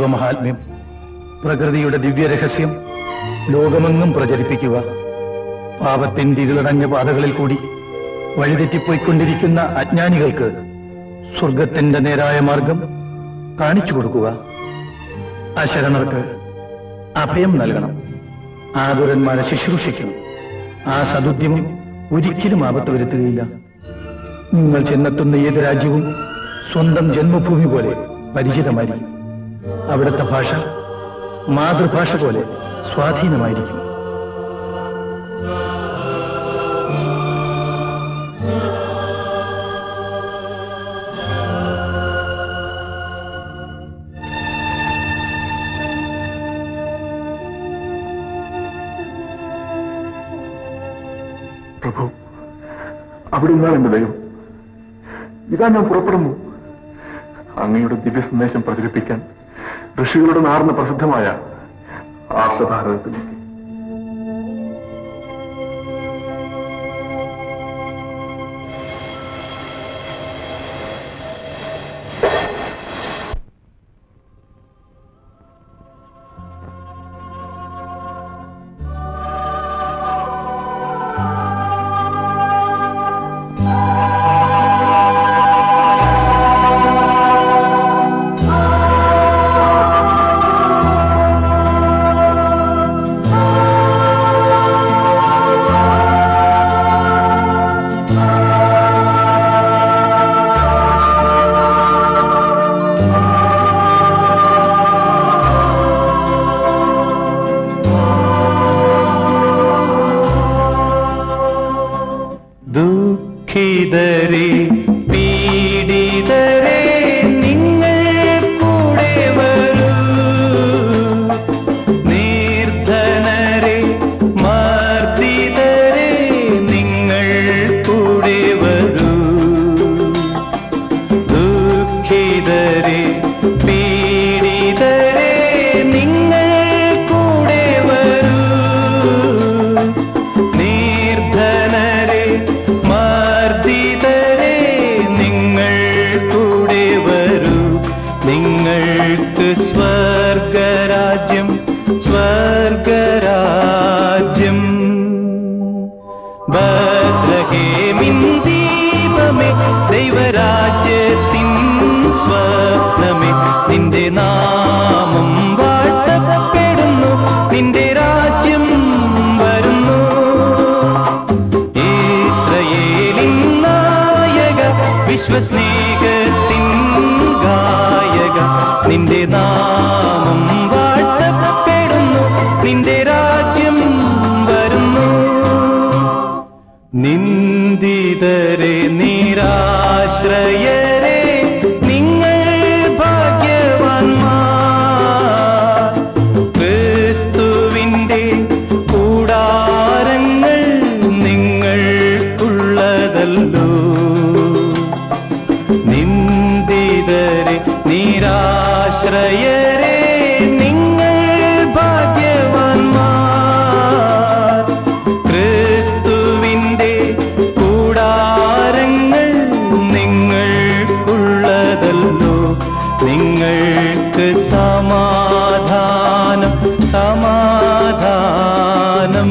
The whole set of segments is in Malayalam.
ദൈവമഹാത്മ്യം പ്രകൃതിയുടെ ദിവ്യരഹസ്യം ലോകമെങ്ങും പ്രചരിപ്പിക്കുക പാപത്തിന്റെ ഇരുളടഞ്ഞ പാതകളിൽ കൂടി വഴിതെറ്റിപ്പോയിക്കൊണ്ടിരിക്കുന്ന അജ്ഞാനികൾക്ക് സ്വർഗത്തിന്റെ നേരായ മാർഗം കാണിച്ചു കൊടുക്കുക അശരണർക്ക് അഭയം നൽകണം ആതുരന്മാരെ ശുശ്രൂഷിക്കണം ആ സതുദ്യമം ഒരിക്കലും ആപത്ത് വരുത്തുകയില്ല നിങ്ങൾ ചെന്നെത്തുന്ന ഏത് രാജ്യവും സ്വന്തം ജന്മഭൂമി പോലെ പരിചിതമായിരിക്കും അവിടുത്തെ ഭാഷ മാതൃഭാഷ പോലെ സ്വാധീനമായിരിക്കും പ്രഭു അവിടെ നിന്നാണ് എന്റെ ദൈവം ഇതാ ഞാൻ പുറപ്പെടുന്നു അങ്ങയുടെ ദിവ്യ സന്ദേശം പ്രചരിപ്പിക്കാൻ ഋഷികളുടെ നാർന്ന പ്രസിദ്ധമായ ആർഷഭാരതത്തിലേക്ക് ദുഃഖിതരെ പീഡിതരെ നിങ്ങൾ കൂടെ വരൂ നിർധനരെ മർദ്ദിതരെ നിങ്ങൾ കൂടെ വരൂ ദുഃഖിതരെ പീഡിതരെ നിങ്ങൾ കൂടെ വരൂ നിർധനരെ മർദ്ദിതരെ നിങ്ങൾ കൂടെ വരൂ നിങ്ങൾക്ക് സ്വർഗരാജ്യം സ്വർഗരാജ്യം ബദ്രഹേമിൻ ദീപമേ ദൈവരാജ്യത്തിൻ സ്വപ്നമേ നിന്റെ നാമം വാഴ്ത്തപ്പെടുന്നു നിന്റെ രാജ്യം വരുന്നു ഇസ്രയേലിൻ നായക വിശ്വസ്നേഹത്തിൻ ഗായക നിന്റെ നാമം വാഴ്ത്തപ്പെടുന്നു നിന്റെ രാജ്യം വരുന്നു നിന്ദിതരെ നിരാശ്രയരെ നിങ്ങൾ ഭാഗ്യവാന്മാർ ക്രിസ്തുവിന്റെ കൂടാരങ്ങൾ നിങ്ങൾക്കുള്ളതല്ലോ നിന്ദിതരെ നിരാശ്രയരെ നിങ്ങൾ ഭാഗ്യവാന്മാർ ക്രിസ്തുവിന്റെ കൂടാരങ്ങൾ നിങ്ങൾക്കുള്ളതല്ലോ നിങ്ങൾക്ക് സമാധാനം സമാധാനം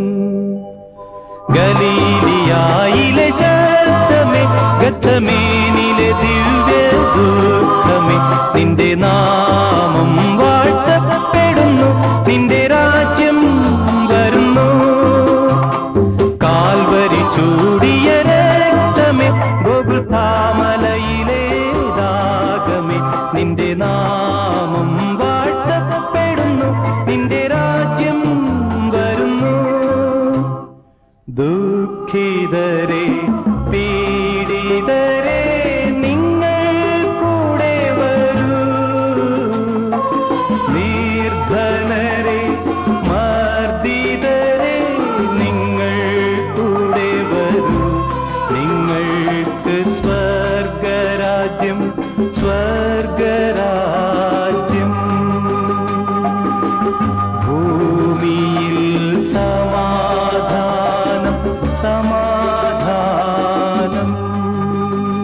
ഗലീലിയായിലെ ശബ്ദമേ ഗത്തമേനിലെ ദിവ്യ ദുഃഖമേ നിന്റെ നാമം വാഴ്ത്തപ്പെടുന്നു നിന്റെ രാജ്യം വരുന്നു കാൽവരി ചൂടിയ രക്തമേ ഗോകുൽധാമലയിലെ ദാഗമേ നിന്റെ നാമം വാഴ്ത്തപ്പെടുന്നു നിന്റെ രാജ്യം വരുന്നു ദുഃഖിതരെ പീഡിതരെ നിങ്ങൾ കൂടെ വരൂ നിർധനരെ മർദ്ദിതരെ നിങ്ങൾ കൂടെ വരൂ നിങ്ങൾക്ക് സ്വർഗരാജ്യം സ്വർഗരാജ്യം ഭൂമിയിൽ സമാധാനം സമാധാനം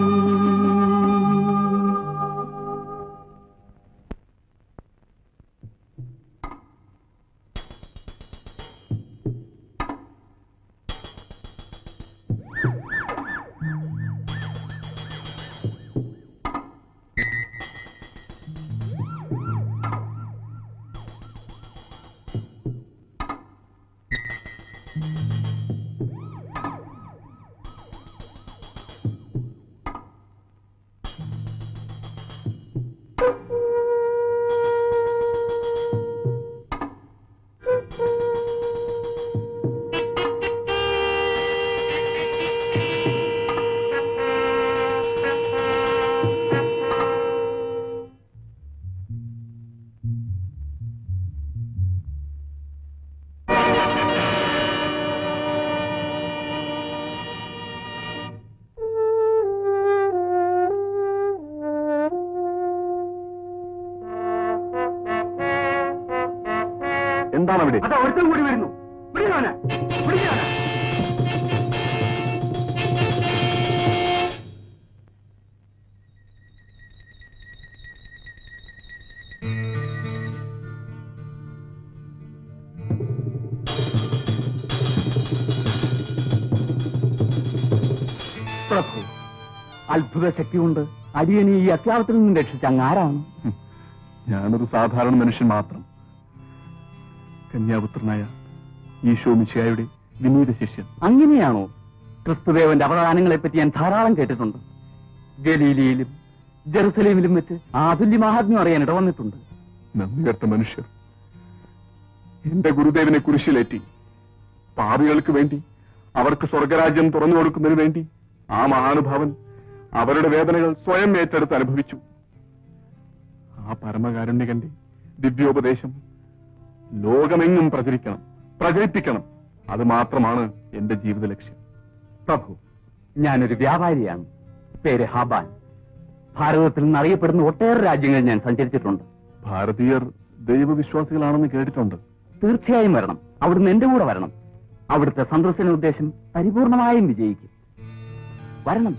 എന്താണ് അവിടെ അതാ ഒരുത്തം കൂടി വരുന്നു പിടിക്കവനെ പിടിക്കവനെ പ്രഭു അത്ഭുത ശക്തി കൊണ്ട് അടിയനെ ഈ അത്യാവത്തിൽ നിന്നും രക്ഷിച്ച അങ്ങാരാണ് ഞാനൊരു സാധാരണ മനുഷ്യൻ മാത്രം കന്യാപുത്രനായ ഈശോ മിശിഹായുടെ വിനീത ശിഷ്യൻ അങ്ങനെയാണോ ക്രിസ്തുദേവന്റെ അവദാനങ്ങളെ പറ്റി ഞാൻ ധാരാളം കേട്ടിട്ടുണ്ട് ഗലീലിയിലും ജെറുസലേമിലും വെച്ച് ആതുല്യ മഹാത്മ്യം അറിയാൻ ഇടവന്നിട്ടുണ്ട് നന്ദികെട്ട മനുഷ്യർ എന്റെ ഗുരുദേവനെ കുരിശിലേറ്റി പാപികൾക്ക് വേണ്ടി അവർക്ക് സ്വർഗരാജ്യം തുറന്നു കൊടുക്കുന്നതിന് വേണ്ടി ആ മഹാനുഭാവൻ അവരുടെ വേദനകൾ സ്വയം ഏറ്റെടുത്ത് അനുഭവിച്ചു ആ പരമകാരുണ്യകന്റെ ദിവ്യോപദേശം ലോകമെങ്ങും പ്രചരിക്കണം പ്രചരിപ്പിക്കണം അത് മാത്രമാണ് എന്റെ ജീവിത ലക്ഷ്യം പ്രഭു ഞാനൊരു വ്യാപാരിയാണ് പേര് ഹാബാൻ ഭാരതത്തിൽ നിന്ന് അറിയപ്പെടുന്ന ഒട്ടേറെ രാജ്യങ്ങൾ ഞാൻ സഞ്ചരിച്ചിട്ടുണ്ട് ഭാരതീയർ ദൈവവിശ്വാസികളാണെന്ന് കേട്ടിട്ടുണ്ട് തീർച്ചയായും വരണം അവിടുന്ന് എന്റെ കൂടെ വരണം അവിടുത്തെ സന്ദർശന ഉദ്ദേശം പരിപൂർണമായും വിജയിക്കും വരണം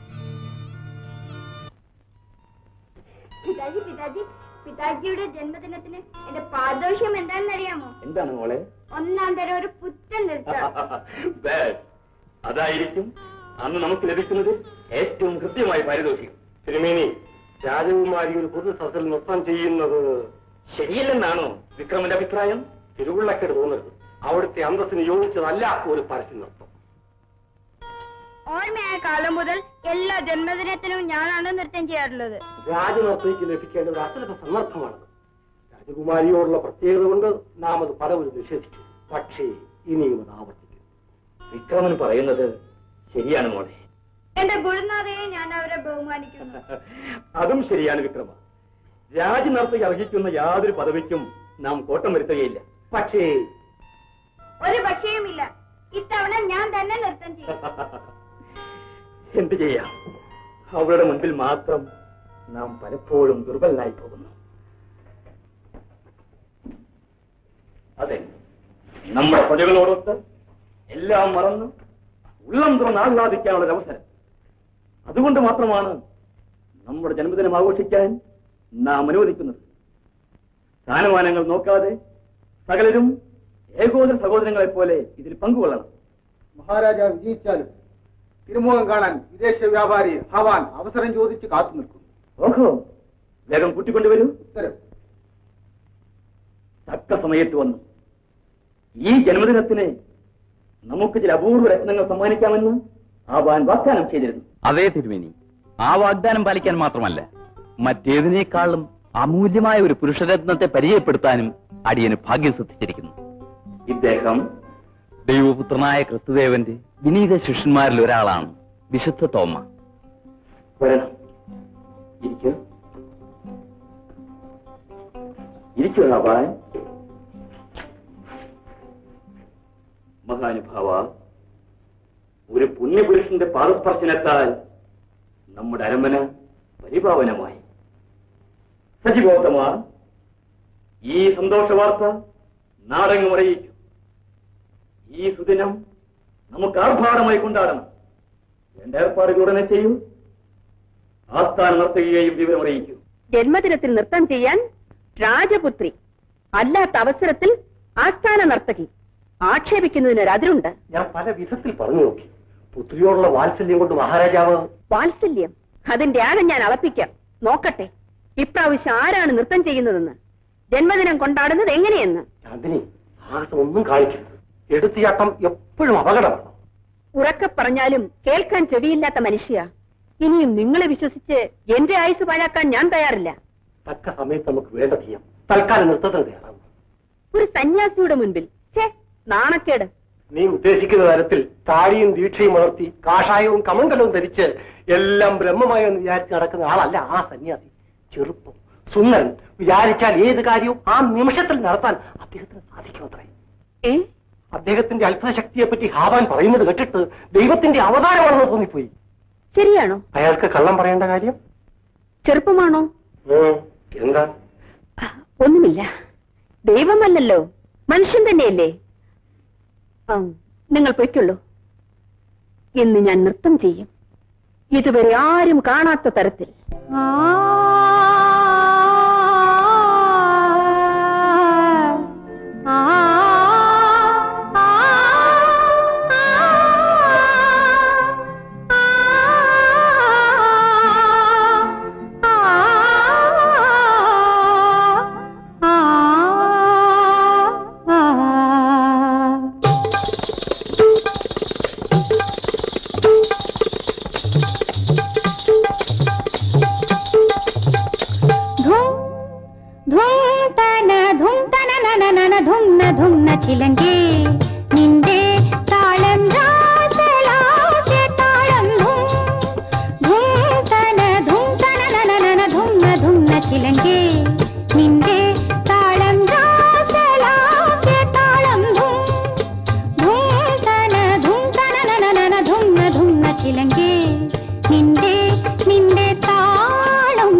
പിതാജി പിതാജി പിതാജിയുടെ ജന്മദിനത്തിന് എന്റെ പാദോഷ്യം എന്താണെന്ന് അറിയാമോ എന്താണ് മോളെ ഒന്നാം തരം ഒരു പുത്തൻ നൃത്തം അതായിരിക്കും അന്ന് നമുക്ക് ലഭിക്കുന്നത് ഏറ്റവും കൃത്യമായ പാരിതോഷികം തിരുമേനി രാജകുമാരി ഒരു പൊതു സദസ്സിൽ നൃത്തം ചെയ്യുന്നത് ശരിയല്ലെന്നാണോ വിക്രമന്റെ അഭിപ്രായം തിരുവുള്ളക്കേട് തോന്നരുത് അവിടുത്തെ അന്തസ്സിന് യോജിച്ചതല്ല ഒരു പരസ്യ നൃത്തം ഓർമ്മയായ കാലം മുതൽ എല്ലാ ജന്മദിനത്തിനും ഞാനാണ് നൃത്തം ചെയ്യാറുള്ളത് രാജനർത്തയ്ക്ക് ലഭിക്കേണ്ട ഒരു അസുലഭ സന്ദർഭമാണത് രാജകുമാരിയോടുള്ള പ്രത്യേകത കൊണ്ട് നാം അത് പലവരും നിഷേധിച്ചു പക്ഷേ ഇനിയും അത് ആവർത്തിക്കും വിക്രമൻ പറയുന്നത് ശരിയാണ് മോളെ എന്റെ ഗുരുനാഥയെ ഞാൻ അവരെ ബഹുമാനിക്കുന്നു അതും ശരിയാണ് വിക്രമ രാജ്യനർത്തയ്ക്ക് അർഹിക്കുന്ന യാതൊരു പദവിക്കും നാം കോട്ടം വരുത്തുകയില്ല പക്ഷേ ഒരു പക്ഷേയുമില്ല ഇത്തവണ ഞാൻ തന്നെ നൃത്തം ചെയ്യും എന്ത് ചെയ്യാം അവരുടെ മുൻപിൽ മാത്രം നാം പലപ്പോഴും ദുർബലനായി പോകുന്നു അതെ നമ്മുടെ പ്രജകളോടൊത്ത് എല്ലാം മറന്ന് ഉള്ളം തുറന്ന് ആഹ്ലാദിക്കാനുള്ള ഒരു അവസരം അതുകൊണ്ട് മാത്രമാണ് നമ്മുടെ ജന്മദിനം ആഘോഷിക്കാൻ നാം അനുവദിക്കുന്നത് സ്ഥാനമാനങ്ങൾ നോക്കാതെ സകലരും ഏകോദര സഹോദരങ്ങളെ പോലെ ഇതിൽ പങ്കുകൊള്ളണം മഹാരാജാവ് വിജയിച്ചാലും തിരുമുഖം കാണാൻ വിദേശ വ്യാപാരി ഹവാൻ അവസരം ചോദിച്ച് കാത്തു നിൽക്കുന്നു ഓഹോ വേഗം കൂട്ടിക്കൊണ്ടുവരൂ ഉത്തരം തക്ക സമയത്ത് വന്നു ഈ ജന്മദിനത്തിന് നമുക്ക് ചില അപൂർവ രത്നങ്ങൾ സമ്മാനിക്കാമെന്ന് ആവാൻ വാഗ്ദാനം ചെയ്തിരുന്നു അതേ തിരുമേനി ആ വാഗ്ദാനം പാലിക്കാൻ മാത്രമല്ല മറ്റേതിനേക്കാളും അമൂല്യമായ ഒരു പുരുഷരത്നത്തെ പരിചയപ്പെടുത്താനും അടിയന് ഭാഗ്യം സിദ്ധിച്ചിരിക്കുന്നു ഇദ്ദേഹം ദൈവപുത്രനായ ക്രിസ്തുദേവന്റെ വിനീത ശിഷ്യന്മാരിൽ ഒരാളാണ് വിശുദ്ധ തോമ വരണം ഇരിക്കൂ ഇരിക്കൂ റാബാൻ മഹാനുഭാവ ഒരു പുണ്യപുരുഷന്റെ പാദസ്പർശനത്താൽ നമ്മുടെ അരമന പരിപാവനമായി സജിബോധമ ഈ സന്തോഷ വാർത്ത നാടെങ്ങും അറിയിക്കും ഈ സുദിനം നമുക്ക് ആർഭാടമായി കൊണ്ടാടണം വേണ്ട ഏർപ്പാടുകൾ ഉടനെ ചെയ്യൂ ആസ്ഥാനം നടത്തുകയും വിവരം അറിയിക്കൂ ജന്മദിനത്തിൽ നൃത്തം ചെയ്യാൻ രാജപുത്രി അല്ലാത്ത അവസരത്തിൽ ആസ്ഥാന നർത്തകി ആക്ഷേപിക്കുന്നതിന് അതിരുണ്ട് ഞാൻ പല വിധത്തിൽ പറഞ്ഞു നോക്കി പുത്രിയോടുള്ള വാത്സല്യം കൊണ്ട് മഹാരാജാവ് വാത്സല്യം അതിന്റെ ആഴം ഞാൻ അളപ്പിക്കാം നോക്കട്ടെ ഇപ്രാവശ്യം ആരാണ് നൃത്തം ചെയ്യുന്നതെന്ന് ജന്മദിനം കൊണ്ടാടുന്നത് എങ്ങനെയെന്ന് ചാന്ദിനി സാഹസം ഒന്നും കാണിക്കരുത് എടുത്തിയാട്ടം എപ്പോഴും അപകടമാണ് ഉറക്കെ പറഞ്ഞാലും കേൾക്കാൻ ചെവിയില്ലാത്ത മനുഷ്യ ഇനിയും നിങ്ങളെ വിശ്വസിച്ച് എന്റെ ആയുസ് പാഴാക്കാൻ ഞാൻ തയ്യാറില്ല തക്ക സമയത്ത് നമുക്ക് വേണ്ട ചെയ്യാം തൽക്കാലം നൃത്തത്തിന് തയ്യാറാവും ഒരു സന്യാസിയുടെ മുൻപിൽ ഛേ നാണക്കേട് നീ ഉദ്ദേശിക്കുന്ന തരത്തിൽ താടിയും ദീക്ഷയും വളർത്തി കാഷായവും കമണ്ടലവും ധരിച്ച് എല്ലാം ബ്രഹ്മമായി എന്ന് വിചാരിച്ച് നടക്കുന്ന ആളല്ല ആ സന്യാസി ചെറുപ്പം സുന്ദരൻ വിചാരിച്ചാൽ ഏത് കാര്യവും ആ നിമിഷത്തിൽ നടത്താൻ അദ്ദേഹത്തിന് സാധിക്കുമത്രേ ഏ അദ്ദേഹത്തിന്റെ അത്ഭുത ശക്തിയെ പറ്റി ഹാവാൻ പറയുന്നത് കേട്ടിട്ട് ദൈവത്തിന്റെ അവതാരമാണെന്ന് തോന്നിപ്പോയി ശരിയാണോ അയാൾക്ക് കള്ളം പറയേണ്ട കാര്യം ചെറുപ്പമാണോ ഉം, എന്താ ആ, ഒന്നുമില്ല ദൈവമല്ലല്ലോ മനുഷ്യൻ തന്നെയല്ലേ ആ, നിങ്ങൾ പൊയ്ക്കുള്ളൂ ഇന്ന് ഞാൻ നൃത്തം ചെയ്യും ഇതുവരെ ആരും കാണാത്ത തരത്തിൽ ധും ധും തന ധും തന നന നന ധും ന ധും ന ചിലങ്കേ നിന്റെ താളം രാസലാസ്യ താളം ധും ധും തന ധും തന നന നന ധും ന ധും ന ചിലങ്കേ നിന്റെ താളം രാസലാസ്യ താളം ധും ധും തന ധും തന നന നന ധും ന ധും ന ചിലങ്കേ നിന്റെ നിന്റെ താളം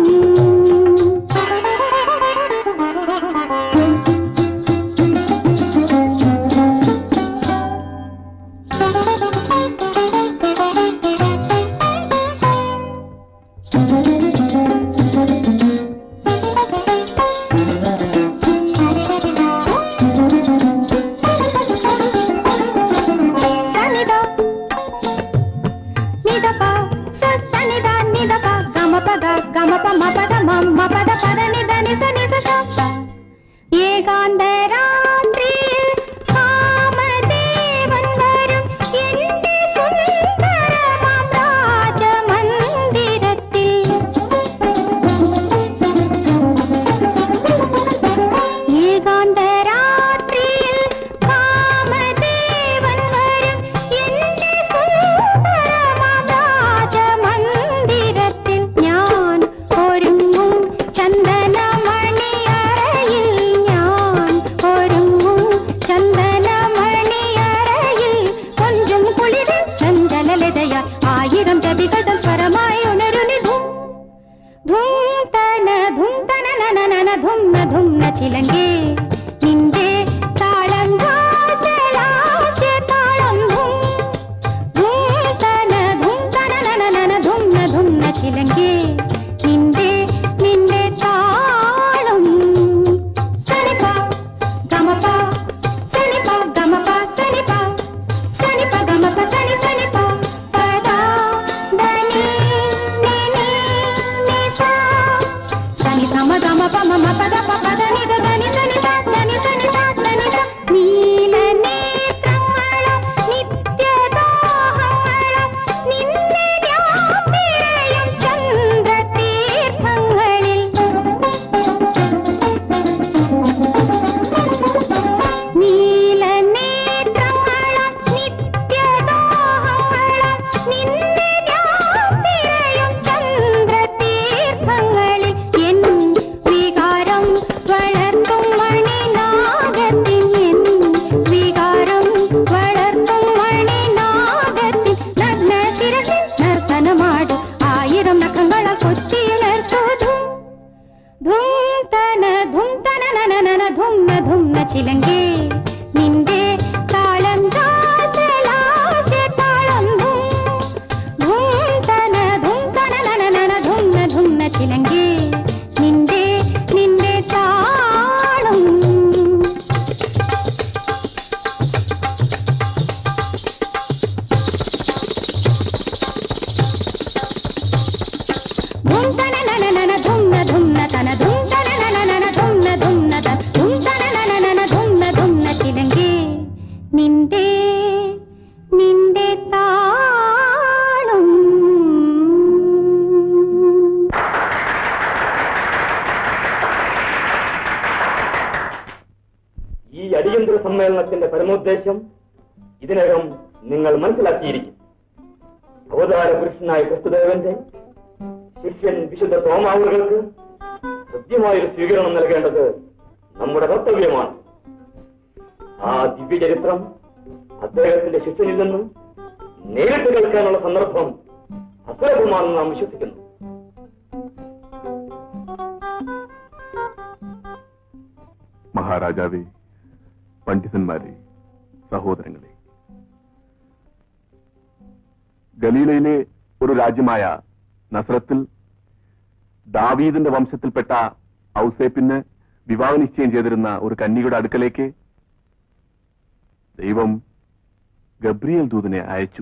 സമ്മേളനത്തിന്റെ പരമോദ്ദേശം ഇതിനകം നിങ്ങൾ മനസ്സിലാക്കിയിരിക്കും അവതാര പുരുഷനായ ക്രിസ്തുദേവന്റെ ശിഷ്യൻ വിശുദ്ധ തോമാവുകൾക്ക് കൃത്യമായൊരു സ്വീകരണം നൽകേണ്ടത് നമ്മുടെ കർത്തവ്യമാണ് ആ ദിവ്യചരിത്രം അദ്ദേഹത്തിന്റെ ശിഷ്യനിൽ നിന്നും നേരിട്ട് കേൾക്കാനുള്ള സന്ദർഭം അസുലഭമാണെന്ന് നാം വിശ്വസിക്കുന്നു മഹാരാജാവേ പണ്ഡിതന്മാരെ സഹോദരങ്ങളെ ഗലീലയിലെ ഒരു രാജ്യമായ നസ്രത്തിൽ ദാവീദിന്റെ വംശത്തിൽപ്പെട്ട ഔസേപ്പിന് വിവാഹ നിശ്ചയം ചെയ്തിരുന്ന ഒരു കന്യകയുടെ അടുക്കലേക്ക് ദൈവം ഗബ്രിയേൽ ദൂതനെ അയച്ചു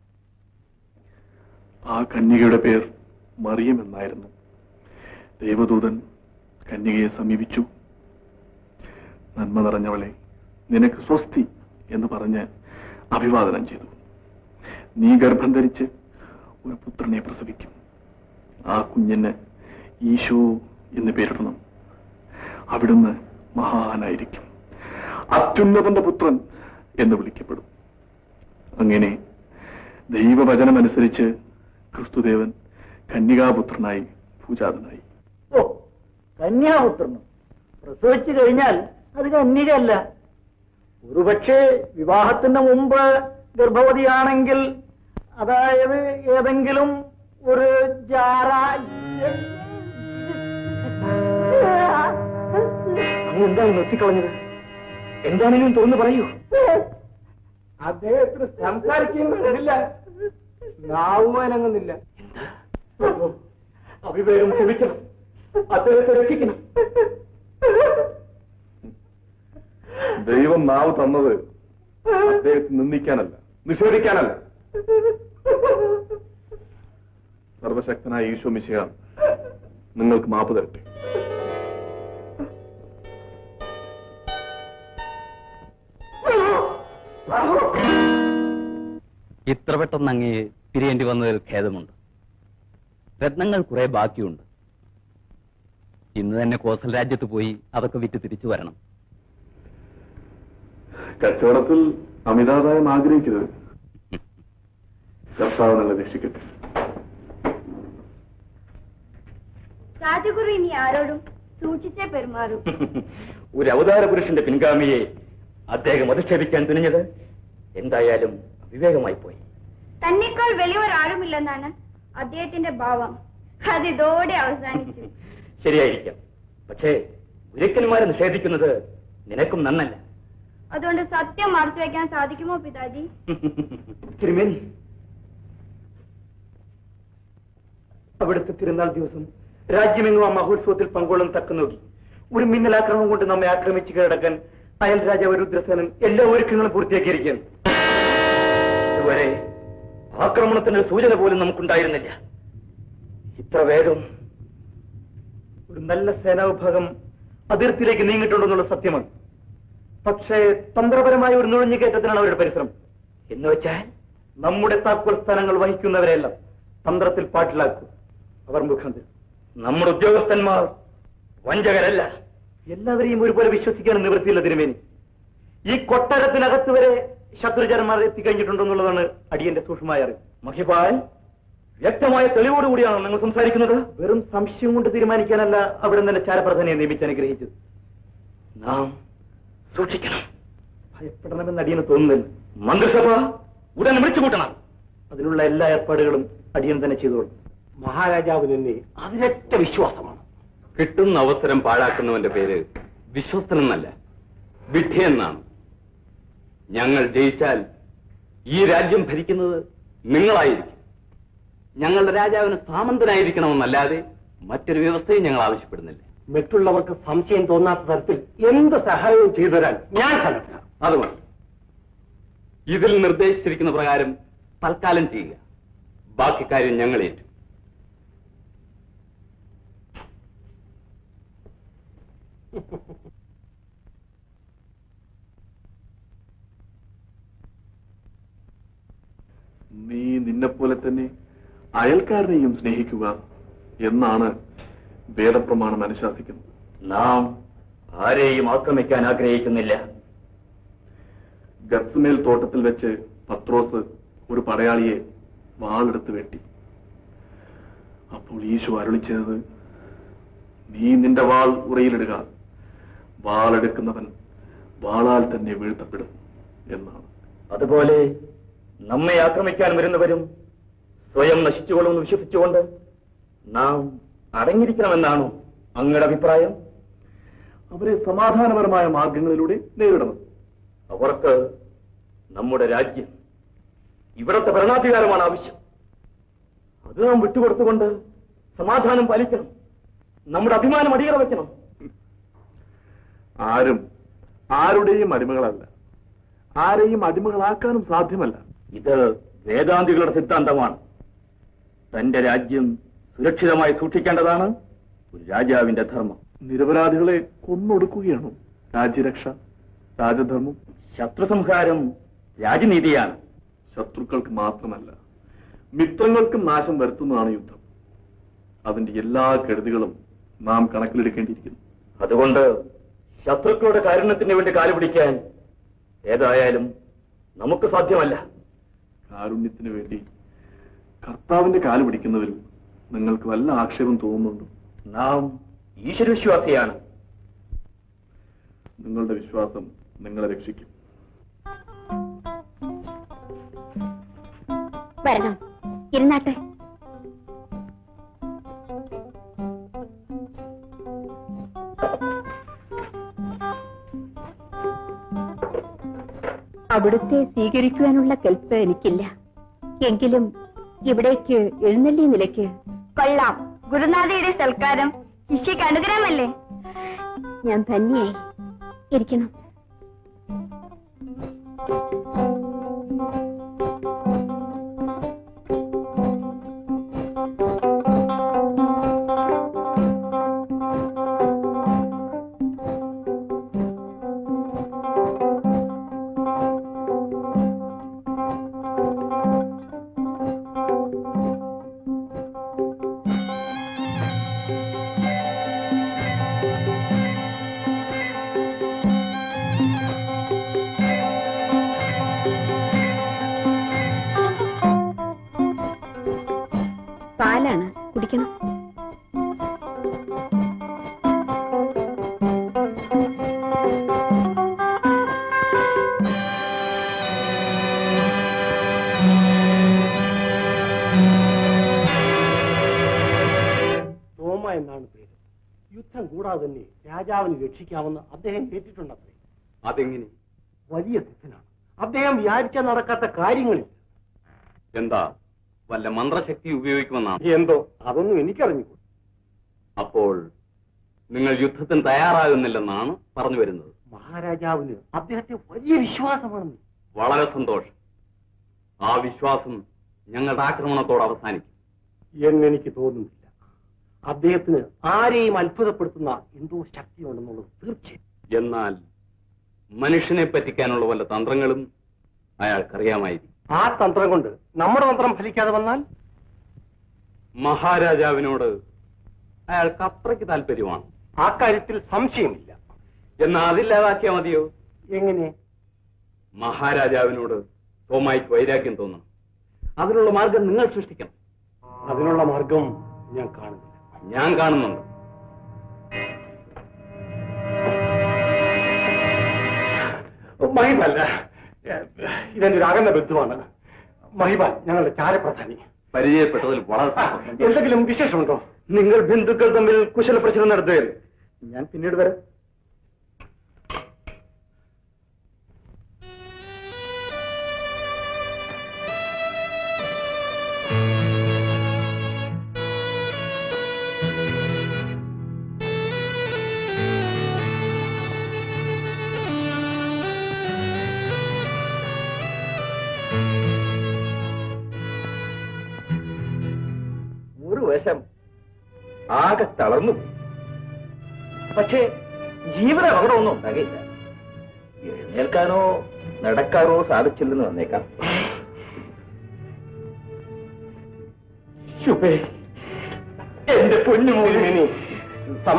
ആ കന്യകയുടെ പേർ മറിയം എന്നായിരുന്നു ദൈവദൂതൻ കന്യകയെ സമീപിച്ചു നന്മ നിറഞ്ഞവളെ നിനക്ക് സ്വസ്തി എന്ന് പറഞ്ഞ് അഭിവാദനം ചെയ്തു നീ ഗർഭം ധരിച്ച് ഒരു പുത്രനെ പ്രസവിക്കും ആ കുഞ്ഞിന് ഈശോ എന്ന് പേരിടണം അവിടുന്ന് മഹാനായിരിക്കും അത്യുന്നതന്റെ പുത്രൻ എന്ന് വിളിക്കപ്പെടും അങ്ങനെ ദൈവവചനമനുസരിച്ച് ക്രിസ്തുദേവൻ കന്യകാപുത്രനായി പൂജാതനായി ഓ കന്യാപുത്രനും പ്രസവിച്ചു കഴിഞ്ഞാൽ അത് കന്യകയല്ല ഒരുപക്ഷെ വിവാഹത്തിന് മുമ്പ് ഗർഭവതിയാണെങ്കിൽ അതായത് ഏതെങ്കിലും ഒരു ജാറ അങ്ങ് എന്താണ് നിർത്തിക്കളഞ്ഞത് എന്താണെങ്കിലും തുറന്നു പറയൂ അദ്ദേഹത്തിന് സംസാരിക്കുന്നില്ല നാവുവാനങ്ങുന്നില്ല അവിവേകം ക്ഷമിക്കണം അദ്ദേഹത്തെ രക്ഷിക്കണം ദൈവം നാവ് തന്നത് അദ്ദേഹത്തെ നിന്ദിക്കാനല്ല നിഷേധിക്കാനല്ല സർവശക്തനായ ഈശോ മിശിഹ നിങ്ങൾക്ക് മാപ്പ് തരട്ടെ ഇത്ര പെട്ടെന്ന് അങ്ങേ പിരിയേണ്ടി വന്നതിൽ ഖേദമുണ്ട് രത്നങ്ങൾ കുറെ ബാക്കിയുണ്ട് ഇന്ന് തന്നെ കോസൽ രാജ്യത്ത് പോയി അതൊക്കെ വിറ്റ് തിരിച്ചു വരണം കച്ചവടത്തിൽ അമിതാദായം ആഗ്രഹിക്കരുത് കർത്താവ് നിങ്ങളെ രക്ഷിക്കട്ടെ രാജഗുരു ഇനി ആരോടും സൂക്ഷിച്ചേ പെരുമാറൂ ഒരു അവതാര പുരുഷന്റെ പിൻഗാമിയെ അദ്ദേഹം അധിക്ഷേപിക്കാൻ തുനിഞ്ഞത് എന്തായാലും വിവേകമായി പോയി തന്നെക്കാൾ വലിയൊരാളുമില്ലെന്നാണ് അദ്ദേഹത്തിന്റെ ഭാവം അതിതോടെ അവസാനിച്ചു ശരിയായിരിക്കാം പക്ഷേ ഗുരുക്കന്മാരെ നിഷേധിക്കുന്നത് നിനക്കും നന്നല്ല അതുകൊണ്ട് സത്യം മറച്ചു വെക്കാൻ സാധിക്കുമോ പിതാജി തിരുമേനി അവിടുത്തെ തിരുനാൾ ദിവസം രാജ്യമെങ്ങും ആ മഹോത്സവത്തിൽ പങ്കൊള്ളും തക്ക നോക്കി ഒരു മിന്നലാക്രമണം കൊണ്ട് നമ്മെ ആക്രമിച്ച് കീഴടക്കാൻ അയൽ രാജാവ് രുദ്രസേനൻ എല്ലാ ഒരുക്കങ്ങളും പൂർത്തിയാക്കിയിരിക്കുകയാണ് ഇതുവരെ ആക്രമണത്തിന്റെ സൂചന പോലും നമുക്കുണ്ടായിരുന്നില്ല ഇത്ര വേഗം ഒരു നല്ല സേനാവിഭാഗം അതിർത്തിയിലേക്ക് നീങ്ങിയിട്ടുണ്ടെന്നുള്ള സത്യമാണ് പക്ഷേ തന്ത്രപരമായ ഒരു നുഴഞ്ഞുകയറ്റത്തിനാണ് അവരുടെ പരിശ്രമം എന്ന് വെച്ചാൽ നമ്മുടെ താക്കോൽ സ്ഥാനങ്ങൾ വഹിക്കുന്നവരെല്ലാം തന്ത്രത്തിൽ പാട്ടിലാക്കും അവർ മുഖാന്തരം നമ്മുടെ ഉദ്യോഗസ്ഥന്മാർ വഞ്ചകരല്ല എല്ലാവരെയും ഒരുപോലെ വിശ്വസിക്കാൻ നിവൃത്തിയില്ല തിരുമേനി ഈ കൊട്ടാരത്തിനകത്ത് വരെ ശത്രുചരന്മാർ എത്തിക്കഴിഞ്ഞിട്ടുണ്ടെന്നുള്ളതാണ് അടിയന്റെ സൂക്ഷ്മമായ അറിവ് മഹിപാൽ വ്യക്തമായ തെളിവോടുകൂടിയാണ് നിങ്ങൾ സംസാരിക്കുന്നത് വെറും സംശയം കൊണ്ട് തീരുമാനിക്കാനല്ല അവിടെ നിന്ന് ചാരപ്രധാനെ നിയമിച്ച് അനുഗ്രഹിച്ചത് നാം സൂക്ഷിക്കണം ഭയപ്പെടണമെന്ന് അടിയന് തോന്നുന്നില്ല മന്ത്രിസഭ ഉടൻ വിളിച്ചു കൂട്ടണം അതിനുള്ള എല്ലാ ഏർപ്പാടുകളും അടിയൻ തന്നെ ചെയ്തോളും മഹാരാജാവ് തന്നെ അതിരറ്റ വിശ്വാസമാണ് കിട്ടുന്ന അവസരം പാഴാക്കുന്നവന്റെ പേര് വിശ്വസ്തനെന്നല്ല വിഡ്ഢിയെന്നാണ് ഞങ്ങൾ ജയിച്ചാൽ ഈ രാജ്യം ഭരിക്കുന്നത് നിങ്ങളായിരിക്കും ഞങ്ങളുടെ രാജാവിന് സാമന്തനായിരിക്കണമെന്നല്ലാതെ മറ്റൊരു വ്യവസ്ഥയും ഞങ്ങൾ ആവശ്യപ്പെടുന്നില്ല മറ്റുള്ളവർക്ക് സംശയം തോന്നാത്ത തരത്തിൽ എന്ത് സഹായവും ചെയ്തു തരാൻ ഞാൻ സന്നദ്ധ അത് മതി ഇതിൽ നിർദ്ദേശിച്ചിരിക്കുന്ന പ്രകാരം തൽക്കാലം ചെയ്യുക ബാക്കി കാര്യം ഞങ്ങൾ ഏറ്റു നീ നിന്നെപ്പോലെ തന്നെ അയൽക്കാരനെയും സ്നേഹിക്കുക എന്നാണ് വേദപ്രമാണം അനുശാസിക്കുന്നത് നാം ആരെയും ആക്രമിക്കാൻ ആഗ്രഹിക്കുന്നില്ല ഗത്സുമേൽ തോട്ടത്തിൽ വെച്ച് പത്രോസ് ഒരു പടയാളിയെ വാളെടുത്ത് വെട്ടി അപ്പോൾ ഈശോ അരുളി ചെയ്തത് നീ നിന്റെ വാൾ ഉറയിലിടുക വാളെടുക്കുന്നവൻ വാളാൽ തന്നെ വീഴ്ത്തപ്പെടും എന്നാണ് അതുപോലെ നമ്മെ ആക്രമിക്കാൻ വരുന്നവരും സ്വയം നശിച്ചുകൊള്ളുമെന്ന് വിശ്വസിച്ചുകൊണ്ട് നാം അടങ്ങിയിരിക്കണമെന്നാണോ അങ്ങയുടെ അഭിപ്രായം അവരെ സമാധാനപരമായ മാർഗങ്ങളിലൂടെ നേരിടണം അവർക്ക് നമ്മുടെ രാജ്യം ഇവിടത്തെ ഭരണാധികാരമാണ് ആവശ്യം അത് നാം വിട്ടുകൊടുത്തുകൊണ്ട് സമാധാനം പാലിക്കണം നമ്മുടെ അഭിമാനം അടിയറ വയ്ക്കണം ആരും ആരുടെയും അടിമകളല്ല ആരെയും അടിമകളാക്കാനും സാധ്യമല്ല ഇത് വേദാന്തികളുടെ സിദ്ധാന്തമാണ് തന്റെ രാജ്യം സുരക്ഷിതമായി സൂക്ഷിക്കേണ്ടതാണ് ഒരു രാജാവിന്റെ ധർമ്മം നിരപരാധികളെ കൊന്നൊടുക്കുകയാണോ രാജ്യരക്ഷ രാജധർമ്മം ശത്രുസംഹാരം രാജനീതിയാണ് ശത്രുക്കൾക്ക് മാത്രമല്ല മിത്രങ്ങൾക്കും നാശം വരുത്തുന്നതാണ് യുദ്ധം അതിന്റെ എല്ലാ കെടുതികളും നാം കണക്കിലെടുക്കേണ്ടിയിരിക്കുന്നു അതുകൊണ്ട് ശത്രുക്കളുടെ കാരുണ്യത്തിന് വേണ്ടി കാലുപിടിക്കാൻ ഏതായാലും നമുക്ക് സാധ്യമല്ല കാരുണ്യത്തിന് വേണ്ടി കർത്താവിന്റെ കാല് പിടിക്കുന്നതിൽ നിങ്ങൾക്ക് വല്ല ആക്ഷേപം തോന്നുന്നുണ്ടോ നാം ഈശ്വരവിശ്വാസിയാണ് നിങ്ങളുടെ വിശ്വാസം നിങ്ങളെ രക്ഷിക്കും വരണം ഇരുന്നാട്ടെ അവിടുത്തെ സ്വീകരിക്കുവാനുള്ള കെൽപ്പ് എനിക്കില്ല എങ്കിലും ഇവിടേക്ക് എഴുന്നള്ളി നിലയ്ക്ക് കൊള്ളാം ഗുരുനാഥയുടെ സൽക്കാരം ശിഷ്യക്ക് അനുഗ്രഹമല്ലേ ഞാൻ ധന്യായി ഇരിക്കണം പാലാണ് കുടിക്കണം തോമ എന്നാണ് പേര് യുദ്ധം കൂടാതെ തന്നെ രാജാവിന് രക്ഷിക്കാമെന്ന് അദ്ദേഹം കേട്ടിട്ടുണ്ടത്രേ അതെങ്ങനെ വലിയ സിദ്ധനാണ് അദ്ദേഹം വിചാരിച്ചാൽ നടക്കാത്ത കാര്യങ്ങളിൽ എന്താ വല്ല മന്ത്രശക്തി ഉപയോഗിക്കുമെന്നാണ് എന്തോ അതൊന്നും എനിക്കറിഞ്ഞു അപ്പോൾ നിങ്ങൾ യുദ്ധത്തിന് തയ്യാറാകുന്നില്ലെന്നാണ് പറഞ്ഞു വരുന്നത് മഹാരാജാവിന് അദ്ദേഹത്തെ വലിയ വിശ്വാസമാണെന്ന് വളരെ സന്തോഷം ആ വിശ്വാസം ഞങ്ങളുടെ ആക്രമണത്തോട് അവസാനിക്കും എന്നെനിക്ക് തോന്നുന്നില്ല അദ്ദേഹത്തിന് ആരെയും അത്ഭുതപ്പെടുത്തുന്ന എന്തോ ശക്തിയുണ്ടെന്നുള്ളത് തീർച്ചയായും എന്നാൽ മനുഷ്യനെ പറ്റിക്കാനുള്ള വല്ല തന്ത്രങ്ങളും അയാൾക്കറിയാമായിരിക്കും ആ തന്ത്രം കൊണ്ട് നമ്മുടെ തന്ത്രം ഫലിക്കാതെ വന്നാൽ മഹാരാജാവിനോട് അയാൾക്ക് അത്രയ്ക്ക് താല്പര്യമാണ് ആ കാര്യത്തിൽ സംശയമില്ല എന്നാൽ അതില്ലാതാക്കിയാൽ മതിയോ എങ്ങനെ മഹാരാജാവിനോട് തോമായിക്ക് വൈരാഗ്യം തോന്നണം അതിനുള്ള മാർഗം നിങ്ങൾ സൃഷ്ടിക്കണം അതിനുള്ള മാർഗം ഞാൻ കാണുന്നില്ല ഞാൻ കാണുന്നുണ്ട് മഹിബല്ല ഇതെന്റെ ഒരു അകന്ന ബന്ധുവാണ് മഹിബാൽ ഞങ്ങളുടെ ചാരപ്രധാനി പരിചയപ്പെട്ടതിൽ വളരെ സന്തോഷം. എന്തെങ്കിലും വിശേഷമുണ്ടോ നിങ്ങൾ ബന്ധുക്കൾ തമ്മിൽ കുശല പ്രശ്നം നടത്തുകയല്ലേ ഞാൻ പിന്നീട് വരാം ഒരു വശം ആകെ തളർന്നു പോയി. പക്ഷേ ജീവന അപകടമൊന്നും ഉണ്ടാകില്ല എഴുന്നേൽക്കാനോ നടക്കാനോ സാധിച്ചില്ലെന്ന് വന്നേക്കാം ശുഭേ എന്റെ പൊന്നു മോരുമേനി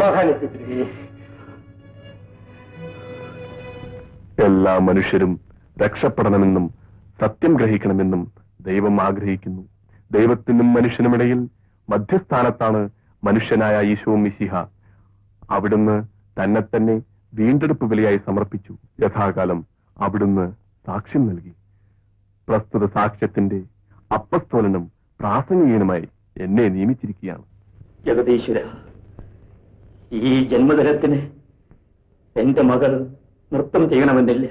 സമാധാനിപ്പിച്ചിരിക്കുന്നു എല്ലാ മനുഷ്യരും രക്ഷപ്പെടണമെന്നും സത്യം ഗ്രഹിക്കണമെന്നും ദൈവം ആഗ്രഹിക്കുന്നു ദൈവത്തിനും മനുഷ്യനുമിടയിൽ മധ്യസ്ഥാനത്താണ് മനുഷ്യനായ ഈശോ മിശിഹ അവിടുന്ന് തന്നെ തന്നെ വീണ്ടെടുപ്പ് വിലയായി സമർപ്പിച്ചു യഥാകാലം അവിടുന്ന് സാക്ഷ്യം നൽകി പ്രസ്തുത സാക്ഷ്യത്തിന്റെ അപ്പസ്തോലനും പ്രാസംഗികനുമായി എന്നെ നിയമിച്ചിരിക്കുകയാണ് ജഗദീശ്വര ഈ ജന്മദിനത്തിന് എന്റെ മകൾ നൃത്തം ചെയ്യണമെന്നില്ല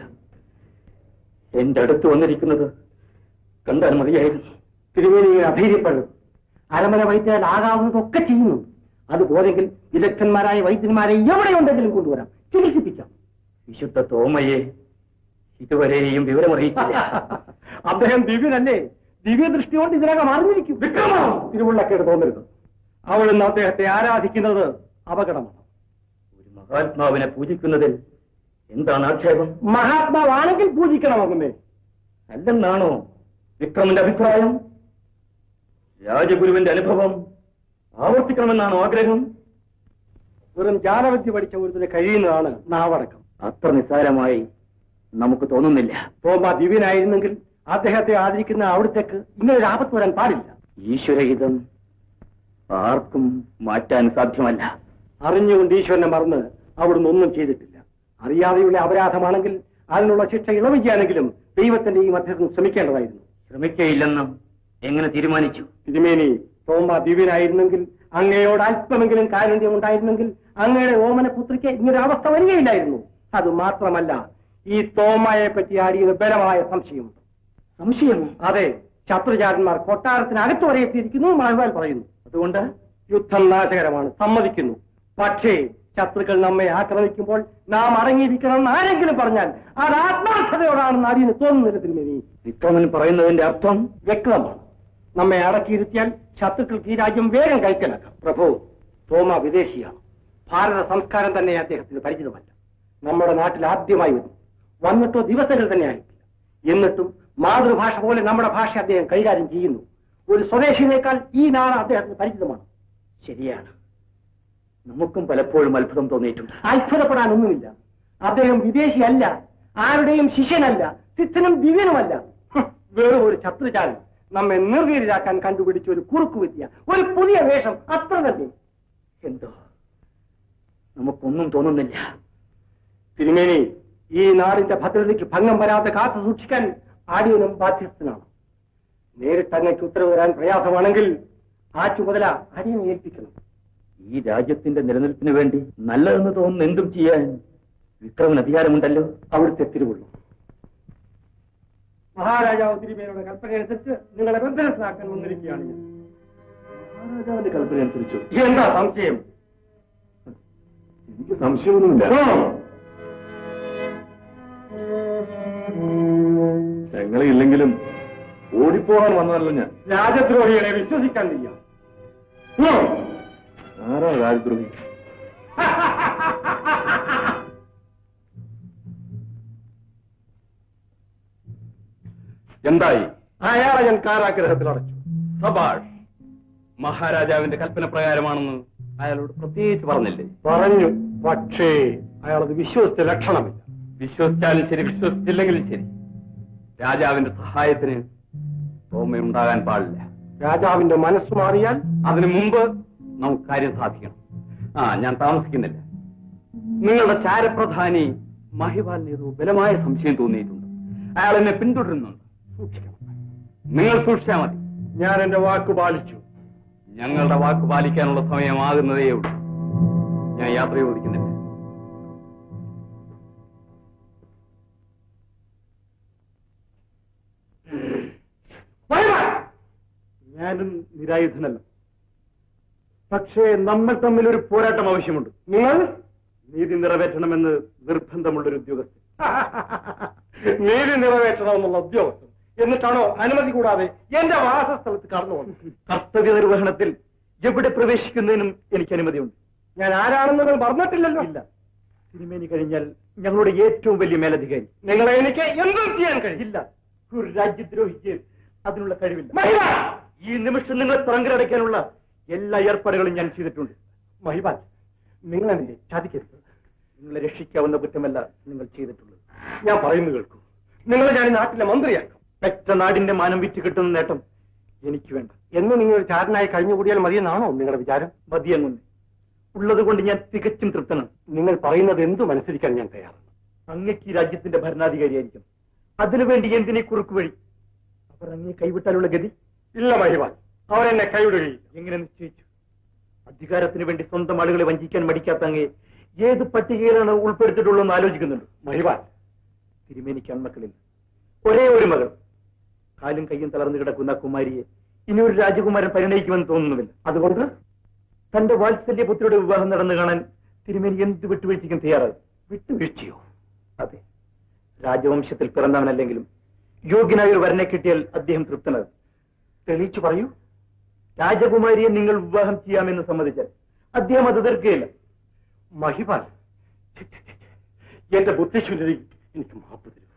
എന്റെ അടുത്ത് വന്നിരിക്കുന്നത് കണ്ടാൽ മതിയായിരുന്നു തിരുവേലി അധൈര്യപ്പെടും അരമന വൈദ്യൻ ആകാവുന്നതൊക്കെ ചെയ്യുന്നു അതുപോലെങ്കിൽ വിദഗ്ധന്മാരായ വൈദ്യന്മാരെ എവിടെയുണ്ടെങ്കിലും കൊണ്ടുവരാം ചികിത്സിപ്പിക്കാം വിശുദ്ധ തോമയെ ഇതുവരെയും വിവരമറിയിച്ചില്ല അദ്ദേഹം ദിവ്യനല്ലേ ദിവ്യദൃഷ്ടി കൊണ്ട് ഇതിനകം അറിഞ്ഞിരിക്കും വിക്രമം തിരുവുള്ളക്കേട് തോന്നരുത് അവിടുന്ന് അദ്ദേഹത്തെ ആരാധിക്കുന്നത് അപകടമാണ് ഒരു മഹാത്മാവിനെ പൂജിക്കുന്നതിൽ എന്താണ് ആക്ഷേപം മഹാത്മാവാണെങ്കിൽ പൂജിക്കണമെന്നേ അല്ലെന്നാണോ വിക്രമന്റെ അഭിപ്രായം രാജഗുരുവിന്റെ അനുഭവം ആവർത്തിക്കണമെന്നാണോ ആഗ്രഹം വെറും ജാലവിദ്യ പഠിച്ച ഒരുത്തിന് കഴിയുന്നതാണ് നാവടക്കം അത്ര നിസ്സാരമായി നമുക്ക് തോന്നുന്നില്ല തോമ ദിവ്യനായിരുന്നെങ്കിൽ അദ്ദേഹത്തെ ആദരിക്കുന്ന അവിടത്തേക്ക് ഇങ്ങനെ ആപത്ത് വരാൻ പാടില്ല ഈശ്വരഹിതം ആർക്കും മാറ്റാൻ സാധ്യമല്ല അറിഞ്ഞുകൊണ്ട് ഈശ്വരനെ മറന്ന് അവിടുന്ന് ഒന്നും ചെയ്തിട്ടില്ല അറിയാതെയുള്ള അപരാധമാണെങ്കിൽ അതിനുള്ള ശിക്ഷ ഇളവ് ചെയ്യാനെങ്കിലും ദൈവത്തിന്റെ ഈ മധ്യസ്ഥം ശ്രമിക്കേണ്ടതായിരുന്നു ശ്രമിക്കയില്ലെന്ന് എങ്ങനെ തീരുമാനിച്ചു തിരുമേനി തോമ ദിവ്യനായിരുന്നെങ്കിൽ അങ്ങയോട് അല്പമെങ്കിലും കാരുണ്യം ഉണ്ടായിരുന്നെങ്കിൽ അങ്ങയുടെ ഓമന പുത്രിക്ക് ഇങ്ങനൊരു അവസ്ഥ വരികയില്ലായിരുന്നു അത് മാത്രമല്ല ഈ തോമയെ പറ്റി ആടിയത് ബലമായ സംശയമുണ്ട് സംശയം അതെ ശത്രുചാരന്മാർ കൊട്ടാരത്തിനകത്ത് വരെ എത്തിയിരിക്കുന്നു മഹവാൽ പറയുന്നു അതുകൊണ്ട് യുദ്ധം നാശകരമാണ് സമ്മതിക്കുന്നു പക്ഷേ ശത്രുക്കൾ നമ്മെ ആക്രമിക്കുമ്പോൾ നാം അടങ്ങിയിരിക്കണം ആരെങ്കിലും പറഞ്ഞാൽ അത് ആത്മാർത്ഥതയോടാണെന്ന് അടിയന് തോന്നുന്നില്ല തിരുമേനി വിക്രമൻ പറയുന്നതിന്റെ അർത്ഥം വ്യക്തമാണ് നമ്മെ അടക്കിയിരുത്തിയാൽ ശത്രുക്കൾക്ക് ഈ രാജ്യം വേഗം കൈക്കലാക്കാം പ്രഭു തോമ വിദേശിയാണ് ഭാരത സംസ്കാരം തന്നെ അദ്ദേഹത്തിന് പരിചിതമല്ല നമ്മുടെ നാട്ടിൽ ആദ്യമായി വന്നു വന്നിട്ടോ ദിവസങ്ങൾ തന്നെ ആയിട്ടില്ല എന്നിട്ടും മാതൃഭാഷ പോലെ നമ്മുടെ ഭാഷ അദ്ദേഹം കൈകാര്യം ചെയ്യുന്നു ഒരു സ്വദേശിനേക്കാൾ ഈ നാട് അദ്ദേഹത്തിന് പരിചിതമാണ് ശരിയാണ് നമുക്കും പലപ്പോഴും അത്ഭുതം തോന്നിയിട്ടുണ്ട് അത്ഭുതപ്പെടാനൊന്നുമില്ല അദ്ദേഹം വിദേശിയല്ല ആരുടെയും ശിഷ്യനല്ല സിദ്ധനും ദിവ്യനുമല്ല ഹ്, വെറും ഒരു ശത്രുചാരൻ നമ്മെ നിർവീര്യരാക്കാൻ കണ്ടുപിടിച്ച ഒരു കുറുക്കുവിദ്യ ഒരു പുതിയ വേഷം അത്ര തന്നെ എന്തോ നമുക്കൊന്നും തോന്നുന്നില്ല തിരുമേനി ഈ നാടിന്റെ ഭദ്രതയ്ക്ക് ഭംഗം വരാതെ കാത്തു സൂക്ഷിക്കാൻ ആടിയനും ബാധ്യസ്ഥനാണ് നേരിട്ട് അങ്ങേക്ക് ഉത്തരവ് തരാൻ പ്രയാസമാണെങ്കിൽ ആ ചുമതല അടിയനെ ഏൽപ്പിക്കണം ഈ രാജ്യത്തിന്റെ നിലനിൽപ്പിന് വേണ്ടി നല്ലതെന്ന് തോന്നുന്ന എന്തും ചെയ്യാൻ വിക്രമന് അധികാരമുണ്ടല്ലോ അവിടുത്തെ തിരുവുള്ളു മഹാരാജാവ് തിരുമേനിയുടെ കൽപ്പന അനുസരിച്ച് നിങ്ങളെ ബന്ധനസ്ഥനാക്കാൻ വന്നിരിക്കുകയാണ് ഞാൻ മഹാരാജാവിന്റെ കൽപ്പന അനുസരിച്ചു എന്താ സംശയം എനിക്ക് സംശയമൊന്നുമില്ല ഞങ്ങളെ ഇല്ലെങ്കിലും ഓടിപ്പോകാൻ വന്നതല്ല ഞാൻ രാജദ്രോഹികളെ വിശ്വസിക്കാൻ വയ്യ ഉം. ആരാ രാജദ്രോഹി എന്തായി അയാളെ ഞാൻ കാരാഗ്രഹത്തിൽ അടച്ചു സബാഷ് മഹാരാജാവിന്റെ കൽപ്പന പ്രകാരമാണെന്ന് അയാളോട് പ്രത്യേകിച്ച് പറഞ്ഞില്ലേ പറഞ്ഞു പക്ഷേ അയാളത് വിശ്വസിച്ച ലക്ഷണമില്ല വിശ്വസിച്ചാലും ശരി വിശ്വസിച്ചില്ലെങ്കിലും ശരി രാജാവിന്റെ സഹായത്തിന് തോമയുണ്ടാകാൻ പാടില്ല രാജാവിന്റെ മനസ്സ് മാറിയാൽ അതിനു മുമ്പ് നമുക്ക് കാര്യം സാധിക്കണം ആ ഞാൻ താമസിക്കുന്നില്ല നിങ്ങളുടെ ചാരപ്രധാനി മഹിപാലിന് ഏതോ ബലമായ സംശയം തോന്നിയിട്ടുണ്ട് അയാൾ എന്നെ പിന്തുടരുന്നുണ്ട് സൂക്ഷിക്കണം നിങ്ങൾ സൂക്ഷിച്ചാൽ മതി ഞാൻ എന്റെ വാക്ക് പാലിച്ചു ഞങ്ങളുടെ വാക്ക് പാലിക്കാനുള്ള സമയമാകുന്നതേ ഉള്ളൂ ഞാൻ യാത്ര ചോദിക്കുന്നില്ല വരുവാൻ. ഞാനും നിരായുധനല്ല പക്ഷേ നമ്മൾ തമ്മിൽ ഒരു പോരാട്ടം ആവശ്യമുണ്ട് നിങ്ങൾ നീതി നിറവേറ്റണമെന്ന് നിർബന്ധമുള്ളൊരു ഉദ്യോഗസ്ഥൻ നീതി നിറവേറ്റണമെന്നുള്ള ഉദ്യോഗസ്ഥൻ എന്നിട്ടാണോ അനുമതി കൂടാതെ എന്റെ വാസസ്ഥലത്ത് കടന്നു വന്നത് കർത്തവ്യ നിർവഹണത്തിൽ എവിടെ പ്രവേശിക്കുന്നതിനും എനിക്ക് അനുമതിയുണ്ട് ഞാൻ ആരാണെന്ന് നിങ്ങൾ പറഞ്ഞിട്ടില്ലല്ലോ ഇല്ല തിരുമേനി കഴിഞ്ഞാൽ ഞങ്ങളുടെ ഏറ്റവും വലിയ മേലധികാരി നിങ്ങളെ എനിക്ക് എന്തും ചെയ്യാൻ കഴിയില്ല ഒരു രാജ്യദ്രോഹിക്ക് അതിനുള്ള കഴിവില്ല ഈ നിമിഷം നിങ്ങളെ തുറങ്കരടയ്ക്കാനുള്ള എല്ലാ ഏർപ്പാടുകളും ഞാൻ ചെയ്തിട്ടുണ്ട് മഹിബാൽ നിങ്ങൾ എന്നെ ചതിക്കരുത് നിങ്ങളെ രക്ഷിക്കാവുന്ന കുറ്റമല്ല നിങ്ങൾ ചെയ്തിട്ടുള്ളത് ഞാൻ പറയുന്നു കേൾക്കൂ നിങ്ങളെ ഞാൻ ഈ നാട്ടിലെ മന്ത്രിയാക്കും പെറ്റ നാടിന്റെ മാനം വിറ്റ് കിട്ടുന്ന നേട്ടം എനിക്ക് വേണ്ട എന്ന് നിങ്ങൾ ഒരു ചാരനായി കഴിഞ്ഞുകൂടിയാൽ മതിയെന്നാണോ നിങ്ങളുടെ വിചാരം മതിയെന്നുണ്ട് ഉള്ളത് കൊണ്ട് ഞാൻ തികച്ചും തൃപ്തനാണ് നിങ്ങൾ പറയുന്നത് എന്തും അനുസരിക്കാൻ ഞാൻ തയ്യാറാണ് അങ്ങക്ക് ഈ രാജ്യത്തിന്റെ ഭരണാധികാരിയായിരിക്കും അതിനുവേണ്ടി എന്തിനീ കുറുക്ക് വഴി അവർ അങ്ങേ കൈവിട്ടാലുള്ള ഗതി ഇല്ല മഹിവാൻ അവരെന്നെ കൈവിടുകയില്ല എങ്ങനെ നിശ്ചയിച്ചു അധികാരത്തിന് വേണ്ടി സ്വന്തം ആളുകളെ വഞ്ചിക്കാൻ മടിക്കാത്ത അങ്ങേ ഏത് പട്ടികയിലാണ് ഉൾപ്പെടുത്തിയിട്ടുള്ളതെന്ന് ആലോചിക്കുന്നുണ്ട് മഹിവാൻ തിരുമേനിക്ക് അൺമക്കളില്ല ഒരേ ഒരു മകൾ കാലും കയ്യും തളർന്നു കിടക്കുന്ന ആ കുമാരിയെ ഇനി ഒരു രാജകുമാരൻ പരിണയിക്കുമെന്ന് തോന്നുന്നുമില്ല അതുകൊണ്ട് തന്റെ വാത്സല്യ പുത്രിയുടെ വിവാഹം നടന്നു കാണാൻ തിരുമേനി എന്ത് വിട്ടുവീഴ്ചയ്ക്കും തയ്യാറായി വിട്ടുവീഴ്ചയോ അതെ രാജവംശത്തിൽ പിറന്നവനല്ലെങ്കിലും യോഗ്യനായ ഒരു വരനെ കിട്ടിയാൽ അദ്ദേഹം തൃപ്തനാകും തെളിയിച്ചു പറയൂ രാജകുമാരിയെ നിങ്ങൾ വിവാഹം ചെയ്യാമെന്ന് സമ്മതിച്ചാൽ അദ്ദേഹം അത് എതിർക്കുകയില്ല മഹിപാൽ ഛെ, ഛെ, ഛെ, ഛെ. എന്റെ ബുദ്ധിശൂന്യത എനിക്ക് മാപ്പ് തരൂ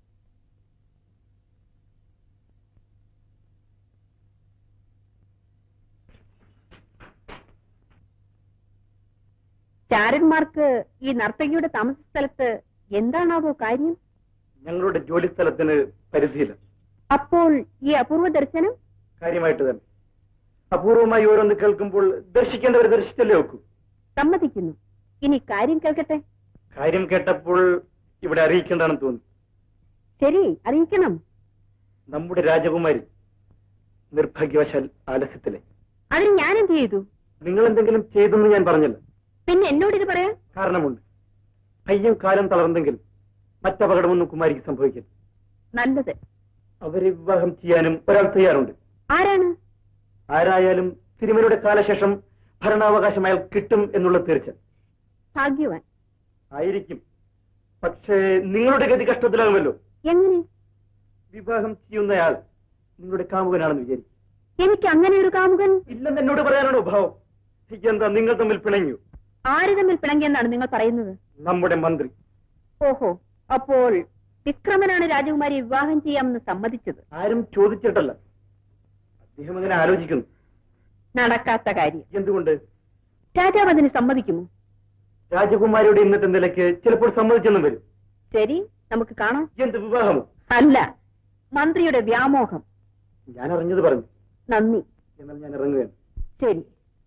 ചാരന്മാർക്ക് ഈ നർത്തകിയുടെ താമസ സ്ഥലത്ത് എന്താണാവോ കാര്യം ഞങ്ങളുടെ ജോലി സ്ഥലത്തിന് പരിധിയില്ല അപ്പോൾ ഈ അപൂർവ ദർശനം കാര്യമായിട്ട് തന്നെ അപൂർവമായി ഓരോന്ന് കേൾക്കുമ്പോൾ ദർശിക്കേണ്ടവർ ദർശിച്ചല്ലേ വെക്കൂ സമ്മതിക്കുന്നു ഇനി കാര്യം കേൾക്കട്ടെ കാര്യം കേട്ടപ്പോൾ ഇവിടെ അറിയിക്കേണ്ടാണെന്ന് തോന്നി ശരി അറിയിക്കണം നമ്മുടെ രാജകുമാരി നിർഭാഗ്യവശാൽ ആലസ്യത്തിലെ അതിന് ഞാൻ എന്ത് ചെയ്തു നിങ്ങൾ എന്തെങ്കിലും ചെയ്തെന്ന് ഞാൻ പറഞ്ഞില്ല പിന്നെ എന്നോട് ഇത് പറയാം കാരണമുണ്ട് കയ്യും കാലം തളർന്നെങ്കിലും മറ്റപകടമൊന്നും കുമാരിക്ക് സംഭവിക്കില്ല നല്ലത് അവരെ വിവാഹം ചെയ്യാനും ഒരാൾ തയ്യാറുണ്ട് ആരാണ് ആരായാലും തിരുമലയുടെ കാലശേഷം ഭരണാവകാശം അയാൾ കിട്ടും എന്നുള്ള തീർച്ച ഭാഗ്യവാൻ ആയിരിക്കും പക്ഷേ നിങ്ങളുടെ ഗതി കഷ്ടത്തിലാകുമല്ലോ എങ്ങനെ വിവാഹം ചെയ്യുന്നയാൾ നിങ്ങളുടെ കാമുകനാണെന്ന് വിചാരിക്കും എനിക്ക് അങ്ങനെ ഒരു കാമുകൻ ഇല്ലെന്ന് എന്നോട് പറയാനാണോ ഭാവം എന്താ നിങ്ങൾ തമ്മിൽ പിണങ്ങു ആര് തമ്മിൽ പിണങ്ങിയെന്നാണ് നിങ്ങൾ പറയുന്നത് നമ്മുടെ മന്ത്രി ഓഹോ അപ്പോൾ വിക്രമനാണ് രാജകുമാരി വിവാഹം ചെയ്യാമെന്ന് സമ്മതിച്ചത് ആരും ചോദിച്ചിട്ടല്ല അദ്ദേഹം അങ്ങനെ ആലോചിക്കുന്നു നടക്കാത്ത കാര്യം എന്തുകൊണ്ട് രാജാവ് അതിന് സമ്മതിക്കുമോ രാജകുമാരിയുടെ ഇന്നത്തെ നിലയ്ക്ക് ചിലപ്പോൾ സമ്മതിച്ചെന്നും വരും ശരി നമുക്ക് കാണാം എന്ത് വിവാഹമോ അല്ല മന്ത്രിയുടെ വ്യാമോഹം ഞാൻ അറിഞ്ഞത് പറഞ്ഞു നന്ദി എന്നാൽ ഞാൻ ഇറങ്ങുകയാണ് ശരി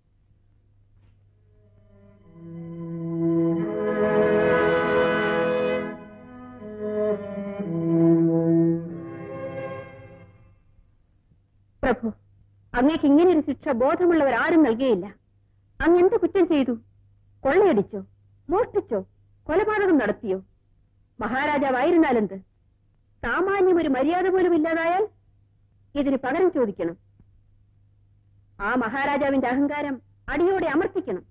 പ്രഭു അങ്ങേക്ക് ഇങ്ങനെ ഒരു ശിക്ഷ ബോധമുള്ളവർ ആരും നൽകിയില്ല അങ്ങ് എന്ത് കുറ്റം ചെയ്തു കൊള്ളയടിച്ചോ മോഷ്ടിച്ചോ കൊലപാതകം നടത്തിയോ മഹാരാജാവായിരുന്നാലെന്ത് സാമാന്യം ഒരു മര്യാദ പോലും ഇല്ലാതായാൽ ഇതിന് പകരം ചോദിക്കണം ആ മഹാരാജാവിന്റെ അഹങ്കാരം അടിയോടെ അമർത്തിക്കണം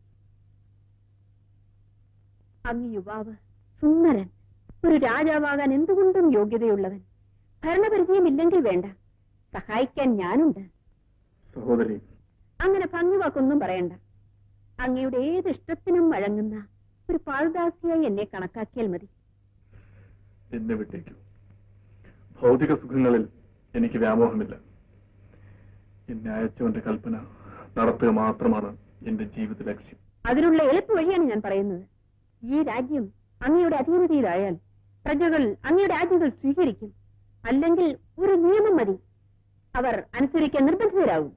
അങ്ങ് യുവാവ് സുന്ദരൻ ഒരു രാജാവാകാൻ എന്തുകൊണ്ടും യോഗ്യതയുള്ളവൻ ഭരണപരിചയമില്ലെങ്കിൽ വേണ്ട സഹായിക്കാൻ ഞാനുണ്ട് സഹോദരി അങ്ങനെ ഭംഗിവാക്കൊന്നും പറയണ്ട അങ്ങയുടെ ഏത് ഇഷ്ടത്തിനും വഴങ്ങുന്ന ഒരു പാൽദാസിയായി എന്നെ കണക്കാക്കിയാൽ മതി എന്നെ വിട്ടേക്കൂ ഭൗതിക സുഖങ്ങളിൽ എനിക്ക് വ്യാമോഹമില്ല എന്നെ അയച്ചവന്റെ കൽപ്പന നടത്തുക മാത്രമാണ് എന്റെ ജീവിത ലക്ഷ്യം അതിനുള്ള എളുപ്പ വഴിയാണ് ഞാൻ പറയുന്നത് ഈ രാജ്യം അങ്ങയുടെ അധീനതയിലായാൽ പ്രജകൾ അങ്ങയുടെ ആജ്ഞകൾ സ്വീകരിക്കും അല്ലെങ്കിൽ ഒരു നിയമം മതി അവർ അനുസരിക്കാൻ നിർബന്ധിതരാകും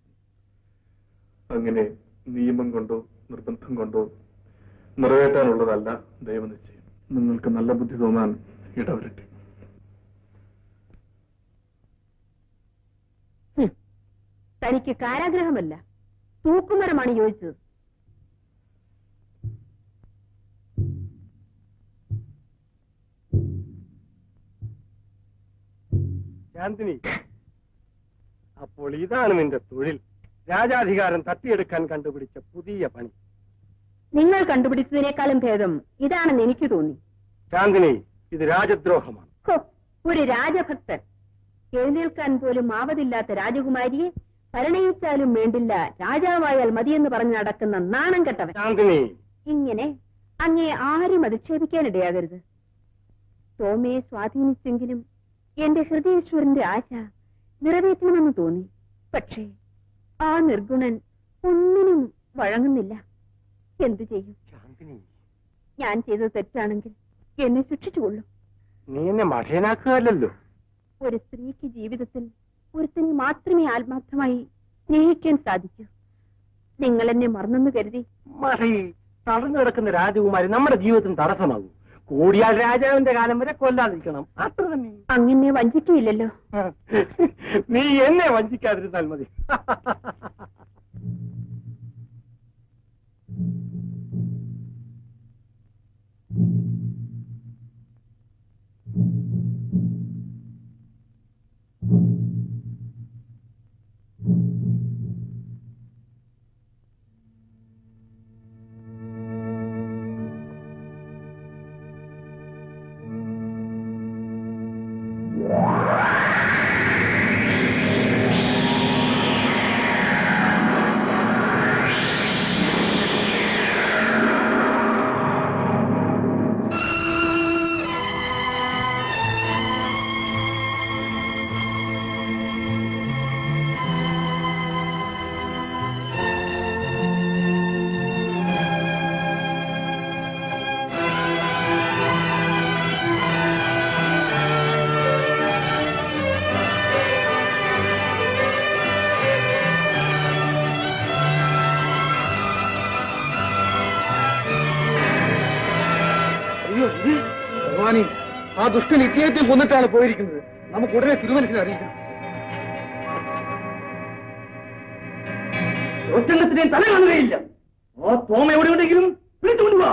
അങ്ങനെ നിയമം കൊണ്ടോ നിർബന്ധം കൊണ്ടോ നിറവേറ്റാനുള്ളതല്ല ദൈവനിശ്ചയം നിങ്ങൾക്ക് നല്ല ബുദ്ധി തോന്നാൻ ഇടവരട്ടെ ഹും. തനിക്ക് കാരാഗ്രഹമല്ല തൂക്കുമരമാണ് യോജിച്ചത് ശാന്തിനി അപ്പോൾ ഇതാണ് നിന്റെ തൊഴിൽ രാജാധികാരം തട്ടിയെടുക്കാൻ കണ്ടുപിടിച്ച പുതിയ പണി നിങ്ങൾ കണ്ടുപിടിച്ചതിനേക്കാളും ഭേദം ഇതാണെന്ന് എനിക്ക് തോന്നി ശാന്തിനി ഇത് രാജദ്രോഹമാണ് ഹോ, ഒരു രാജഭക്തൻ എഴുന്നേൽക്കാൻ പോലും ആവതില്ലാത്ത രാജകുമാരിയെ പരിണയിച്ചാലും വേണ്ടില്ല രാജാവായാൽ മതിയെന്ന് പറഞ്ഞു നടക്കുന്ന നാണം കെട്ടവൻ ശാന്തിനി ഇങ്ങനെ അങ്ങേ ആരും അധിക്ഷേപിക്കാനിടയാകരുത് ടോമയെ സ്വാധീനിച്ചെങ്കിലും എന്റെ ഹൃദയേശ്വരന്റെ ആശ നിറവേറ്റണമെന്ന് തോന്നി പക്ഷേ ആ നിർഗുണൻ ഒന്നിനും വഴങ്ങുന്നില്ല എന്തു ചെയ്യും ശാന്തിനി ഞാൻ ചെയ്തത് തെറ്റാണെങ്കിൽ എന്നെ ശിക്ഷിച്ചുകൊള്ളൂ നീ എന്നെ മഠയനാക്കുകയല്ലോ ഒരു സ്ത്രീക്ക് ജീവിതത്തിൽ ഒരുത്തിനെ മാത്രമേ ആത്മാർത്ഥമായി സ്നേഹിക്കാൻ സാധിക്കൂ നിങ്ങൾ എന്നെ മറന്നെന്ന് കരുതി മറി തടഞ്ഞു കിടക്കുന്ന രാജകുമാരി നമ്മുടെ ജീവിതത്തിന് തടസ്സമാകും കൂടിയാൽ രാജാവിന്റെ കാലം വരെ കൊല്ലാതിരിക്കണം അത്ര തന്നെ അങ്ങനെ വഞ്ചിക്കുകയില്ലല്ലോ നീ എന്നെ വഞ്ചിക്കാതിരുന്നാൽ മതി അയ്യോ ഇത് ഭഗവാനി ആ ദുഷ്ടൻ ഇദ്ദേഹത്തെ കൊന്നിട്ടാണ് പോയിരിക്കുന്നത് നമുക്ക് ഉടനെ തിരുമനസിനെ അറിയിക്കണം ഒറ്റെണ്ണത്തിനെ തല കാണുകയില്ല ആ തോമ എവിടെയുണ്ടെങ്കിലും വിളിച്ചുകൊണ്ടുപോവാ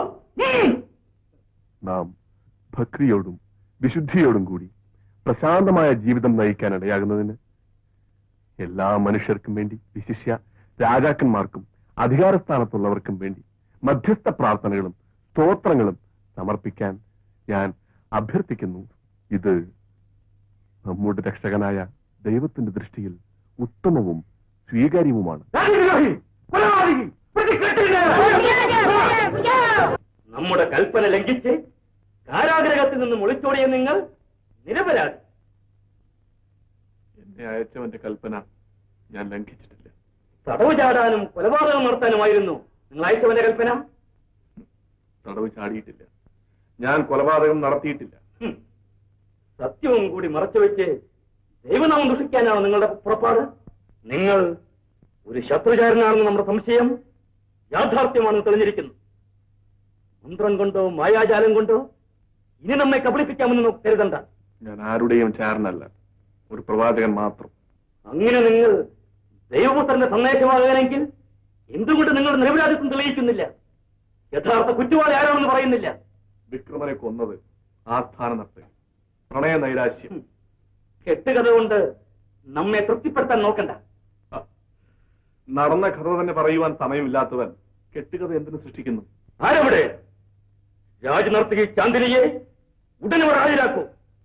നാം ഭക്തിയോടും വിശുദ്ധിയോടും കൂടി പ്രശാന്തമായ ജീവിതം നയിക്കാൻ ഇടയാകുന്നതിന് എല്ലാ മനുഷ്യർക്കും വേണ്ടി വിശിഷ്യ രാജാക്കന്മാർക്കും അധികാരസ്ഥാനത്തുള്ളവർക്കും വേണ്ടി മധ്യസ്ഥ പ്രാർത്ഥനകളും സ്തോത്രങ്ങളും സമർപ്പിക്കാൻ ഞാൻ അഭ്യർത്ഥിക്കുന്നു ഇത് നമ്മുടെ രക്ഷകനായ ദൈവത്തിന്റെ ദൃഷ്ടിയിൽ ഉത്തമവും സ്വീകാര്യവുമാണ് നമ്മുടെ കൽപ്പന ലംഘിച്ച് കാരാഗ്രഹത്തിൽ നിന്നും ഒളിച്ചോടിയ നിങ്ങൾ നിരപരാധി എന്നെ അയച്ചവന്റെ കൽപ്പന ഞാൻ ലംഘിച്ചിട്ടില്ല തടവ് ചാടാനും കൊലപാതകം നടത്താനുമായിരുന്നു നിങ്ങൾ അയച്ചവന്റെ കൽപ്പന തടവ് ചാടിയിട്ടില്ല ഞാൻ കൊലപാതകം നടത്തിയിട്ടില്ല ഹും. സത്യവും കൂടി മറച്ചുവെച്ച് ദൈവനാമം ദുഷിക്കാനാണ് നിങ്ങളുടെ പുറപ്പാട് നിങ്ങൾ ഒരു ശത്രുചാരനാണെന്ന് നമ്മുടെ സംശയം യാഥാർത്ഥ്യമാണെന്ന് തെളിഞ്ഞിരിക്കുന്നു മന്ത്രം കൊണ്ടോ മായാജാലം കൊണ്ടോ ഇനി നമ്മെ കബളിപ്പിക്കാമെന്ന് നമുക്ക് കരുതണ്ട ഞാൻ ആരുടെയും ചാരനല്ല ഒരു പ്രവാചകൻ മാത്രം അങ്ങനെ നിങ്ങൾ ദൈവപുത്രന്റെ സന്ദേശമാകാനെങ്കിൽ എന്തുകൊണ്ട് നിങ്ങളുടെ നിരപരാധിത്വം തെളിയിക്കുന്നില്ല യഥാർത്ഥ കുറ്റവാളി ആരാണെന്ന് പറയുന്നില്ല വിക്രമനെ കൊന്നത് ആസ്ഥാന നർത്തകൻ പ്രണയ നൈരാശ്യം കെട്ടുകഥ കൊണ്ട് നമ്മെ തൃപ്തിപ്പെടുത്താൻ നോക്കണ്ട ആ, നടന്ന കഥ തന്നെ പറയുവാൻ സമയമില്ലാത്തവൻ കെട്ടുകഥ എന്തിനു സൃഷ്ടിക്കുന്നു ആരവിടെ രാജനർത്തകി ചാന്ദിനിയെ ഉടനെ ഇവിടെ ഹാജരാക്കൂ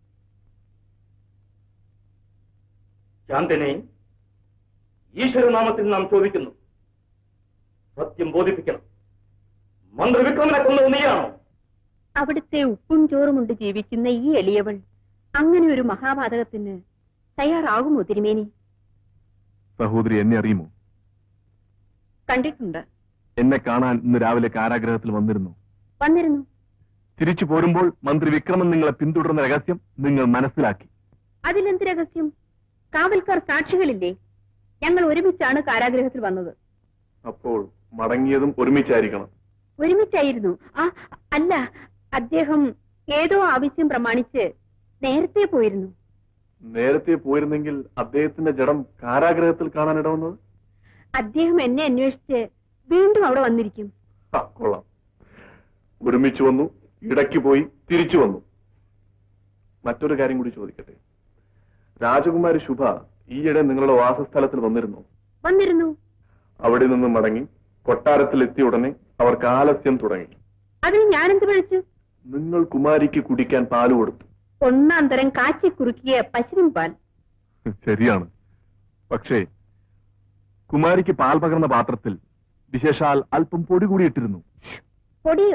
ചാന്ദിനി ഈശ്വരനാമത്തിൽ നാം ചോദിക്കുന്നു സത്യം ബോധിപ്പിക്കണം മന്ത്രവിക്രമനെ കൊന്നത് നീയാണോ അവിടുത്തെ ഉപ്പും ചോറും കൊണ്ട് ജീവിക്കുന്ന ഈ എളിയവൾ അങ്ങനെ ഒരു മഹാപാതകത്തിന് തയ്യാറാകുമോ തിരുമേനി സഹോദരി എന്നെ അറിയുമോ കണ്ടിട്ടുണ്ട് എന്നെ കാണാൻ ഇന്ന് രാവിലെ കാരാഗ്രഹത്തിൽ വന്നിരുന്നു വന്നിരുന്നു തിരിച്ചു പോരുമ്പോൾ മന്ത്രി വിക്രമൻ നിങ്ങളെ പിന്തുടർന്ന രഹസ്യം നിങ്ങൾ മനസ്സിലാക്കി അതിലെന്ത് രഹസ്യം കാവൽക്കാർ സാക്ഷികളില്ലേ ഞങ്ങൾ ഒരുമിച്ചാണ് കാരാഗ്രഹത്തിൽ വന്നത് അപ്പോൾ മടങ്ങിയതും ഒരുമിച്ചായിരിക്കണം ഒരുമിച്ചായിരുന്നു ആ അല്ല അദ്ദേഹം ഏതോ ആവശ്യം പ്രമാണിച്ച് നേരത്തെ പോയിരുന്നു നേരത്തെ പോയിരുന്നെങ്കിൽ അദ്ദേഹത്തിന്റെ ജഡം കാരാഗ്രഹത്തിൽ കാണാൻ ഇടവന്നത് അദ്ദേഹം എന്നെ അന്വേഷിച്ച് വീണ്ടും അവിടെ വന്നിരിക്കും ആ, കൊള്ളാം ഒരുമിച്ച് വന്നു ഇടയ്ക്ക് പോയി തിരിച്ചു വന്നു മറ്റൊരു കാര്യം കൂടി ചോദിക്കട്ടെ രാജകുമാരി ശുഭ ഈയിടെ നിങ്ങളുടെ വാസസ്ഥലത്തിൽ വന്നിരുന്നു വന്നിരുന്നു അവിടെ നിന്ന് മടങ്ങി കൊട്ടാരത്തിൽ എത്തിയ ഉടനെ അവർക്ക് ആലസ്യം തുടങ്ങി അതിന് ഞാനെന്ത് പഴിച്ചു നിങ്ങൾ കുമാരിക്ക് കുടിക്കാൻ പാല് കൊടുത്തു ഒന്നാം തരം കാച്ചി കുറുക്കിയ പശുവിൻ പാൽ ശരിയാണ് പക്ഷേ കുമാരിക്ക് പാൽ പകർന്ന പാത്രത്തിൽ വിശേഷാൽ അല്പം പൊടി കൂടി ഇട്ടിരുന്നു പൊടിയോ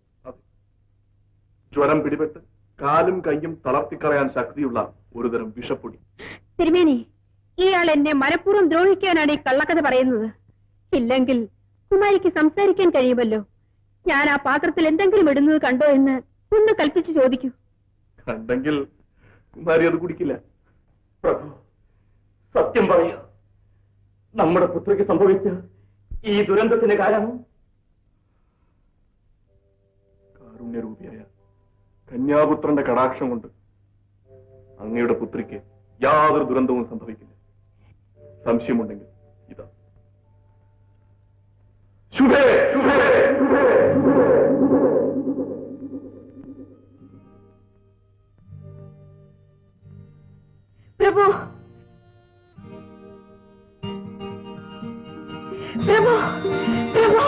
ജ്വരം പിടിപെട്ട് കാലും കൈയും തളർത്തിക്കളയാൻ ശക്തിയുള്ള ഒരുതരം വിഷപ്പൊടി തിരുമേനി ഇയാൾ എന്നെ മനഃപൂർവ്വം ദ്രോഹിക്കാനാണ് ഈ കള്ളക്കഥ പറയുന്നത് ഇല്ലെങ്കിൽ കുമാരിക്ക് സംസാരിക്കാൻ കഴിയുമല്ലോ ഞാൻ ആ പാത്രത്തിൽ എന്തെങ്കിലും ഇടുന്നത് കണ്ടോ എന്ന് ഒന്ന് കൽപ്പിച്ചു ചോദിക്കൂ കണ്ടെങ്കിൽ കുമാരി അത് കുടിക്കില്ല പ്രഭു സത്യം പറയുക നമ്മുടെ പുത്രിക്ക് സംഭവിച്ച ഈ ദുരന്തത്തിന് കാരണം കാരുണ്യരൂപിയായ കന്യാപുത്രന്റെ കടാക്ഷം കൊണ്ട് അങ്ങയുടെ പുത്രിക്ക് യാതൊരു ദുരന്തവും സംഭവിക്കില്ല സംശയമുണ്ടെങ്കിൽ ഇതാ ശുഭേ ശുഭേ ശുഭേ പ്രഭു പ്രഭു പ്രഭു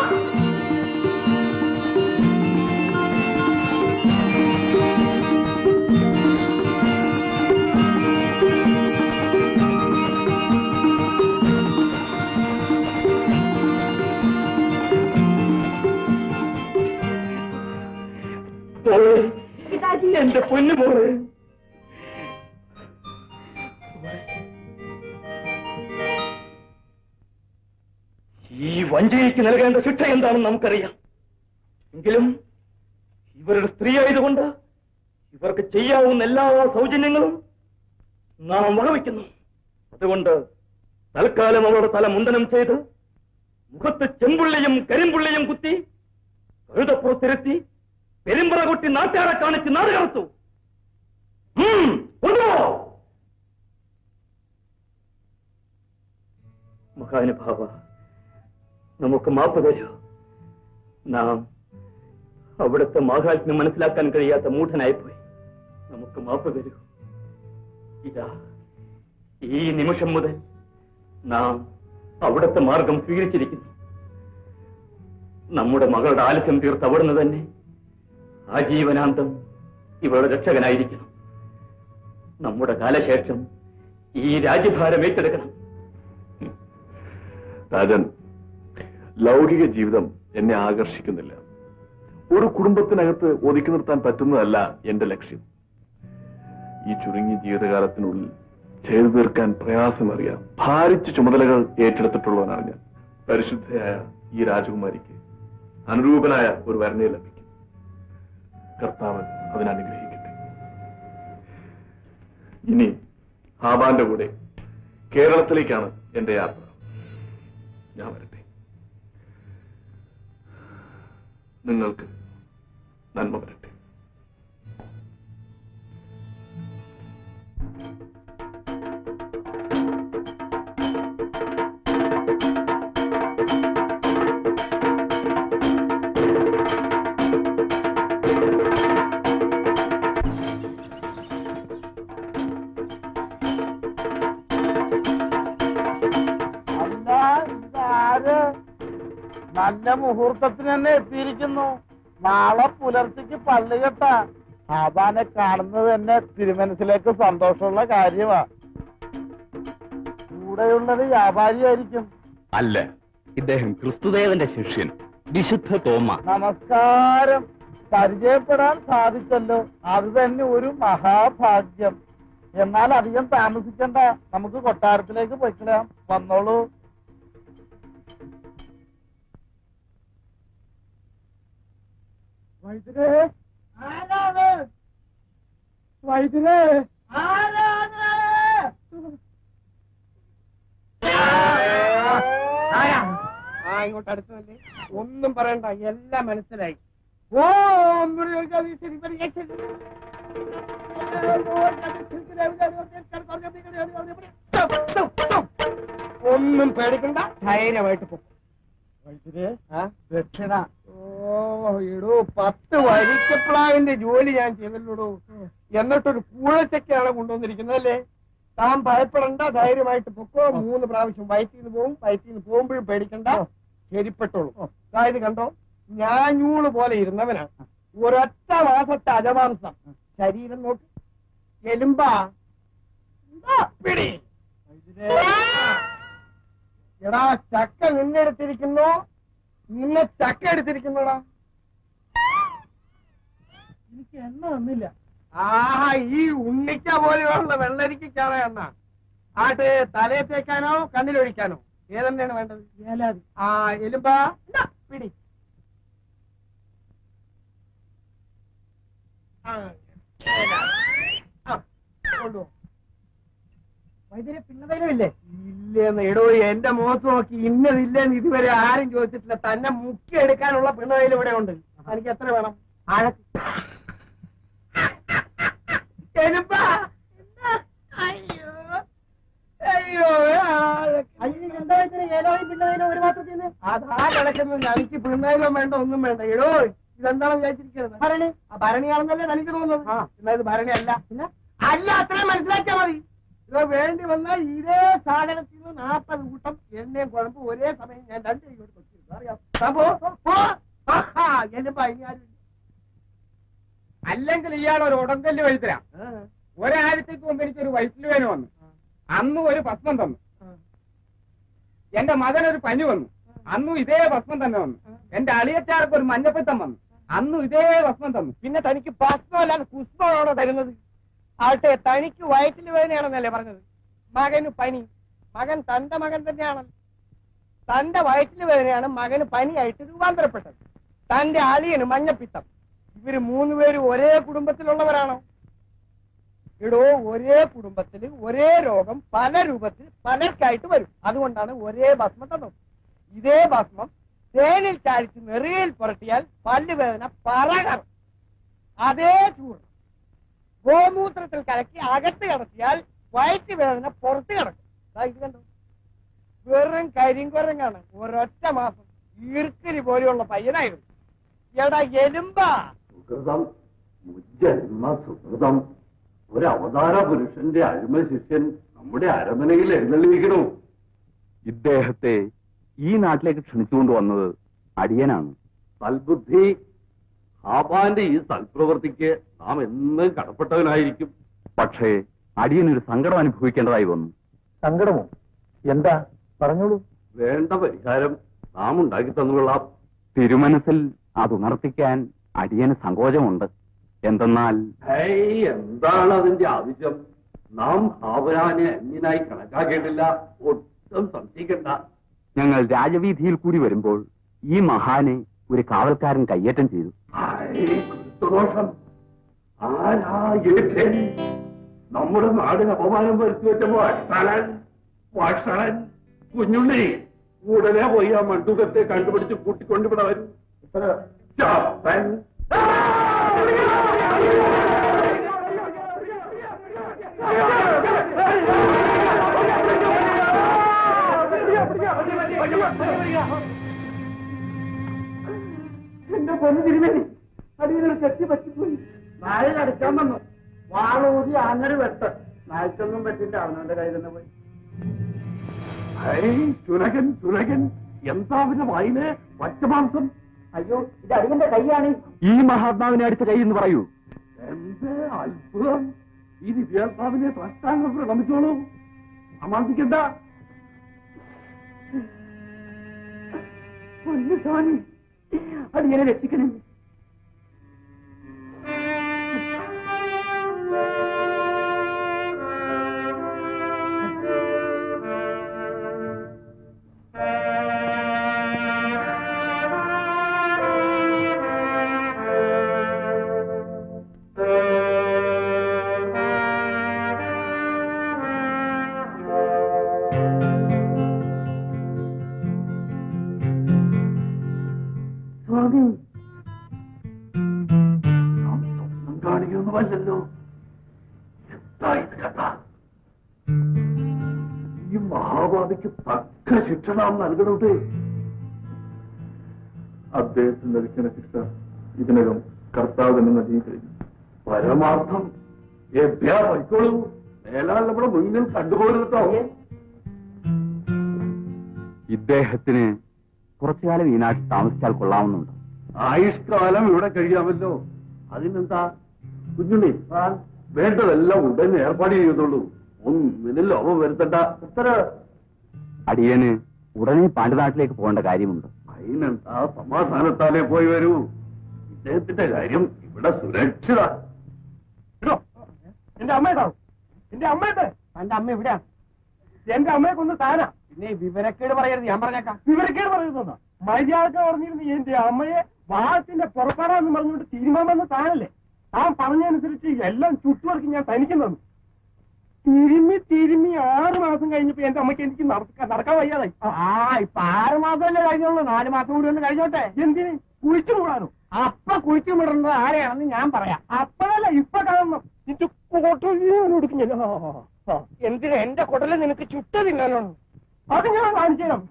മോളെ പിതാജി എന്റെ പൊന്നു മോളെ ഈ വഞ്ചനയ്ക്ക് നൽകേണ്ട ശിക്ഷ എന്താണെന്ന് നമുക്കറിയാം എങ്കിലും ഇവരുടെ സ്ത്രീ ആയതുകൊണ്ട് ഇവർക്ക് ചെയ്യാവുന്ന എല്ലാ സൗജന്യങ്ങളും നാം വകവയ്ക്കുന്നു അതുകൊണ്ട് തൽക്കാലം അവരുടെ തല മുണ്ടനം ചെയ്ത് മുഖത്ത് ചെമ്പുള്ളിയും കരിമ്പുള്ളിയും കുത്തി കഴുതപ്പുറത്തിരുത്തി പെരുമ്പറ കൊട്ടി നാട്ടുകാരെ കാണിച്ച് നാട് കടത്തു ഉം, കൊണ്ടുപോ. മഹാനുഭാവ നമുക്ക് മാപ്പ് തരൂ നാം അവിടുത്തെ മാഹാത്മ്യം മനസ്സിലാക്കാൻ കഴിയാത്ത മൂഢനായിപ്പോയി നമുക്ക് മാപ്പ് തരൂ ഇതാ ഈ നിമിഷം മുതൽ നാം അവിടുത്തെ മാർഗം സ്വീകരിച്ചിരിക്കുന്നു നമ്മുടെ മകളുടെ ആലസ്യം തീർത്ത് അവിടുന്ന് തന്നെ ആജീവനാന്തം ഇവളുടെ രക്ഷകനായിരിക്കണം നമ്മുടെ കാലശേഷം ഈ രാജ്യഭാരം ഏറ്റെടുക്കണം രാജൻ ലൗകിക ജീവിതം എന്നെ ആകർഷിക്കുന്നില്ല ഒരു കുടുംബത്തിനകത്ത് ഒതുക്കി നിർത്താൻ പറ്റുന്നതല്ല എന്റെ ലക്ഷ്യം ഈ ചുരുങ്ങിയ ജീവിതകാലത്തിനുള്ളിൽ ചെയ്തു തീർക്കാൻ പ്രയാസമറിയ ഭാരിച്ച ചുമതലകൾ ഏറ്റെടുത്തിട്ടുള്ളവനാണ് ഞാൻ പരിശുദ്ധയായ ഈ രാജകുമാരിക്ക് അനുരൂപനായ ഒരു വരനെ ലഭിക്കും കർത്താവ് അതിനനുഗ്രഹിക്കട്ടെ ഇനി ഹാബാന്റെ കൂടെ കേരളത്തിലേക്കാണ് എന്റെ യാത്ര ഞാൻ വരട്ടെ നിങ്ങൾക്ക് നന്മ വരട്ടെ അല്ല ഇതാര് നല്ല മുഹൂർത്തത്തിന് തന്നെ എത്തിയിരിക്കുന്നു നാളെ പുലർച്ചയ്ക്ക് പള്ളി കെട്ട ആബാനെ കാണുന്നത് തന്നെ തിരുമനസിലേക്ക് സന്തോഷമുള്ള കാര്യമാ കൂടെയുള്ളത് വ്യാപാരിയായിരിക്കും അല്ല ഇദ്ദേഹം ക്രിസ്തുദേവന്റെ ശിഷ്യൻ വിശുദ്ധ തോമ നമസ്കാരം പരിചയപ്പെടാൻ സാധിച്ചല്ലോ അത് തന്നെ ഒരു മഹാഭാഗ്യം എന്നാൽ അധികം താമസിക്കണ്ട നമുക്ക് കൊട്ടാരത്തിലേക്ക് പൊയ്ക്കളയാം വന്നോളൂ വൈദ്യരേ ആരാണ് വൈദ്യരേ ആരാണ് ആ ഇങ്ങോട്ട് അടുത്തതല്ലേ ഒന്നും പറയണ്ട എല്ലാം മനസ്സിലായി ഓ ഒന്നും പേടിക്കണ്ട ധൈര്യമായിട്ട് പോ വൈദ്യരേ ആ? ദക്ഷിണ ഓ എടോ പത്ത് വരിക്കപ്ലാവിന്റെ ജോലി ഞാൻ ചെയ്തല്ലോടോ എന്നിട്ടൊരു കൂഴച്ചക്കയാണ് കൊണ്ടുവന്നിരിക്കുന്നത് അല്ലേ താൻ ഭയപ്പെടണ്ട ധൈര്യമായിട്ട് പൊക്കോ മൂന്ന് പ്രാവശ്യം വയറ്റിൽ നിന്ന് പോകും വയറ്റിൽ നിന്ന് പോകുമ്പോഴും പേടിക്കണ്ട ശരിപ്പെട്ടോളൂ അതായത് കണ്ടോ ഞാഞ്ഞൂള് പോലെ ഇരുന്നവനാണ് ഒരൊറ്റ മാസത്തെ അജമാംസം ശരീരം നോക്ക് എലുമ്പാ ഇതാ പിടി എടാ ചക്ക നിന്നെടുത്തിരിക്കുന്നു നിന്നെ ചക്ക എടുത്തിരിക്കുന്നോടാ എനിക്ക് എണ്ണ ഒന്നില്ല ആഹാ ഈ ഉണ്ണിക്ക പോലെയുള്ള വെള്ളരിക്കാണോ എണ്ണ ആട്ട് തലയെ തേക്കാനോ കണ്ണിലൊഴിക്കാനോ ഏതെണ്ണയാണ് വേണ്ടത് ഏലാതി ആ എലുമ്പാ ഇതാ, പിടി ആ. വൈദ്യുതി പിന്നതയിലുമില്ലേ ഇല്ലെന്ന് എടോ എന്റെ മുഖത്ത് നോക്കി ഇന്നതില്ലെന്ന് ഇതുവരെ ആരും ചോദിച്ചിട്ടില്ല തന്നെ മുക്കി എടുക്കാനുള്ള പിണതയിൽ ഇവിടെ ഉണ്ട് എനിക്ക് എത്ര വേണം ആഴ എലുമ്പാ. അയ്യോ അയ്യോ അയ്യോ എന്താ വെച്ചാൽ ഏലോയും പിന്നതയിലും ഒരു മാത്രത്തിന് അതാ കിടക്കുന്നില്ല എനിക്ക് പിണ്ണയിലും വേണ്ട ഒന്നും വേണ്ട എടോ ഇതെന്താണ് വിചാരിച്ചിരിക്കുന്നത് ഭരണി ആ ഭരണിയാണെന്നല്ലേ തനിക്ക് തോന്നുന്നത് എന്നാ ഇത് ഭരണി അല്ല പിന്നെ അല്ല അത്രയും മനസ്സിലാക്കിയാൽ മതി ഇത് വേണ്ടി വന്നാൽ ഇതേ സാധനത്തിൽ നിന്ന് നാൽപ്പത് കൂട്ടം എണ്ണയും കുഴമ്പ് ഒരേ സമയം ഞാൻ രണ്ട് കൈ കൊണ്ട് വെച്ചിരുന്നു അറിയാം സംഭവം പോ. ആഹാ, എല്ലുമ്പാ, ഇനി ആരും ഇല്ല. അല്ലെങ്കിൽ ഇയാൾ ഒരു ഉടങ്കല്ല് വഴിത്തരാം ആ, ഒരാഴ്ചക്ക് മുമ്പ് എനിക്കൊരു വയറ്റിൽ വേന വന്നു അന്നും ഒരു ഭസ്മം തന്നു എന്റെ മകനൊരു പനി വന്നു അന്നും ഇതേ ഭസ്മം തന്നെ വന്നു എന്റെ അളിയച്ചാർക്ക് ഒരു മഞ്ഞപ്പിത്തം വന്നു അന്നും ഇതേ ഭസ്മം തന്നു പിന്നെ തനിക്ക് ഭസ്മമല്ലാതെ പുഷ്പമാണോ തരുന്നത് ആട്ടെ തനിക്ക് വയറ്റിൽ വേദനയാണെന്നല്ലേ പറഞ്ഞത് മകന് പനി മകൻ തന്റെ മകൻ തന്നെയാണല്ലോ തന്റെ വയറ്റിൽ വേദനയാണ് മകന് പനിയായിട്ട് രൂപാന്തരപ്പെട്ടത് തന്റെ അളിയന് മഞ്ഞപ്പിത്തം ഇവര് മൂന്നുപേരും ഒരേ കുടുംബത്തിലുള്ളവരാണോ ഇടോ ഒരേ കുടുംബത്തിൽ ഒരേ രോഗം പല രൂപത്തിൽ പലർക്കായിട്ട് വരും അതുകൊണ്ടാണ് ഒരേ ഭസ്മം തന്നത് ഇതേ ഭസ്മം തേനിൽ ചാലിച്ച് നെറുകയിൽ പുരട്ടിയാൽ പല്ലുവേദന പറകറും അതേ ചൂർണം ഗോമൂത്രത്തിൽ കലക്കി അകത്ത് കിടത്തിയാൽ വയറ്റ് വേദന പുറത്ത് കിടക്കും ദാ ഇത് കണ്ടോ വെറും കരിങ്കുരങ്ങാണ് ഒരൊറ്റ മാസം ഈർക്കലി പോലെയുള്ള പയ്യനായിരുന്നു എടാ എലുമ്പാ സുഹൃതം മുജ്ജന്മ സുഹൃതം ഒരു അവതാര പുരുഷന്റെ അഴിമ ശിഷ്യൻ നമ്മുടെ അരമനയിൽ എഴുന്നള്ളിയിരിക്കണു ഇദ്ദേഹത്തെ ഈ നാട്ടിലേക്ക് ക്ഷണിച്ചുകൊണ്ട് വന്നത് അടിയനാണ് സൽബുദ്ധി ഹാബാന്റെ ഈ സൽപ്രവൃത്തിക്ക് നാം എന്നും കടപ്പെട്ടവനായിരിക്കും പക്ഷേ അടിയനൊരു സങ്കടം അനുഭവിക്കേണ്ടതായി വന്നു സങ്കടമോ എന്താ പറഞ്ഞോളൂ വേണ്ട പരിഹാരം നാം ഉണ്ടാക്കി തന്നുകൊള്ളാം തിരുമനസിൽ അത് ഉണർത്തിക്കാൻ അടിയന് സങ്കോചമുണ്ട് എന്തെന്നാൽ ഹേയ് എന്താണ് അതിന്റെ ആവശ്യം നാം ഹാബരാനെ അന്യനായി കണക്കാക്കേണ്ടില്ല ഒട്ടും സംശയിക്കണ്ട ഞങ്ങൾ രാജവീതിയിൽ കൂടി വരുമ്പോൾ ഈ മഹാനെ ഒരു കാവൽക്കാരൻ കയ്യേറ്റം ചെയ്തു ഹായ്, ക്രിസ്തുദോഷം ആരാ ഏഷ്യൻ നമ്മുടെ നാടിന് അപമാനം വരുത്തി വെച്ച വാഷളൻ വാഷളൻ കുഞ്ഞുണ്ണി ഉടനെ പോയി ആ മണ്ടുകത്തെ കണ്ടുപിടിച്ച് കൂട്ടിക്കൊണ്ടുവിടെ വരും ചാപ്പൻ. എന്റെ പൊന്നു തിരുമേനി അടിയൊരു തെറ്റി പറ്റിപ്പോയി നായകടിക്കാൻ വന്നു വാളൂതി അങ്ങനെ വെട്ട് നായ്ക്കൊന്നും പറ്റില്ല അവനവന്റെ കയ്യിൽ തന്നെ പോയി ഹേയ്, ചുരകൻ ചുരകൻ എന്താ അവന്റെ വായില് പച്ചമാംസം അയ്യോ ഇത് അടിയന്റെ കൈയാണ് ഈ മഹാത്മാവിനെ അടിച്ച കൈ എന്ന് പറയൂ എന്ത് അത്ഭുതം ഈ ദിവ്യാത്മാവിനെ സാഷ്ടാംഗം പ്രണമിച്ചോളൂ അമാന്തിക്കണ്ട പൊന്നു സ്വാമി അടിയനെ രക്ഷിക്കണേ സ്വാമി നാം സ്വപ്നം കാണുകയൊന്നുമല്ലല്ലോ എന്താ ഇത് കഥ ഈ മഹാബാധയ്ക്ക് തക്ക ശിക്ഷ നാം നൽകണത് അദ്ദേഹത്തിന് ലഭിക്കുന്ന ശിക്ഷ ഇതിനകം കർത്താവ് തന്നെ നൽകി കഴിഞ്ഞു പരമാർത്ഥം എഭ്യാ പൊയ്ക്കോളൂ മേലാൽ നമ്മുടെ മുന്നിൽ കണ്ടുപോരുന്നോ ഇദ്ദേഹത്തിന് കുറച്ചുകാലം ഈ നാട്ടിൽ താമസിച്ചാൽ കൊള്ളാവുന്നുണ്ട് ആയുഷ്കാലം ഇവിടെ കഴിയാമല്ലോ അതിനെന്താ കുഞ്ഞുണ്ണി വേണ്ടതെല്ലാം ഉടനെ ഏർപ്പാട് ചെയ്യുന്നുള്ളൂ ഒന്നിനും ലോപം വരുത്തണ്ട ഉത്തര അടിയന് ഉടനെ പാണ്ഡ്യനാട്ടിലേക്ക് പോകേണ്ട കാര്യമുണ്ട് അതിനെന്താ സമാധാനത്താലേ പോയി വരൂ ഇദ്ദേഹത്തിന്റെ കാര്യം ഇവിടെ സുരക്ഷിത ഇടോ, എന്റെ അമ്മ ഇതാവും എന്റെ അമ്മ ഇത് എന്റെ അമ്മ എവിടെയാ എന്റെ അമ്മയെ കൊന്ന് താനാ പിന്നെ ഈ വിവരക്കേട് പറയരുത് ഞാൻ പറഞ്ഞേക്കാം വിവരക്കേട് പറയുന്ന മര്യാദ പറഞ്ഞിരുന്നു എന്റെ അമ്മയെ വാഹത്തിന്റെ പുറപ്പെടാന്ന് പറഞ്ഞുകൊണ്ട് തീരുമാനം വന്ന താനല്ലേ ആ പറഞ്ഞതനുസരിച്ച് എല്ലാം ചുറ്റുവർക്ക് ഞാൻ തനിക്ക് തന്നു തിരുമ്മി തിരുമ്മി ആറ് മാസം കഴിഞ്ഞപ്പോ എന്റെ അമ്മയ്ക്ക് എനിക്ക് നടക്ക- നടക്കാൻ വയ്യാതായി ആ ഇപ്പൊ ആറ് മാസമല്ലേ കഴിഞ്ഞുള്ളൂ നാല് മാസം കൂടി ഒന്ന് കഴിഞ്ഞോട്ടെ എന്തിന് കുഴിച്ചു മൂടാനോ അപ്പ കുഴിച്ചു മൂടുന്നത് ആരെയാണെന്ന് ഞാൻ പറയാം അപ്പോഴല്ല ഇപ്പൊ കാണണം ഇത് കൊട്ടല്ലോ എന്തിനാ എന്റെ കൊടല് നിനക്ക് ചുട്ട തിന്നാനോ അത് ഞാൻ കാണിച്ചു തരാം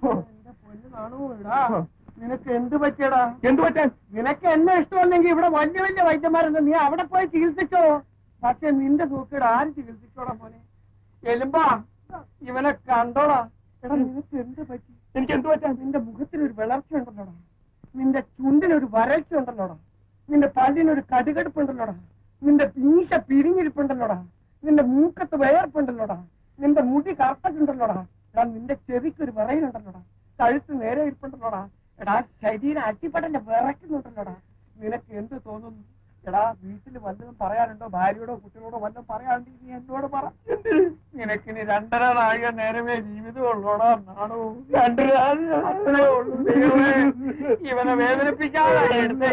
നിനക്ക് എന്ത് പറ്റിയടാ എന്ത് പറ്റാൻ നിനക്ക് എന്നെ ഇഷ്ടമല്ലെങ്കിൽ ഇവിടെ വലിയ വലിയ വൈദ്യന്മാരുണ്ട് നീ അവിടെ പോയി ചികിത്സിച്ചോ പക്ഷെ നിന്റെ സൂക്കേട് ആര് ചികിത്സിച്ചോടാ മോനെ എലുമ്പാ ഇവനെ കണ്ടോടാ എടാ നിനക്ക് എന്ത് പറ്റി എനിക്ക് എന്ത് പറ്റാ നിന്റെ മുഖത്തിനൊരു വിളർച്ച ഉണ്ടല്ലോടാ നിന്റെ ചുണ്ടിനൊരു വരൾച്ച ഉണ്ടല്ലോടാ നിന്റെ പല്ലിനൊരു കടുകടുപ്പുണ്ടല്ലോടാ നിന്റെ മീശ പിരിഞ്ഞിരിപ്പുണ്ടല്ലോടാ നിന്റെ മൂക്കത്ത് വേർപ്പുണ്ടല്ലോടാ നിന്റെ മുടി കറുത്തിട്ടുണ്ടല്ലോടാ എടാ നിന്റെ ചെവിക്കൊരു വിറയിലുണ്ടല്ലോടാ കഴുത്ത് നേരെ ഇരിപ്പുണ്ടല്ലോടാ എടാ ശരീരം അട്ടിപ്പടന്റെ വിറയ്ക്കുന്നുണ്ടല്ലോടാ നിനക്ക് എന്ത് തോന്നുന്നു എടാ വീട്ടിൽ വല്ലതും പറയാനുണ്ടോ ഭാര്യയോടോ കുട്ടികളോടോ വല്ലതും പറയാനുണ്ടെങ്കിൽ നീ എന്നോട് പറ എന്തിന്? നിനക്കിനി രണ്ടര നാഴിക നേരമേ ജീവിതമുള്ളോടാ നാണോ രണ്ടര അത്രേ ഉള്ളൂ ദൈവമേ. ഇവനെ വേദനിപ്പിക്കാതെ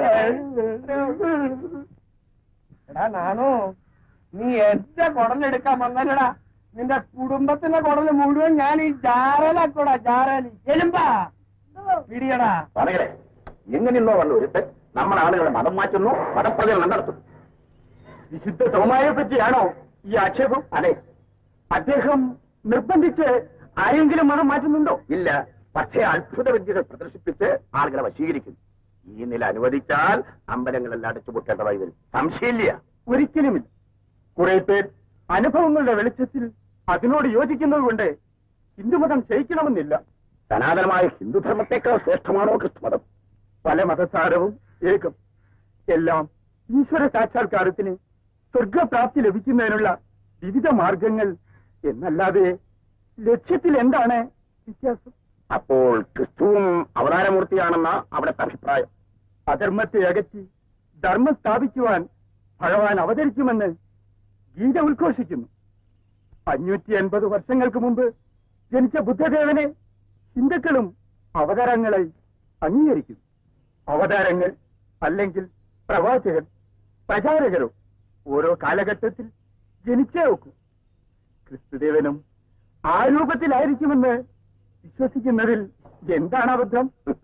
എടാ നാണോ നീ എന്റെ കുടലെടുക്കാൻ വന്നല്ലടാ നിന്റെ കുടുംബത്തിന്റെ കുടല് മുഴുവൻ ഞാൻ ഈ ജാറലാക്കൂടാ ജാറലി എലുമ്പാ പിടിയടാ പറയണേ എങ്ങനെയെന്നോ വന്ന ഒരുത്ത് നമ്മുടെ ആളുകളെ മതം മാറ്റുന്നു മതപ്രചരണം നടത്തുന്നു വിശുദ്ധ തോമായെ പറ്റിയാണോ ഈ ആക്ഷേപം അതെ അദ്ദേഹം നിർബന്ധിച്ച് ആരെങ്കിലും മതം മാറ്റുന്നുണ്ടോ ഇല്ല പക്ഷേ അത്ഭുത വിദ്യകൾ പ്രദർശിപ്പിച്ച് ആളുകളെ വശീകരിക്കുന്നു ഈ നില അനുവദിച്ചാൽ അമ്പലങ്ങളെല്ലാം അടച്ചുപൂട്ടേണ്ടതായി വരും സംശയമില്ല ഒരിക്കലുമില്ല കുറെ പേർ അനുഭവങ്ങളുടെ വെളിച്ചത്തിൽ അതിനോട് യോജിക്കുന്നത് കൊണ്ട് ഹിന്ദുമതം ക്ഷയിക്കണമെന്നില്ല സനാതനമായ ഹിന്ദുധർമ്മത്തെക്കാൾ ശ്രേഷ്ഠമാണോ ക്രിസ്തുമതം പല മതസാരവും ഏകം എല്ലാം ഈശ്വര സാക്ഷാത്കാരത്തിന് സ്വർഗപ്രാപ്തി ലഭിക്കുന്നതിനുള്ള വിവിധ മാർഗങ്ങൾ എന്നല്ലാതെ ലക്ഷ്യത്തിൽ എന്താണ് വ്യത്യാസം അപ്പോൾ ക്രിസ്തുവും അവതാരമൂർത്തിയാണെന്ന അവിടുത്തെ അഭിപ്രായം അധർമ്മത്തെ അകറ്റി ധർമ്മം സ്ഥാപിക്കുവാൻ ഭഗവാൻ അവതരിക്കുമെന്ന് ഗീത ഉദ്ഘോഷിക്കുന്നു അഞ്ഞൂറ്റി അൻപത് വർഷങ്ങൾക്ക് മുമ്പ് ജനിച്ച ബുദ്ധദേവനെ ഹിന്ദുക്കളും അവതാരങ്ങളായി അംഗീകരിക്കുന്നു അവതാരങ്ങൾ അല്ലെങ്കിൽ പ്രവാചകർ പ്രചാരകരോ ഓരോ കാലഘട്ടത്തിൽ ജനിച്ചേ ഒക്കൂ ക്രിസ്തുദേവനും ആ രൂപത്തിലായിരിക്കുമെന്ന് വിശ്വസിക്കുന്നതിൽ എന്താണ് അബദ്ധം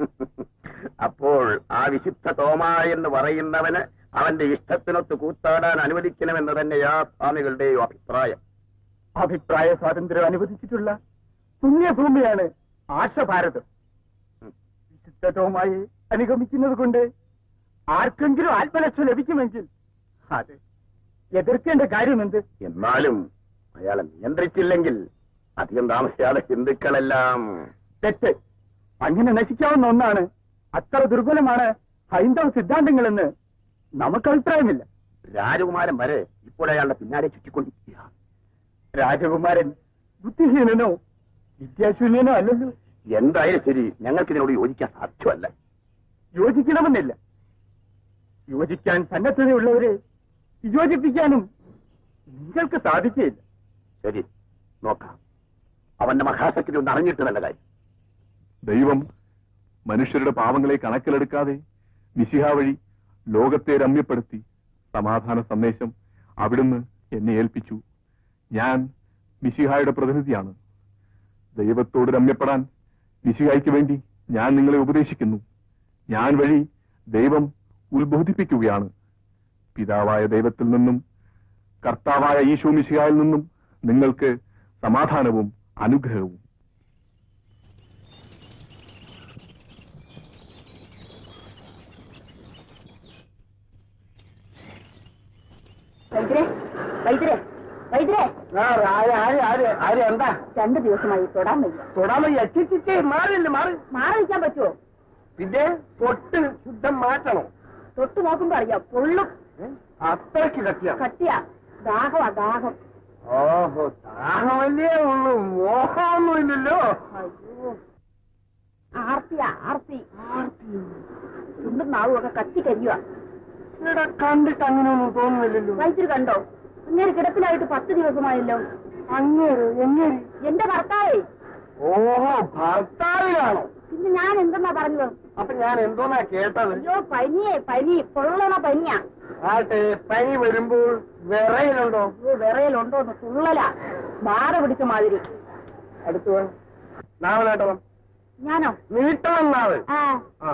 അപ്പോൾ ആ വിശുദ്ധ തോമ എന്ന് പറയുന്നവന് അവന്റെ ഇഷ്ടത്തിനൊത്ത് കൂത്താടാൻ അനുവദിക്കണമെന്ന് തന്നെയാ സ്വാമികളുടെയും അഭിപ്രായം അഭിപ്രായ സ്വാതന്ത്ര്യം അനുവദിച്ചിട്ടുള്ള പുണ്യഭൂമിയാണ് ആശഭാരതം വിശുദ്ധവുമായി അനുഗമിക്കുന്നത് കൊണ്ട് ആർക്കെങ്കിലും ആത്മരക്ഷ ലഭിക്കുമെങ്കിൽ അത് എതിർക്കേണ്ട കാര്യമെന്ത് എന്നാലും അയാളെ നിയന്ത്രിച്ചില്ലെങ്കിൽ അധികം താമസിയാതെ ഹിന്ദുക്കളെല്ലാം തെറ്റ് അങ്ങനെ നശിക്കാവുന്ന ഒന്നാണ് അത്ര ദുർബലമാണ് ഹൈന്ദവ സിദ്ധാന്തങ്ങളെന്ന് നമുക്ക് അഭിപ്രായമില്ല രാജകുമാരൻ വരെ ഇപ്പോൾ അയാളുടെ പിന്നാലെ ചുറ്റിക്കൊണ്ടിരിക്കുക രാജകുമാരൻ ബുദ്ധിഹീനനോ വിദ്യാശൂന്യനോ അല്ലല്ലോ എന്തായാലും ശരി ഞങ്ങൾക്ക് ഇതിനോട് യോജിക്കാൻ സാധ്യമല്ല യോജിക്കണമെന്നില്ല യോജിക്കാൻ സന്നദ്ധതയുള്ളവരെ യോജിപ്പിക്കാനും നിങ്ങൾക്ക് സാധിക്കുകയില്ല ശരി നോക്കാം അവന്റെ മഹാശക്തി ഒന്ന് അറിഞ്ഞിട്ട് നല്ല കാര്യം ദൈവം മനുഷ്യരുടെ പാവങ്ങളെ കണക്കിലെടുക്കാതെ നിശിഹ വഴി ലോകത്തെ രമ്യപ്പെടുത്തി സമാധാന സന്ദേശം അവിടുന്ന് എന്നെ ഏൽപ്പിച്ചു ഞാൻ മിശിഹായുടെ പ്രതിനിധിയാണ് ദൈവത്തോട് രമ്യപ്പെടാൻ മിശിഹായ്ക്ക് വേണ്ടി ഞാൻ നിങ്ങളെ ഉപദേശിക്കുന്നു ഞാൻ വഴി ദൈവം ഉത്ബോധിപ്പിക്കുകയാണ് പിതാവായ ദൈവത്തിൽ നിന്നും കർത്താവായ ഈശോ മിശിഹായിൽ നിന്നും നിങ്ങൾക്ക് സമാധാനവും അനുഗ്രഹവും വൈദ്യരെ വൈദ്യരെ വൈദ്യരെ എന്താ രണ്ടു ദിവസമായി തൊടാൻ വയ്യ തൊടാമ എച്ചിച്ചിച്ച് മാറില്ല മാറി മാറി നിൽക്കാൻ പറ്റുമോ പിന്നെ തൊട്ട് ശുദ്ധം മാറ്റണം തൊട്ട് നോക്കുമ്പോ അറിയാം പൊള്ളും അത്രയ്ക്ക് കട്ടിയാ കട്ടിയാ ദാഹമാ ദാഹം ഓഹോ ദാഹമല്ലേ ഉള്ളൂ മോഹമൊന്നുമില്ലല്ലോ അയ്യോ ആർത്തിയാ ആർത്തി ചുണ്ടും നാവും ഒക്കെ കത്തി കരിയുക ഇവിടെ കണ്ടിട്ട് അങ്ങനെയൊന്നും തോന്നുന്നില്ലല്ലോ വൈദ്യുതി കണ്ടോ ഇങ്ങനെ കിടപ്പിലായിട്ട് പത്ത് ദിവസമായല്ലോ അങ്ങേര് എങ്ങേര് എന്റെ ഭർത്താവേ ഓഹോ ഭർത്താവിലാണോ പിന്നെ ഞാൻ എന്തെന്നാ പറഞ്ഞത് അപ്പൊ ഞാൻ എന്തോന്നാ കേട്ടത് അയ്യോ പനിയെ പനി പൊള്ളണ പനിയാ ആട്ടെ പനി വരുമ്പോൾ വിറയിലുണ്ടോ അയ്യോ വിറയലുണ്ടോ തുള്ളല ബാധ പിടിച്ച മാതിരി അടുത്ത് വാ. നാവ് നീട്ടണം ഞാനോ നീട്ടണം നാവ് ആ ആ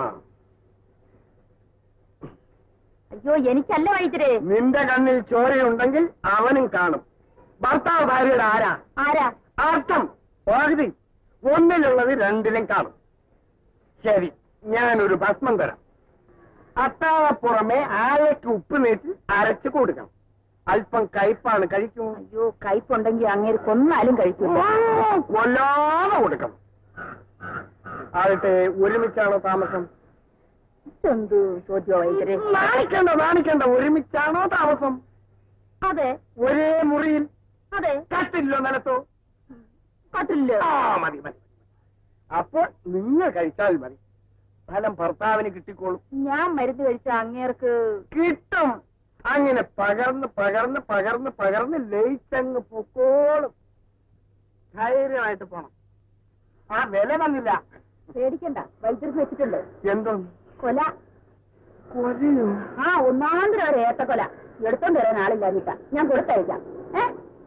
അയ്യോ എനിക്കല്ല വൈദ്യരെ നിന്റെ കണ്ണിൽ ചോരയുണ്ടെങ്കിൽ അവനും കാണും ഭർത്താവ് ഭാര്യയുടെ ആരാ ആരാ അർത്ഥം പകുതി ഒന്നിലുള്ളത് രണ്ടിലും കാണും ശരി ഞാനൊരു ഭസ്മം തരാം അത്താഴ പുറമെ ആഴയ്ക്ക് ഉപ്പ് നീട്ടി അരച്ചു കൊടുക്കണം അല്പം കയ്പാണ് കഴിക്കും അയ്യോ കയ്പുണ്ടെങ്കിൽ അങ്ങേര് കൊന്നാലും കഴിക്കില്ല കൊല്ലാതെ കൊടുക്കണം ആകട്ടെ ഒരുമിച്ചാണോ താമസം എന്തു ചോദ്യോ വൈദ്യരെ നാണിക്കണ്ട നാണിക്കണ്ട ഒരുമിച്ചാണോ താമസം അതെ ഒരേ മുറിയിൽ അതെ കട്ടില്ലോ നിലത്തോ കട്ടില്ല ആ മതി മതി അപ്പോൾ നിങ്ങൾ കഴിച്ചാൽ മതി ഫലം ഭർത്താവിന് കിട്ടിക്കോളും ഞാൻ മരുന്ന് കഴിച്ച അങ്ങേർക്ക് കിട്ടും അങ്ങനെ പകർന്ന് പകർന്ന് പകർന്ന് പകർന്ന് ലയിച്ചങ്ങ് പൊക്കോളും ധൈര്യമായിട്ട് പോണം ആ വില വന്നില്ല പേടിക്കണ്ട വൈദ്യർക്ക് വെച്ചിട്ടുണ്ട് എന്തോ കൊല കൊലയോ ആ ഒന്നാന്തരം ഒരു ഏത്തക്കൊല എടുത്തോണ്ട് വരാൻ ആളില്ലാഞ്ഞിട്ട ഞാൻ കൊടുത്തയക്കാം ഏ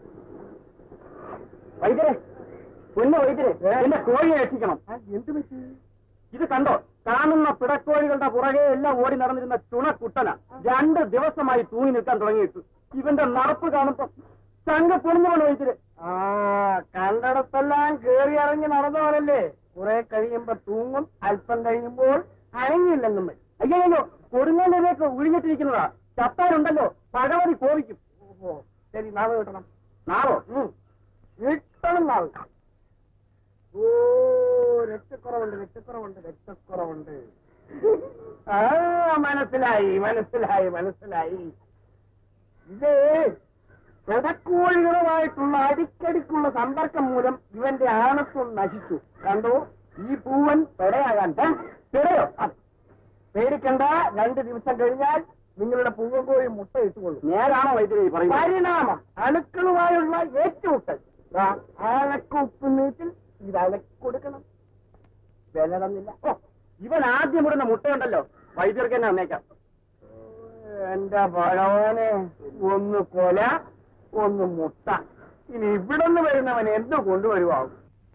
വൈദ്യരെ പൊന്നു വൈദ്യരെ എന്റെ കോഴിയെ രക്ഷിക്കണം എന്ത് പറ്റി ഇത് കണ്ടോ കാണുന്ന പിടക്കോഴികളുടെ പുറകെ എല്ലാം ഓടി നടന്നിരുന്ന ചുണക്കുട്ടന രണ്ട് ദിവസമായി തൂങ്ങി നിൽക്കാൻ തുടങ്ങിയിട്ട് ഇവന്റെ നടപ്പ് കാണുമ്പോ ചങ്ക പൊളിഞ്ഞു പോണ വൈദ്യര് ആ കണ്ടടത്തെല്ലാം കേറി ഇറങ്ങി നടന്നവനല്ലേ കുറെ കഴിയുമ്പോ തൂങ്ങും അല്പം കഴിയുമ്പോൾ അനങ്ങിയില്ലെന്നും അയ്യോ കൊടുങ്ങേണ്ടതിലേക്ക് ഒഴിഞ്ഞിട്ടിരിക്കുന്നതാ ചത്താരുണ്ടല്ലോ ഭഗവതി കോപിക്കും ഓഹോ ശരി നാവ് കിട്ടണം നാവോ ഉം. കിട്ടണം നാവ് ഓ രക്തക്കുറവുണ്ട് രക്തക്കുറവുണ്ട് രക്തക്കുറവുണ്ട് ആ മനസ്സിലായി മനസ്സിലായി മനസ്സിലായി ഇത് പെടക്കോഴികളുമായിട്ടുള്ള അടിക്കടിക്കുള്ള സമ്പർക്കം മൂലം ഇവന്റെ ആണത്വം നശിച്ചു കണ്ടോ ഈ പൂവൻ പെടയാകാൻ ട്ടാ. പെടയോ ആ. പേടിക്കണ്ട രണ്ട് ദിവസം കഴിഞ്ഞാൽ നിങ്ങളുടെ പൂവൻ കോഴി മുട്ട ഇട്ടുകൊള്ളും നേരാണോ വൈദ്യുതി പരിണാമം അണുക്കളുമായുള്ള ഏറ്റുമുട്ടൽ ദാ, അണക്ക് ഉപ്പ് നീട്ടിൽ ഇത് അലക്കി കൊടുക്കണം വില തന്നില്ല ഓ ഇവൻ ആദ്യം ഇടുന്ന മുട്ടയുണ്ടല്ലോ വൈദ്യർക്ക് തന്നെ വന്നേക്കാം എന്റെ ഭഗവാനെ ഒന്ന് കൊല ഒന്ന് മുട്ട ഇനി ഇവിടുന്ന് വരുന്നവൻ എന്ത് കൊണ്ടുവരുവാകും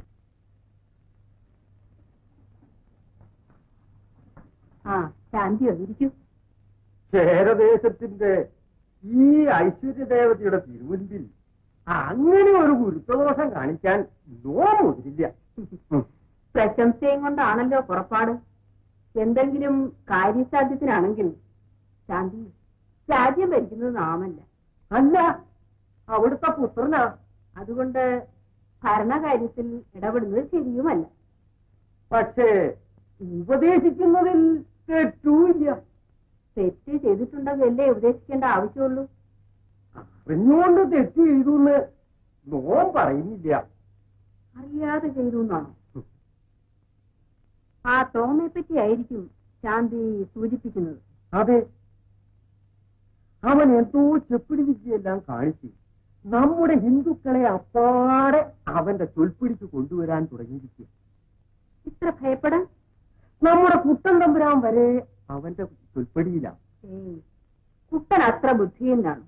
ആ ശാന്തിയോ ഇരിക്കൂ ക്ഷേരദേശത്തിന്റെ ഈ ഐശ്വര്യദേവതയുടെ തിരുമുൻപിൽ അങ്ങനെ ഒരു ഗുരുത്വദോഷം കാണിക്കാൻ നോ മുതിരില്ല പ്രശംസയും കൊണ്ടാണല്ലോ പുറപ്പാട് എന്തെങ്കിലും കാര്യസാധ്യത്തിനാണെങ്കിൽ ശാന്തി രാജ്യം ഭരിക്കുന്നത് നാമല്ല അല്ല അവിടുത്തെ പുത്രനാ അതുകൊണ്ട് ഭരണകാര്യത്തിൽ ഇടപെടുന്നത് ശരിയുമല്ല പക്ഷേ ഉപദേശിക്കുന്നതിൽ തെറ്റുമില്ല തെറ്റ് ചെയ്തിട്ടുണ്ടെങ്കിലല്ലേ ഉപദേശിക്കേണ്ട ആവശ്യമുള്ളൂ അറിഞ്ഞുകൊണ്ട് തെറ്റ് ചെയ്തു എന്ന് നോം പറയുന്നില്ല അറിയാതെ ചെയ്തു എന്നാണോ ആ ടോമെ പറ്റി ആയിരിക്കും ശാന്തി സൂചിപ്പിക്കുന്നത് അതെ അവൻ എന്തോ ചെപ്പിടി വിദ്യയെല്ലാം കാണിച്ചു നമ്മുടെ ഹിന്ദുക്കളെ അപ്പാടെ അവന്റെ ചൊൽപ്പിടിക്ക് കൊണ്ടുവരാൻ തുടങ്ങിയിരിക്കുക ഇത്ര ഭയപ്പെടാൻ നമ്മുടെ കുട്ടൻ തമ്പുരാൻ വരെ അവന്റെ ചൊൽപ്പടിയിലാണ് ഏയ്, കുട്ടൻ അത്ര ബുദ്ധിയെന്നാണ്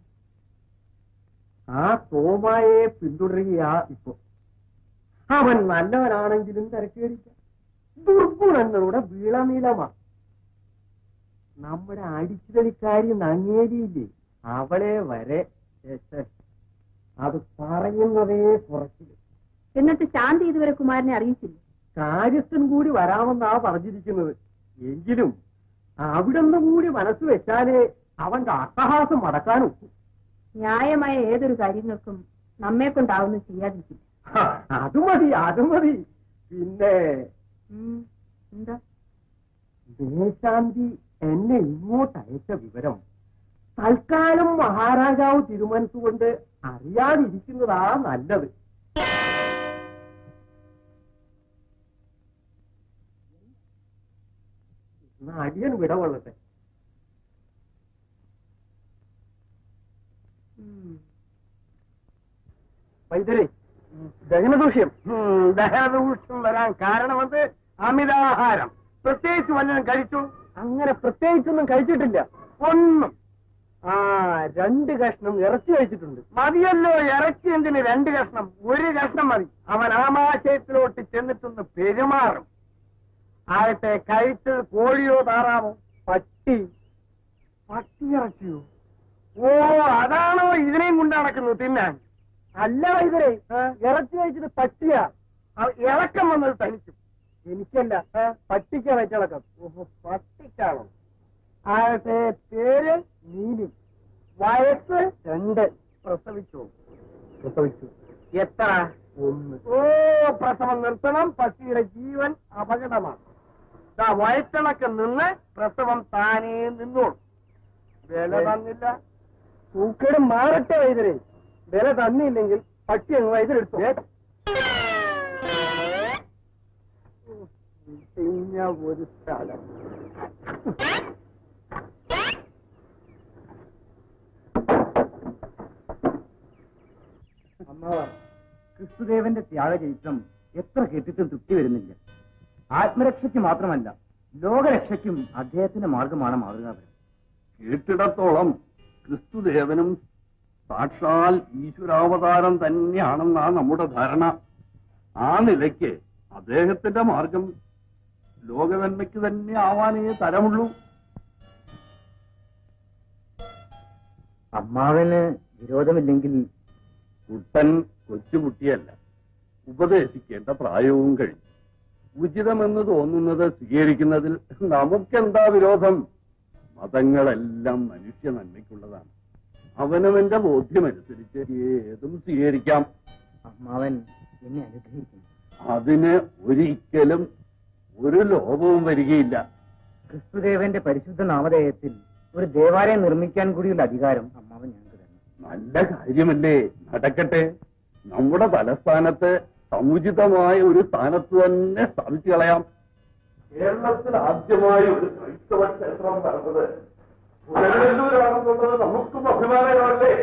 ആ തോമായെ പിന്തുടരുകയാ ഇപ്പൊ അവൻ നല്ലവനാണെങ്കിലും തിരക്കേടില്ല ദുർഗുണങ്ങളുടെ വീളനീളമാ നമ്മുടെ അടിച്ചുതലിക്കാരി നങ്ങേരിയില്ലേ അവളെ വരെ എസ് എസ്. അത് പറയുന്നതേ കുറച്ചില്ല എന്നിട്ട് ശാന്തി ഇതുവരെ കുമാരനെ അറിയിച്ചില്ല കാര്യസ്ഥൻ കൂടി വരാമെന്നാ പറഞ്ഞിരിക്കുന്നത് എങ്കിലും അവിടുന്ന് കൂടി മനസ്സ് വെച്ചാലേ അവന്റെ അട്ടഹാസം മടക്കാനും ന്യായമായ ഏതൊരു കാര്യങ്ങൾക്കും നമ്മെ കൊണ്ടാവുന്ന ചെയ്യാതിരിക്കില്ല ഹ, അത് മതി അത് മതി പിന്നെ ഉം, എന്താ ദേശാന്തി എന്നെ ഇങ്ങോട്ട് അയച്ച വിവരം തൽക്കാലം മഹാരാജാവ് തിരുമനസുകൊണ്ട് അറിയാതിരിക്കുന്നതാ നല്ലത് എന്നാ അടിയൻ വിടകൊള്ളട്ടെ ഉം. വൈദ്യരെ ദഹനദൂഷ്യം ദഹനദൂഷ്യം വരാൻ കാരണമെന്ന് അമിതാഹാരം പ്രത്യേകിച്ച് വല്ലതും കഴിച്ചു അങ്ങനെ പ്രത്യേകിച്ചൊന്നും കഴിച്ചിട്ടില്ല ഒന്നും ആ രണ്ട് കഷ്ണം ഇറച്ചി കഴിച്ചിട്ടുണ്ട് മതിയല്ലോ ഇറച്ചി എന്തിന് രണ്ട് കഷ്ണം ഒരു കഷ്ണം മതി അവൻ ആമാശയത്തിലോട്ട് ചെന്നിട്ടൊന്ന് പെരുമാറും ആകട്ടെ കഴിച്ചത് കോഴിയോ താറാമോ പട്ടി പട്ടി ഇറച്ചിയോ ഓ അതാണോ ഇതിനെയും കൊണ്ട് നടക്കുന്നത് തിന്നാൻ അല്ല വൈദ്യരെ ഇറച്ചി കഴിച്ചത് പട്ടിയാ അ- ഇളക്കം വന്നത് തനിക്കും എനിക്കല്ല പട്ടിക്കാ വയറ്റിളക്കം ഓഹോ പട്ടിക്കാണോ ആകട്ടെ പേര് നീലി വയസ്സ് രണ്ട് പ്രസവിച്ചു പ്രസവിച്ചു എത്ര ഒന്ന് ഓ പ്രസവം നിർത്തണം പട്ടിയുടെ ജീവൻ അപകടമാണ് ദാ വയറ്റിളക്കം നിന്ന് പ്രസവം താനേ നിന്നോളും വില തന്നില്ല സൂക്കേട് മാറട്ടെ വൈദ്യരെ വില തന്നില്ലെങ്കിൽ പട്ടി അങ്ങ് വൈദ്യരെടുത്തു പിന്നെ ഒരു സ്ഥലം അമ്മാവ ക്രിസ്തുദേവന്റെ ത്യാഗചരിത്രം എത്ര കേട്ടിട്ടും തൃപ്തി വരുന്നില്ല ആത്മരക്ഷയ്ക്ക് മാത്രമല്ല ലോകരക്ഷയ്ക്കും അദ്ദേഹത്തിന്റെ മാർഗമാണ് മാതൃകാപരം കേട്ടിടത്തോളം ക്രിസ്തുദേവനും സാക്ഷാൽ ഈശ്വരാവതാരം തന്നെയാണെന്നാണ് നമ്മുടെ ധാരണ ആ നിലയ്ക്ക് അദ്ദേഹത്തിന്റെ മാർഗം ലോകനന്മയ്ക്ക് തന്നെ ആവാനേ തരമുള്ളൂ അമ്മാവന് വിരോധമില്ലെങ്കിൽ കുട്ടൻ കൊച്ചുകുട്ടിയല്ല ഉപദേശിക്കേണ്ട പ്രായവും കഴിഞ്ഞു ഉചിതമെന്ന് തോന്നുന്നത് സ്വീകരിക്കുന്നതിൽ നമുക്കെന്താ വിരോധം മതങ്ങളെല്ലാം മനുഷ്യ നന്മയ്ക്കുള്ളതാണ് അവനവന്റെ ബോധ്യമനുസരിച്ച് ഏതും സ്വീകരിക്കാം അമ്മാവൻ എന്നെ അനുഗ്രഹിക്കുന്നു അതിന് ഒരിക്കലും ഒരു ലോപവും വരികയില്ല ക്രിസ്തുദേവന്റെ പരിശുദ്ധ നാമധേയത്തിൽ ഒരു ദേവാലയം നിർമ്മിക്കാൻ കൂടിയുള്ള അധികാരം അമ്മാവൻ ഞങ്ങൾക്ക് തരണം നല്ല കാര്യമല്ലേ നടക്കട്ടെ നമ്മുടെ തലസ്ഥാനത്ത് സമുചിതമായ ഒരു സ്ഥാനത്ത് തന്നെ സ്ഥാപിച്ചു കളയാം കേരളത്തിൽ ആദ്യമായി ഒരു ക്രൈസ്തവ ക്ഷേത്രം പറഞ്ഞത് പുനരല്ലൂരാണെന്നുള്ളത് നമുക്കും അഭിമാനമല്ലേ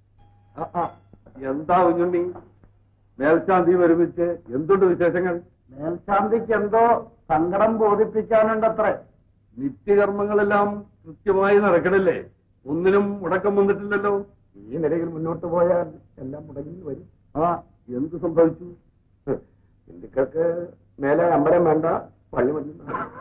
എന്താ കുഞ്ഞുണ്ണി മേൽശാന്തി ഒരുമിച്ച് എന്തുണ്ട് വിശേഷങ്ങൾ മേൽശാന്തിക്ക് എന്തോ സങ്കടം ബോധിപ്പിക്കാനുണ്ടത്രേ നിത്യകർമ്മങ്ങളെല്ലാം കൃത്യമായി നടക്കണില്ലേ ഒന്നിനും മുടക്കം വന്നിട്ടില്ലല്ലോ ഈ നിലയിൽ മുന്നോട്ട് പോയാൽ എല്ലാം മുടങ്ങി വരും ആ എന്ത് സംഭവിച്ചു ഹിന്ദുക്കൾക്ക് മേലെ അമ്പലം വേണ്ട പള്ളി മതി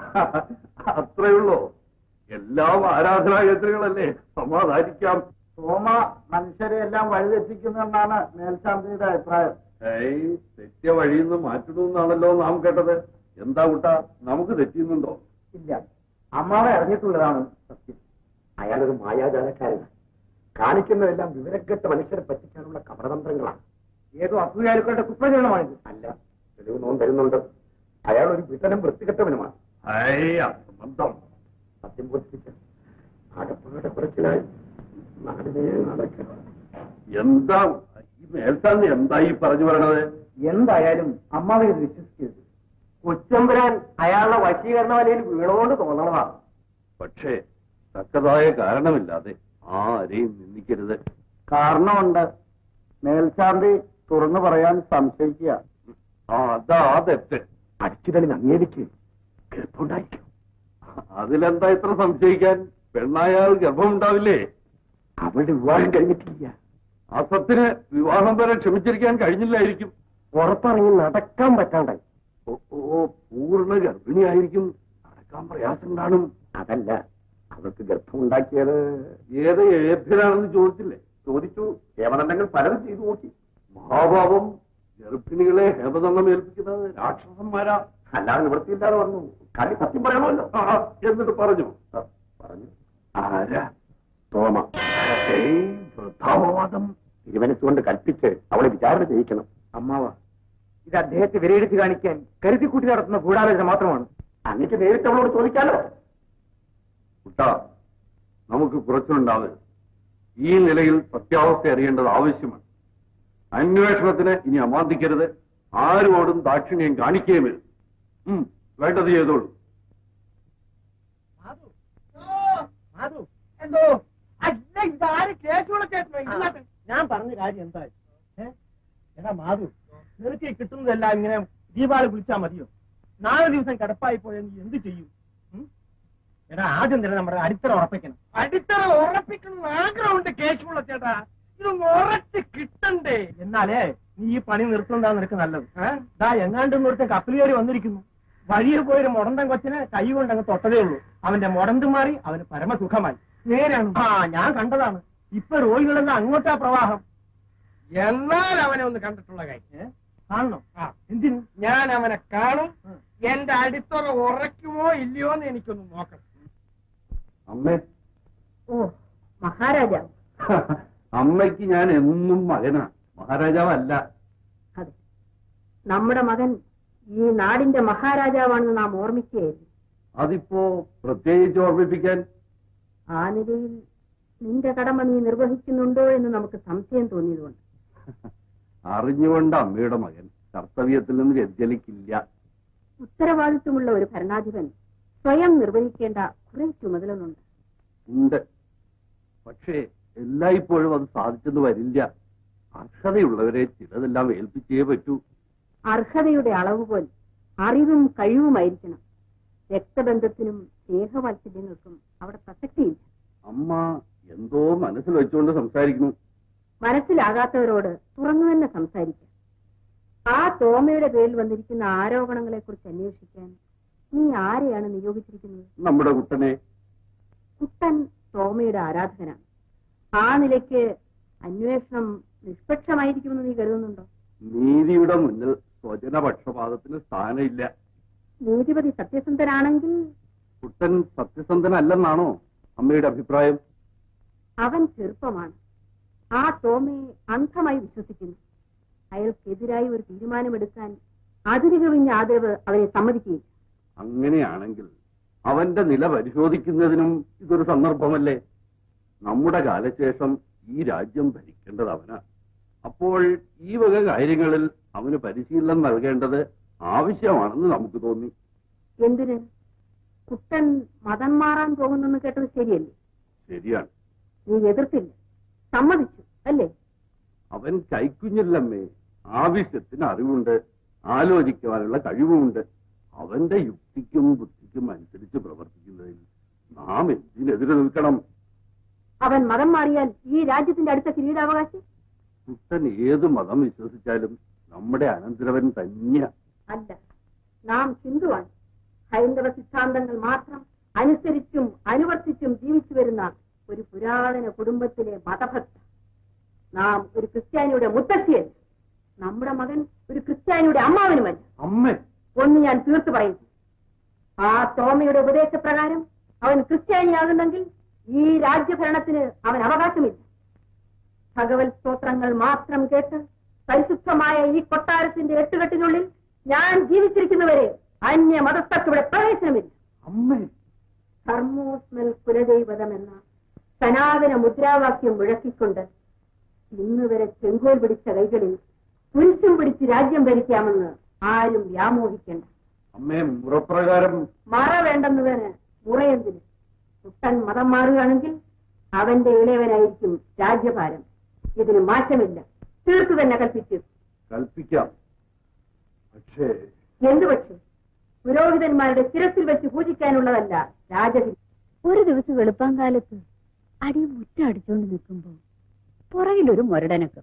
അത്രേ ഉള്ളൂ എല്ലാം ആരാധനാകേന്ദ്രങ്ങളല്ലേ സമാധാനിക്കാം സോമ മനുഷ്യരെ എല്ലാം വഴിതെറ്റിക്കുന്നെന്നാണ് മേൽശാന്തിയുടെ അഭിപ്രായം ഏയ് തെറ്റിയ വഴിയിൽ നിന്ന് മാറ്റണമെന്നാണല്ലോ നാം കേട്ടത് എന്താ കുട്ട നമുക്ക് തെറ്റിയുന്നുണ്ടോ ഇല്ല അമ്മാവൻ അറിഞ്ഞിട്ടുള്ളതാണ് സത്യം അയാളൊരു മായാജാലക്കാരനാണ് കാണിക്കുന്നതെല്ലാം വിവരക്കെട്ട മനുഷ്യരെ പറ്റിക്കാനുള്ള കപടതന്ത്രങ്ങളാണ് ഏതോ അസൂയാലുക്കളുടെ കുപ്രചരണമാണിത് അല്ല തെളിവ് നോൻ തരുന്നുണ്ട് അയാൾ ഒരു വിതനം വൃത്തികെട്ടവനുമാണ് അസംബന്ധം സത്യം ബോധിപ്പിക്കാൻ ആകപ്പാടെ കുറച്ചിലായി നാടിനെ നടക്കണം എന്താ ഈ മേൽശാന്തി എന്താ ഈ പറഞ്ഞു പറയണത് എന്തായാലും അമ്മാവൻ ഇത് വിശ്വസിക്കരുത് കൊച്ചമ്പുരാൻ അയാളുടെ വശീകരണ വലയിൽ വീണുകൊണ്ട് തോന്നണതാണ് പക്ഷേ തക്കതായ കാരണമില്ലാതെ ആരെയും നിന്ദിക്കരുത് കാരണമുണ്ട് മേൽശാന്തി തുറന്നു പറയാൻ സംശയിക്കുക ആ അതാ തെറ്റ് അടിച്ചുതളി അങ്ങേലിക്ക് ഗർഭമുണ്ടായിരിക്കും അതിലെന്താ ഇത്ര സംശയിക്കാൻ പെണ്ണായാൽ ഗർഭമുണ്ടാവില്ലേ അവളുടെ വിവാഹം കഴിഞ്ഞിട്ടില്ല അസത്തിന് വിവാഹം വരെ ക്ഷമിച്ചിരിക്കാൻ കഴിഞ്ഞില്ലായിരിക്കും പുറത്തിറങ്ങി നടക്കാൻ പറ്റാണ്ടായി ഓ ഓ പൂർണ്ണ ഗർഭിണിയായിരിക്കും നടക്കാൻ പ്രയാസം കാണും അതല്ല അവൾക്ക് ഗർഭമുണ്ടാക്കിയത് ഏത് ഏഭ്യനാണെന്ന് ചോദിച്ചില്ലേ ചോദിച്ചു ഹേമദണ്ഡങ്ങൾ പലതും ചെയ്തു നോക്കി മഹാഭാവം ഗർഭിണികളെ ഹേമദണ്ഡം ഏൽപ്പിക്കുന്നത് രാക്ഷസന്മാരാ അല്ലാതെ നിവൃത്തിയില്ലാതെ പറഞ്ഞു കളി സത്യം പറയണമല്ലോ ആ, ആ, എന്നിട്ട് പറഞ്ഞു ആ, പറഞ്ഞു ആരാ തോമ ഏയ്, വൃഥാപവാദം തിരുവനസുകൊണ്ട് കൽപ്പിച്ച് അവളെ വിചാരണ ചെയ്യിക്കണം അമ്മാവ ഇത് അദ്ദേഹത്തെ വിലയിരുത്തി കാണിക്കാൻ കരുതിക്കൂട്ടി നടത്തുന്ന ഗൂഢാലോചന മാത്രമാണ് അങ്ങക്ക് നേരിട്ട് അവളോട് ചോദിക്കാലോ കുട്ടാ നമുക്ക് കുറച്ചുണ്ടാവരുത് ഈ നിലയിൽ സത്യാവസ്ഥ അറിയേണ്ടത് ആവശ്യമാണ് അന്വേഷണത്തിന് ഇനി അമാന്തിക്കരുത് ആരോടും ദാക്ഷിണ്യം കാണിക്കുകയുമരുത് ഉം, വേണ്ടത് ചെയ്തോളൂ എന്തോ അല്ല ഇതാര് കേസുള്ള ചേട്ടനോ ഞാൻ പറഞ്ഞ കാര്യം എന്താ ഏ? എടാ മാധു നിനക്ക് ഈ കിട്ടുന്നതെല്ലാം ഇങ്ങനെ ദീപാവലി വിളിച്ചാ മതിയോ നാല് ദിവസം കിടപ്പായി പോയാൽ നീ എന്ത് ചെയ്യും ഉം? എടാ ആദ്യം തന്നെ നമ്മുടെ അടിത്തറ ഉറപ്പിക്കണം അടിത്തറ ഉറപ്പിക്കണം ആഗ്രഹമുണ്ട് കേശുള്ള ചേട്ടാ ഇതൊന്ന് ഉറച്ച് കിട്ടണ്ടേ എന്നാലേ നീ ഈ പണി നിർത്തുന്നതാ നിനക്ക് നല്ലത് ദാ എങ്ങാണ്ടും ഒരുത്തൻ കപ്പിൽ കയറി വന്നിരിക്കുന്നു വഴിയിൽ പോയൊരു മുടന്തൻ കൊച്ചിനെ കൈ കൊണ്ട് അങ്ങ് തൊട്ടതേ ഉള്ളൂ അവന്റെ മുടന്ത് മാറി അവന് പരമസുഖമായി നേരാണ് ആ ഞാൻ കണ്ടതാണ് ഇപ്പൊ രോഗികളെല്ലാം അങ്ങോട്ടാ പ്രവാഹം എന്നാൽ അവനെ ഒന്ന് കണ്ടിട്ടുള്ള കാര്യം ഏ? കാണണം ആ എന്തിനു ഞാൻ അവനെ കാണും എന്റെ അടിത്തറ ഉറയ്ക്കുമോ ഇല്ലയോ എന്ന് എനിക്കൊന്ന് നോക്കണം അമ്മേ ഓ മഹാരാജാവ് അമ്മയ്ക്ക് ഞാൻ എന്നും മകനാ മഹാരാജാവല്ല അതെ നമ്മുടെ മകൻ ഈ നാടിന്റെ മഹാരാജാവാണെന്ന് നാം ഓർമ്മിക്കുകയായിരുന്നു അതിപ്പോ പ്രത്യേകിച്ച് ഓർമ്മിപ്പിക്കാൻ ആ നിലയിൽ നിന്റെ കടമ നീ നിർവഹിക്കുന്നുണ്ടോ എന്ന് നമുക്ക് സംശയം തോന്നിയതുകൊണ്ട് അറിഞ്ഞുകൊണ്ട് അമ്മയുടെ മകൻ കർത്തവ്യത്തിൽ നിന്ന് വ്യതിചലിക്കില്ല ഉത്തരവാദിത്വമുള്ള ഒരു ഭരണാധിപൻ സ്വയം നിർവഹിക്കേണ്ട കുറെ ചുമതലകളുണ്ട് ഉണ്ട് പക്ഷേ എല്ലായ്പ്പോഴും അത് സാധിച്ചെന്ന് വരില്ല അർഹതയുള്ളവരെ ചിലതെല്ലാം ഏൽപ്പിച്ചേ പറ്റൂ അർഹതയുടെ അളവുപോൽ അറിവും കഴിവുമായിരിക്കണം രക്തബന്ധത്തിനും സ്നേഹവാത്സല്യങ്ങൾക്കും അവിടെ പ്രസക്തിയില്ല അമ്മ എന്തോ മനസ്സിൽ വെച്ചുകൊണ്ട് സംസാരിക്കുന്നു മനസ്സിലാകാത്തവരോട് തുറന്നു തന്നെ സംസാരിക്കാം ആ തോമയുടെ പേരിൽ വന്നിരിക്കുന്ന ആരോപണങ്ങളെ കുറിച്ച് അന്വേഷിക്കാൻ നീ ആരെയാണ് നിയോഗിച്ചിരിക്കുന്നത് നമ്മുടെ കുട്ടനെ കുട്ടൻ തോമയുടെ ആരാധകനാണ് ആ നിലയ്ക്ക് അന്വേഷണം നിഷ്പക്ഷമായിരിക്കുമെന്ന് നീ കരുതുന്നുണ്ടോ നീതിയുടെ മുന്നിൽ സ്വജനപക്ഷപാതത്തിന് സ്ഥാനമില്ല നീതിപതി സത്യസന്ധനാണെങ്കിൽ കുട്ടൻ സത്യസന്ധനല്ലെന്നാണോ അമ്മയുടെ അഭിപ്രായം അവൻ ചെറുപ്പമാണ് ആ തോമയെ അന്ധമായി വിശ്വസിക്കുന്നു അയാൾക്കെതിരായി ഒരു തീരുമാനമെടുക്കാൻ അതിര് കവിഞ്ഞ ആദരവ് അവനെ സമ്മതിക്കുകയില്ല അങ്ങനെയാണെങ്കിൽ അവന്റെ നില പരിശോധിക്കുന്നതിനും ഇതൊരു സന്ദർഭമല്ലേ നമ്മുടെ കാലശേഷം ഈ രാജ്യം ഭരിക്കേണ്ടത് അവനാ അപ്പോൾ ഈ വക കാര്യങ്ങളിൽ അവന് പരിശീലനം നൽകേണ്ടത് ആവശ്യമാണെന്ന് നമുക്ക് തോന്നി എന്തിന് കുട്ടൻ മതം മാറാൻ പോകുന്നെന്ന് കേട്ടത് ശരിയല്ലേ ശരിയാണ് നീ എതിർത്തില്ല സമ്മതിച്ചു അല്ലേ അവൻ കൈക്കുഞ്ഞില്ലമ്മേ ആവശ്യത്തിന് അറിവുണ്ട് ആലോചിക്കുവാനുള്ള കഴിവുമുണ്ട് അവന്റെ യുക്തിക്കും ബുദ്ധിക്കും അനുസരിച്ച് പ്രവർത്തിക്കുന്നതിൽ നാം എന്തിനെതിരെ നിൽക്കണം അവൻ മതം മാറിയാൽ ഈ രാജ്യത്തിന്റെ അടുത്ത കിരീടാവകാശി കുട്ടൻ ഏത് മതം വിശ്വസിച്ചാലും നമ്മുടെ അനന്തരവൻ തന്നെയാ അല്ല നാം ഹിന്ദുവാണ് ഹൈന്ദവ സിദ്ധാന്തങ്ങൾ മാത്രം അനുസരിച്ചും അനുവർത്തിച്ചും ജീവിച്ചു വരുന്ന ഒരു പുരാതന കുടുംബത്തിലെ മതഭക്ത നാം ഒരു ക്രിസ്ത്യാനിയുടെ മുത്തശ്ശിയല്ല നമ്മുടെ മകൻ ഒരു ക്രിസ്ത്യാനിയുടെ അമ്മാവനുമല്ല അമ്മ ഒന്ന് ഞാൻ തീർത്തു പറയുന്നു ആ തോമയുടെ ഉപദേശപ്രകാരം അവൻ ക്രിസ്ത്യാനിയാകുന്നെങ്കിൽ ഈ രാജ്യഭരണത്തിന് അവൻ അവകാശമില്ല ഭഗവത് സ്തോത്രങ്ങൾ മാത്രം കേട്ട് പരിശുദ്ധമായ ഈ കൊട്ടാരത്തിന്റെ എട്ടുകെട്ടിനുള്ളിൽ ഞാൻ ജീവിച്ചിരിക്കുന്നവരെ അന്യ മതസ്ഥർക്ക് ഇവിടെ പ്രവേശനമില്ല അമ്മ ധർമ്മോസ്മൽ കുലദൈവതം എന്ന സനാതന മുദ്രാവാക്യം മുഴക്കിക്കൊണ്ട് ഇന്ന് വരെ ചെങ്കോൽ പിടിച്ച കൈകളിൽ പുരുഷം പിടിച്ച് രാജ്യം ഭരിക്കാമെന്ന് ആരും വ്യാമോഹിക്കേണ്ട അമ്മേ മുറപ്രകാരം മറ വേണ്ടെന്നതിന് മുറയെന്തിന് കുട്ടൻ മതം മാറുകയാണെങ്കിൽ അവന്റെ ഇളയവനായിരിക്കും രാജ്യഭാരം ഇതിന് മാറ്റമില്ല തീർത്തു തന്നെ കൽപ്പിച്ചു കൽപ്പിക്കാം പക്ഷേ എന്തു പക്ഷേ പുരോഹിതന്മാരുടെ ശിരസിൽ വെച്ച് പൂജിക്കാനുള്ളതല്ല രാജഗിരി ഒരു ദിവസം വെളുപ്പാങ്കാലത്ത് അടി മുറ്റടിച്ചുകൊണ്ട് നിൽക്കുമ്പോ പുറകിലൊരു മുരടനക്കം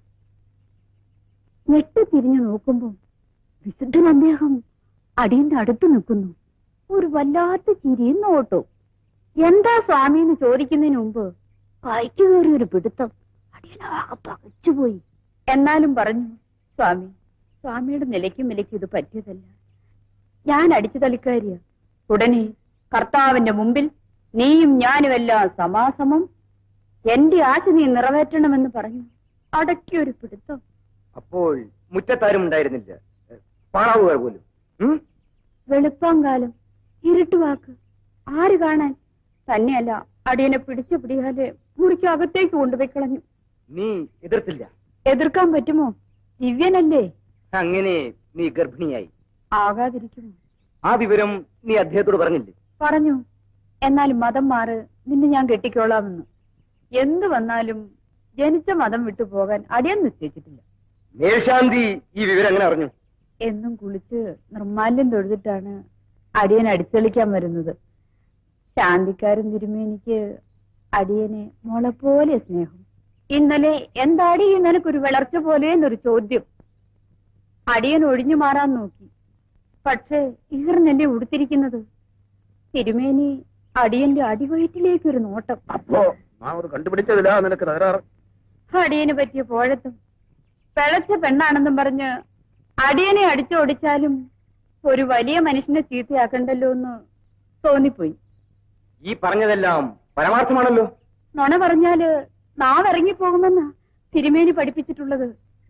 ഞെട്ടി തിരിഞ്ഞു നോക്കുമ്പോ വിശുദ്ധൻ അദ്ദേഹം അടിയന്റെ അടുത്ത് നിൽക്കുന്നു ഒരു വല്ലാത്ത ചിരിയും നോട്ടവും എന്താ സ്വാമി എന്ന് ചോദിക്കുന്നതിന് മുമ്പ് കൈക്ക് കയറി ഒരു പിടുത്തം അടിയനാകെ പകച്ചുപോയി എന്നാലും പറഞ്ഞു സ്വാമി സ്വാമിയുടെ നിലയ്ക്കും നിലയ്ക്കും ഇത് പറ്റിയതല്ല ഞാൻ അടിച്ചു തളിക്കാരിയ ഉടനെ കർത്താവിന്റെ മുമ്പിൽ നീയും ഞാനുമെല്ലാം സമാസമം എന്റെ ആശ നീ നിറവേറ്റണമെന്ന് പറഞ്ഞു അടക്കിയൊരു പിടുത്തം അപ്പോൾ മുറ്റത്താരും ഉണ്ടായിരുന്നില്ല പാറാവുകാർ പോലും ഉം? വെളുപ്പാങ്കാലം ഇരുട്ടുവാക്ക് ആര് കാണാൻ തന്നെയല്ല അടിയനെ പിടിച്ചു പിടിയാലെ മുറിക്ക് അകത്തേക്ക് കൊണ്ടുപോയി കളഞ്ഞു നീ എതിർത്തില്ല എതിർക്കാൻ പറ്റുമോ ദിവ്യനല്ലേ അങ്ങനെ നീ ഗർഭിണിയായി ആകാതിരിക്കുമോ ആ വിവരം നീ അദ്ദേഹത്തോട് പറഞ്ഞില്ലേ പറഞ്ഞു എന്നാലും മതം മാറ് നിന്നെ ഞാൻ കെട്ടിക്കോളാമെന്ന് എന്ത് വന്നാലും ജനിച്ച മതം വിട്ടു പോകാൻ അടിയൻ നിശ്ചയിച്ചിട്ടില്ല മേൽശാന്തി ഈ വിവരം എങ്ങനെ അറിഞ്ഞു എന്നും കുളിച്ച് നിർമാല്യം തൊഴുതിട്ടാണ് അടിയൻ അടിച്ചളിക്കാൻ വരുന്നത് ശാന്തിക്കാരൻ തിരുമേനിക്ക് അടിയനെ മോളെ പോലെ സ്നേഹം ഇന്നലെ എന്താടി നിനക്കൊരു വിളർച്ച പോലെ എന്നൊരു ചോദ്യം അടിയൻ ഒഴിഞ്ഞു മാറാൻ നോക്കി പക്ഷേ ഈർന്നല്ലേ ഉടുത്തിരിക്കുന്നത് തിരുമേനി അടിയന്റെ അടിവയറ്റിലേക്ക് ഒരു നോട്ടം അപ്പോ നാം അത് കണ്ടുപിടിച്ചതില്ല നിനക്ക് തകരാറ് അടിയന് പറ്റിയ പോഴത്തും പിഴച്ച പെണ്ണാണെന്നും പറഞ്ഞ് അടിയനെ അടിച്ചോടിച്ചാലും ഒരു വലിയ മനുഷ്യനെ ചീത്തയാക്കണ്ടല്ലോ എന്ന് തോന്നിപ്പോയി ഈ പറഞ്ഞതെല്ലാം പരമാർത്ഥമാണല്ലോ നുണ പറഞ്ഞാല് നാവിറങ്ങിപ്പോകുമെന്നാ തിരുമേനി പഠിപ്പിച്ചിട്ടുള്ളത്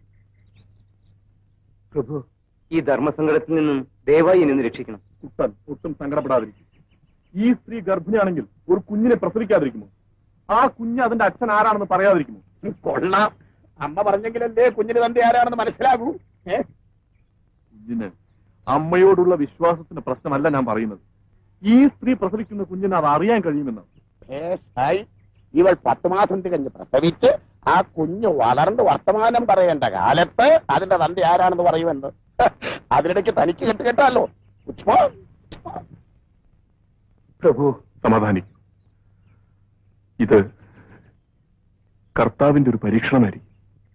പ്രഭു ഈ ധർമ്മസങ്കടത്തിൽ നിന്നും ദയവായി എന്നെ ഒന്ന് രക്ഷിക്കണം കുട്ടൻ ഒട്ടും സങ്കടപ്പെടാതിരിക്കും ഈ സ്ത്രീ ഗർഭിണിയാണെങ്കിൽ ഒരു കുഞ്ഞിനെ പ്രസവിക്കാതിരിക്കുമോ ആ കുഞ്ഞ് അതിന്റെ അച്ഛൻ ആരാണെന്ന് പറയാതിരിക്കുമോ കൊള്ളാം അമ്മ പറഞ്ഞെങ്കിലല്ലേ കുഞ്ഞിന് തന്റെ ആരാണെന്ന് മനസ്സിലാകൂ ഏ കുഞ്ഞിന് അമ്മയോടുള്ള വിശ്വാസത്തിന്റെ പ്രശ്നമല്ല ഞാൻ പറയുന്നത് ഈ സ്ത്രീ പ്രസവിക്കുന്ന കുഞ്ഞിന് അത് അറിയാൻ കഴിയുമെന്ന് ഭേഷായി ഇവൾ പത്ത് മാസം തികഞ്ഞ് പ്രസവിച്ച് ആ കുഞ്ഞ് വളർന്ന് വർത്തമാനം പറയേണ്ട കാലത്ത് അതിന്റെ തന്റെ ആരാണെന്ന് പറയുമെന്ന് അതിനിടയ്ക്ക് തനിക്ക് കെട്ട് കേട്ടാലോ ഉച്ഛ്മോ? പ്രഭു സമാധാനിക്കും ഇത് കർത്താവിന്റെ ഒരു പരീക്ഷണമായിരിക്കും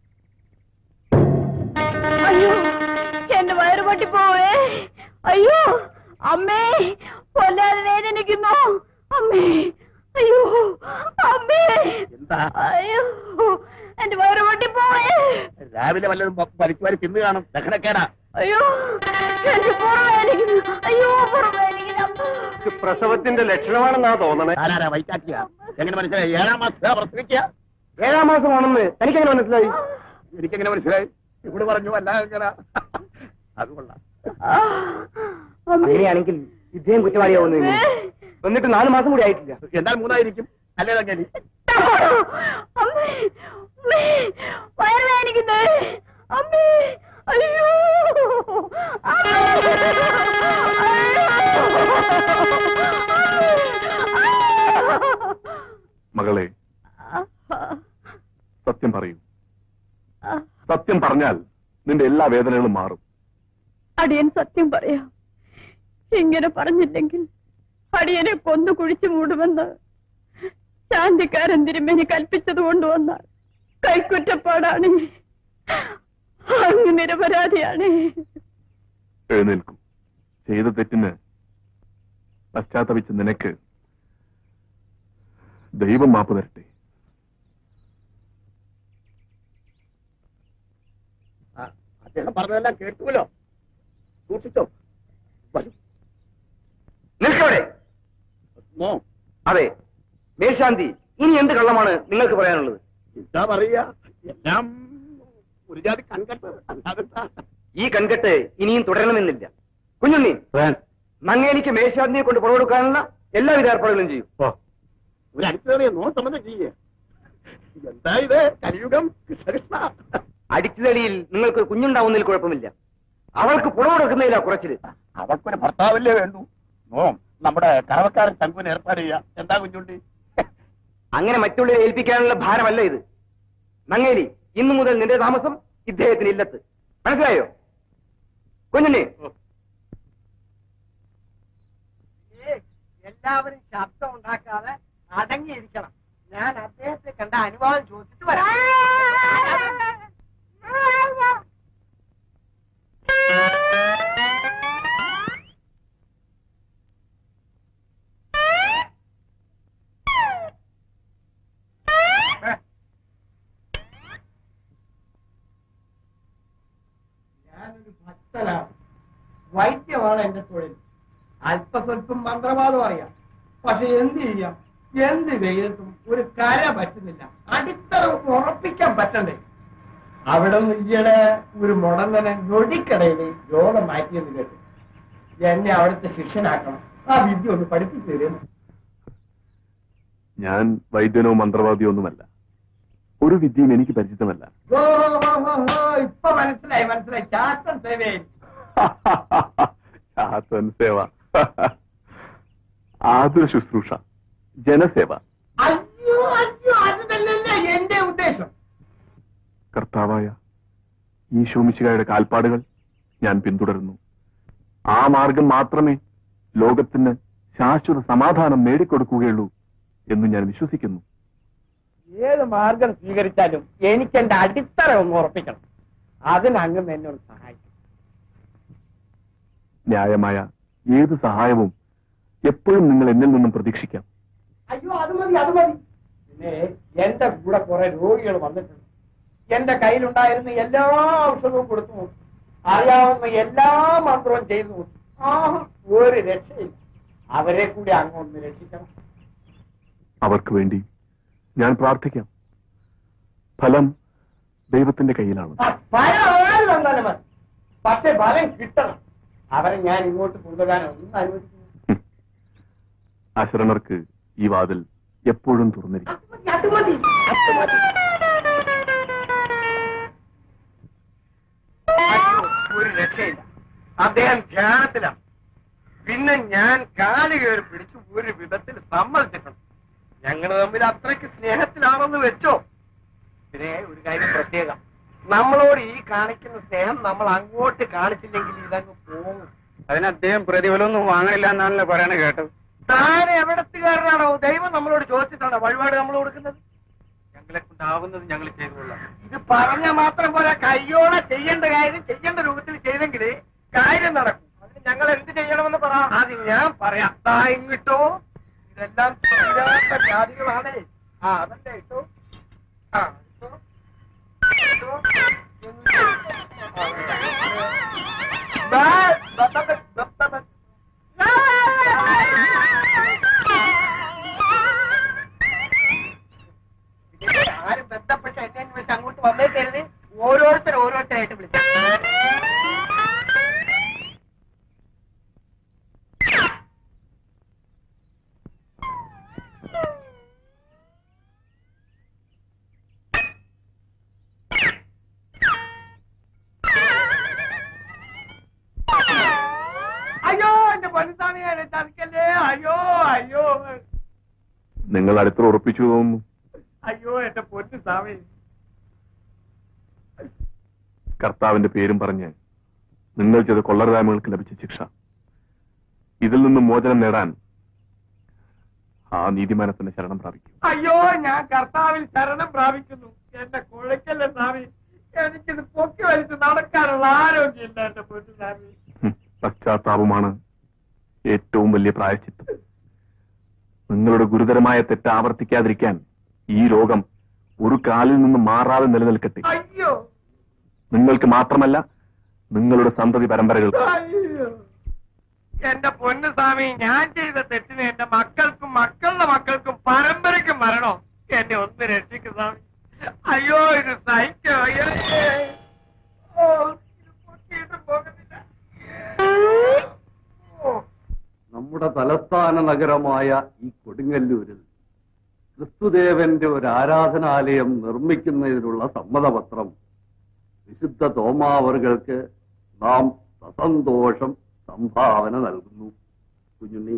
അയ്യോ എന്റെ വയറ് പൊട്ടിപ്പോവേ അയ്യോ അമ്മേ കൊല്ലാതെ വേദനിക്കുന്നു അമ്മേ അയ്യോ അമ്മേ എന്താ അയ്യോ എന്റെ വയറ് പൊട്ടിപ്പോവേ രാവിലെ വല്ലതും വലിച്ചു വാരി തിന്നു കാണും ദഹനക്കേടാ അയ്യോ എന്റെ പുറം വേദനിക്കുന്നു അയ്യോ പുറം വേദനിക്കുന്നു അമ്മ. പ്രസവത്തിന്റെ ലക്ഷണമാണെന്നാ തോന്നണേ ആരാരാ വൈറ്റാക്കിയ എങ്ങനെ മനസ്സിലായി ഏഴാം മാസം പ്രസവിക്കുക ഏഴാം മാസമാണെന്ന് തനിക്കെങ്ങനെ മനസ്സിലായി എനിക്കെങ്ങനെ മനസ്സിലായി ഇവിടെ പറഞ്ഞു അല്ല എങ്ങനെ അത് കൊള്ളാം ആ, അമ്മേ. അങ്ങനെയാണെങ്കിൽ ഇദ്ദേഹം കുറ്റവാളിയാവുന്നു എന്നിട്ട് നാല് മാസം കൂടി ആയിട്ടില്ല എന്നാൽ മൂന്നായിരിക്കും അല്ലേ അങ്ങനെ അമ്മേ അമ്മേ വയറ് വേദനിക്കുന്നേ അമ്മേ അയ്യോ അമ്മേ. മകളെ സത്യം പറയൂ സത്യം പറഞ്ഞാൽ നിന്റെ എല്ലാ വേദനകളും മാറും അടിയൻ സത്യം പറയാം ഇങ്ങനെ പറഞ്ഞില്ലെങ്കിൽ അടിയനെ കൊന്നു കുഴിച്ചു മൂടുമെന്ന് ശാന്തിക്കാരൻ തിരുമേനി കൽപ്പിച്ചത് കൊണ്ടുവന്ന കൈക്കുറ്റപ്പാടാണ് അങ്ങ് നിരപരാധിയാണ് എഴുന്നേൽക്കും ചെയ്ത തെറ്റിന് പശ്ചാത്തപിച്ച നിനക്ക് ദൈവം മാപ്പ് തരട്ടെ ആ, അദ്ദേഹം പറഞ്ഞതെല്ലാം കേട്ടുവല്ലോ സൂക്ഷിച്ചോ വരൂ. നിൽക്കവിടെ നോ അതെ മേൽശാന്തി ഇനി എന്ത് കള്ളമാണ് നിങ്ങൾക്ക് പറയാനുള്ളത് എന്താ പറയാ എല്ലാം ഒരു ജാതി കൺകെട്ട് അല്ലാതെന്താ? ഈ കൺകെട്ട് ഇനിയും തുടരണമെന്നില്ല കുഞ്ഞുണ്ണി നങ്ങേലിക്ക് മേൽശാന്തിയെ കൊണ്ട് പുറമെടുക്കാനുള്ള എല്ലാവിധ ഏർപ്പാടുകളും ചെയ്യും ഒരു അടുത്തേറിയ നോ സംബന്ധം ചെയ്യേ എന്താ ഇത് കലിയുഗം കൃഷ്ണകൃഷ്ണ അടിച്ചുതടിയിൽ നിങ്ങൾക്ക് കുഞ്ഞുണ്ടാവുന്നതിൽ കുഴപ്പമില്ല അവൾക്ക് പുറമെടുക്കുന്നതിലാ കുറച്ചില് അവൾക്കൊരു ഭർത്താവല്ലേ വേണ്ടു നോ നമ്മുടെ കറവക്കാരൻ തങ്കുവിന് ഏർപ്പാട് ചെയ്യാം എന്താ കുഞ്ഞുണ്ടി അങ്ങനെ മറ്റുള്ളവരെ ഏൽപ്പിക്കാനുള്ള ഭാരമല്ല ഇത് നങ്ങേലി ഇന്നു മുതൽ നിന്റെ താമസം ഇദ്ദേഹത്തിന് ഇല്ലത്ത് മനസ്സിലായോ കുഞ്ഞുണ്ണി എല്ലാവരും ശബ്ദം ഉണ്ടാക്കാതെ അടങ്ങിയിരിക്കണം ഞാൻ അദ്ദേഹത്തെ കണ്ട അനുവാദം ചോദിച്ചിട്ട് വരാം ഞാനൊരു ഭക്തനാണ് വൈദ്യമാണ് എന്റെ തൊഴിൽ അല്പസ്വല്പം മന്ത്രവാദം അറിയാം പക്ഷെ എന്ത് ചെയ്യാം എന്ത് വെയിലത്തും ഒരു കര പറ്റുന്നില്ല അടിത്തറ ഉറപ്പിക്കാൻ പറ്റണ്ടേ അവിടെ നിന്ന് ഈയിടെ ഒരു മുടന്തനെ ഞൊടിക്കടയിൽ രോഗം മാറ്റിയെന്ന് കേട്ടു എന്നെ അവിടുത്തെ ശിഷ്യനാക്കണം ആ വിദ്യ ഒന്ന് പഠിപ്പിച്ചു തരുന്നു ഞാൻ വൈദ്യനോ മന്ത്രവാദിയോ ഒന്നുമല്ല ഒരു വിദ്യയും എനിക്ക് പരിചിതമല്ല ഓ ഓ, ഓ, ഓ, ഇപ്പൊ മനസ്സിലായി മനസ്സിലായി ശാസ്ത്രം സേവയിൽ ശാസ്ത്രൻ സേവ ആതുര ശുശ്രൂഷ ജനസേവ അയ്യോ അയ്യോ അത് തന്നെയല്ലേ എന്റെ ഉദ്ദേശം കർത്താവായ ഈശോമിശികായുടെ കാൽപ്പാടുകൾ ഞാൻ പിന്തുടരുന്നു ആ മാർഗം മാത്രമേ ലോകത്തിന് ശാശ്വത സമാധാനം നേടിക്കൊടുക്കുകയുള്ളൂ എന്ന് ഞാൻ വിശ്വസിക്കുന്നു ഏത് മാർഗം സ്വീകരിച്ചാലും എനിക്ക് എന്റെ അടിത്തറ ഒന്ന് ഉറപ്പിക്കണം അതിനങ്ങ് എന്നെ ഒന്ന് സഹായിക്കും ന്യായമായ ഏത് സഹായവും എപ്പോഴും നിങ്ങൾ എന്നിൽ നിന്നും പ്രതീക്ഷിക്കാം അയ്യോ അത് മതി അത് മതി പിന്നെ എന്റെ കൂടെ കുറെ രോഗികൾ വന്നിട്ടുണ്ട് എന്റെ കയ്യിലുണ്ടായിരുന്ന എല്ലാ ഔഷധവും കൊടുത്തു നോക്കി അറിയാവുന്ന എല്ലാ മന്ത്രവും ചെയ്തു നോക്കി ആ ഒരു രക്ഷയില്ല അവരെ കൂടി അങ്ങൊന്ന് രക്ഷിക്കണം അവർക്ക് വേണ്ടി ഞാൻ പ്രാർത്ഥിക്കാം ഫലം ദൈവത്തിന്റെ കയ്യിലാണ് ആ, ഫലം ആര് തന്നാലും മതി പക്ഷെ ഫലം കിട്ടണം അവരെ ഞാൻ ഇങ്ങോട്ട് കൊണ്ടുവരാൻ ഒന്നും അനുവദിക്കുന്നു അശരണർക്ക് ഈ വാതിൽ എപ്പോഴും തുറന്നിരിക്കും അത് മതി അത് മതി അയ്യോ, ഒരു രക്ഷയില്ല അദ്ദേഹം ധ്യാനത്തിലാണ് പിന്നെ ഞാൻ കാല് കയറി പിടിച്ച് ഒരു വിധത്തിൽ സമ്മതിച്ചിട്ടുണ്ട് ഞങ്ങൾ തമ്മിൽ അത്രയ്ക്ക് സ്നേഹത്തിലാണെന്ന് വെച്ചോ പിന്നെ ഒരു കാര്യം പ്രത്യേകം നമ്മളോട് ഈ കാണിക്കുന്ന സ്നേഹം നമ്മൾ അങ്ങോട്ട് കാണിച്ചില്ലെങ്കിൽ ഇതങ്ങ് പോകും അതിന് അദ്ദേഹം പ്രതിഫലമൊന്നും വാങ്ങണില്ല എന്നാണല്ലോ പറയണ കേട്ടത് താൻ എവിടത്തുകാരനാണോ ദൈവം നമ്മളോട് ചോദിച്ചിട്ടാണോ വഴിപാട് നമ്മൾ കൊടുക്കുന്നത് ഞങ്ങളെ കൊണ്ടാവുന്നത് ഞങ്ങൾ ചെയ്തുകൊള്ളാം ഇത് പറഞ്ഞ മാത്രം പോലെ കയ്യോടെ ചെയ്യേണ്ട കാര്യം ചെയ്യേണ്ട രൂപത്തിൽ ചെയ്തെങ്കിൽ കാര്യം നടക്കും അതിന് ഞങ്ങൾ എന്ത് ചെയ്യണമെന്ന് പറ അത് ഞാൻ പറയാം ദാ ഇങ്ങിട്ടോ ഇതെല്ലാം തീരാത്ത ജാതികളാണ് ആ അതല്ലേ ഇട്ടോ ആ ഇട്ടോ ഇട്ടോ എന്നിട്ട് ആ, ദാ, ദാ, ദാ, ദാ, ദാ, ദാ. ഇതിന്റെ ആരും ബന്ധപ്പെട്ട് എന്നെ വെച്ച് അങ്ങോട്ട് വന്നേക്കരുത് ഓരോരുത്തർ ഓരോരുത്തരായിട്ട് വിളിച്ചു അയ്യോ എന്റെ പൊന്നുസ്വാമി എന്നെ ചതിക്കല്ലേ അയ്യോ അയ്യോ നിങ്ങൾ അടുത്ത് ഉറപ്പിച്ചു തോന്നുന്നു അയ്യോ എന്റെ പൊന്നു സ്വാമി കർത്താവിന്റെ പേരും പറഞ്ഞ് നിങ്ങൾ ചെയ്ത കൊള്ളരുതായ്മകൾക്ക് ലഭിച്ച ശിക്ഷ ഇതിൽ നിന്നും മോചനം നേടാൻ ആ നീതിമാനത്തിന്റെ ശരണം പ്രാപിക്കും അയ്യോ ഞാൻ കർത്താവിൽ ശരണം പ്രാപിക്കുന്നു എന്റെ കുഴക്കല്ലേ സ്വാമി എനിക്കിത് പൊക്കി വലിച്ച് നടക്കാനുള്ള ആരോഗ്യമില്ല എന്റെ പൊന്നു സ്വാമി ഹും, പശ്ചാത്താപമാണ് ഏറ്റവും വലിയ പ്രായച്ചിത്തം നിങ്ങളുടെ ഗുരുതരമായ തെറ്റ് ആവർത്തിക്കാതിരിക്കാൻ ഈ രോഗം ഒരു കാലിൽ നിന്ന് മാറാതെ നിലനിൽക്കട്ടെ അയ്യോ നിങ്ങൾക്ക് മാത്രമല്ല നിങ്ങളുടെ സന്തതി പരമ്പരകൾക്ക് അയ്യോ എന്റെ പൊന്നു സ്വാമി ഞാൻ ചെയ്ത തെറ്റിന് എന്റെ മക്കൾക്കും മക്കളുടെ മക്കൾക്കും പരമ്പരയ്ക്കും മരണോ എന്നെ ഒന്ന് രക്ഷിക്കും സ്വാമി അയ്യോ ഇത് സഹിക്കോ അയ്യോ ഓ ഇത് പൊട്ടിയിട്ടും പോകുന്നില്ല ഓ നമ്മുടെ തലസ്ഥാന നഗരമായ ഈ കൊടുങ്ങല്ലൂരിൽ ക്രിസ്തുദേവന്റെ ഒരു ആരാധനാലയം നിർമ്മിക്കുന്നതിനുള്ള സമ്മതപത്രം വിശുദ്ധ തോമാവറുകൾക്ക് നാം സസന്തോഷം സംഭാവന നൽകുന്നു കുഞ്ഞുണ്ണി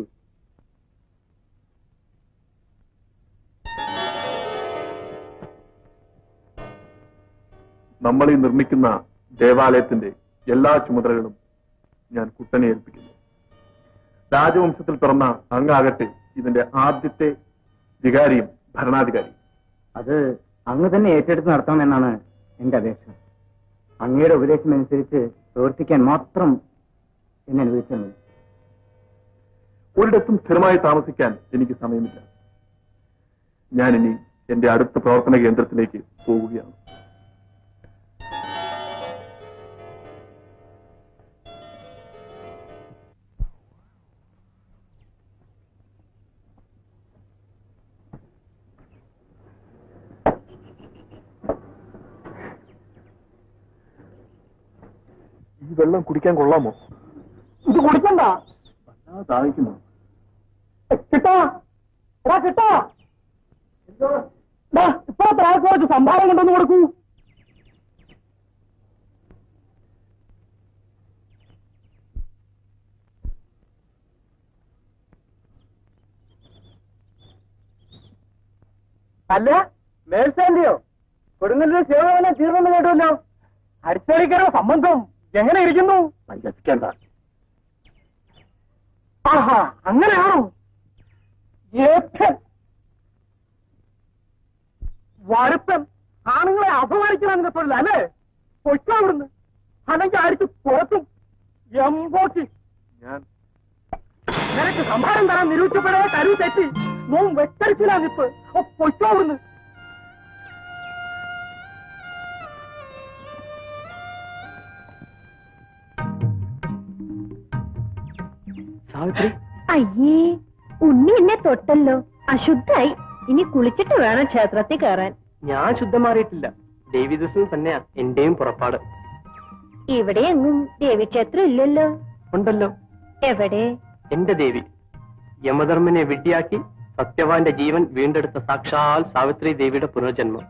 നമ്മൾ ഈ നിർമ്മിക്കുന്ന ദേവാലയത്തിന്റെ എല്ലാ ചുമതലകളും ഞാൻ കുട്ടനെ ഏൽപ്പിക്കുന്നു രാജവംശത്തിൽ പിറന്ന അങ്ങാകട്ടെ ഇതിന്റെ ആദ്യത്തെ വികാരിയും ഭരണാധികാരിയും അത് അങ്ങ് തന്നെ ഏറ്റെടുത്ത് നടത്തണമെന്നാണ് എന്റെ അപേക്ഷ അങ്ങയുടെ ഉപദേശമനുസരിച്ച് പ്രവർത്തിക്കാൻ മാത്രം എന്നെ അനുവദിച്ചാൽ മതി ഒരിടത്തും സ്ഥിരമായി താമസിക്കാൻ എനിക്ക് സമയമില്ല ഞാനിനി എന്റെ അടുത്ത പ്രവർത്തന കേന്ദ്രത്തിലേക്ക് പോവുകയാണ് ഈ വെള്ളം കുടിക്കാൻ കൊള്ളാമോ ഇത് കുടിക്കണ്ട ദാഹിക്കുന്നു കിട്ടോ എടാ കിട്ടോ ഇപ്പോഴത്തെ ആൾക്ക് കുറച്ച് സംഭാവന കൊണ്ടൊന്ന് കൊടുക്കൂ അല്ല മേൽസാന്റെയോ കൊടുങ്ങല്ലൂർ സേവനം തീർന്നെന്ന് കേട്ടുമല്ലോ അടിച്ചടിക്കാരോ സംബന്ധം എങ്ങനെ ഇരിക്കുന്നു പരിഹസിക്കേണ്ട ആഹാ അങ്ങനെയാണോ ഏഭ്യൻ വരുത്തൻ ആണുങ്ങളെ അപമാനിക്കണം നിന്റെ തൊഴിൽ അല്ലേ പൊയ്ക്കോ അവിടുന്ന് അല്ലെങ്കിൽ അടിച്ച് പുറത്തും എമ്പോക്കി ഞാൻ നിനക്ക് സംഭാരം തരാൻ നിരൂപിച്ചപ്പോഴേ കരു തെറ്റി നോം വെച്ചടിച്ചില്ല നിപ്പ് ഓ പൊയ്ക്കോ അവിടുന്ന് സാവിത്രി അയ്യേ ഉണ്ണി എന്നെ തൊട്ടല്ലോ അശുദ്ധായി ഇനി കുളിച്ചിട്ട് വേണം ക്ഷേത്രത്തിൽ കയറാൻ ഞാൻ ശുദ്ധം മാറിയിട്ടില്ല ദേവിദൂഷണം തന്നെയാ എന്റെയും പുറപ്പാട് ഇവിടെ എങ്ങും ദേവീക്ഷേത്രം ഇല്ലല്ലോ ഉണ്ടല്ലോ എവിടെ എന്റെ ദേവി യമധർമ്മനെ വിഡ്ഢിയാക്കി സത്യവാന്റെ ജീവൻ വീണ്ടെടുത്ത സാക്ഷാൽ സാവിത്രി ദേവിയുടെ പുനർജന്മം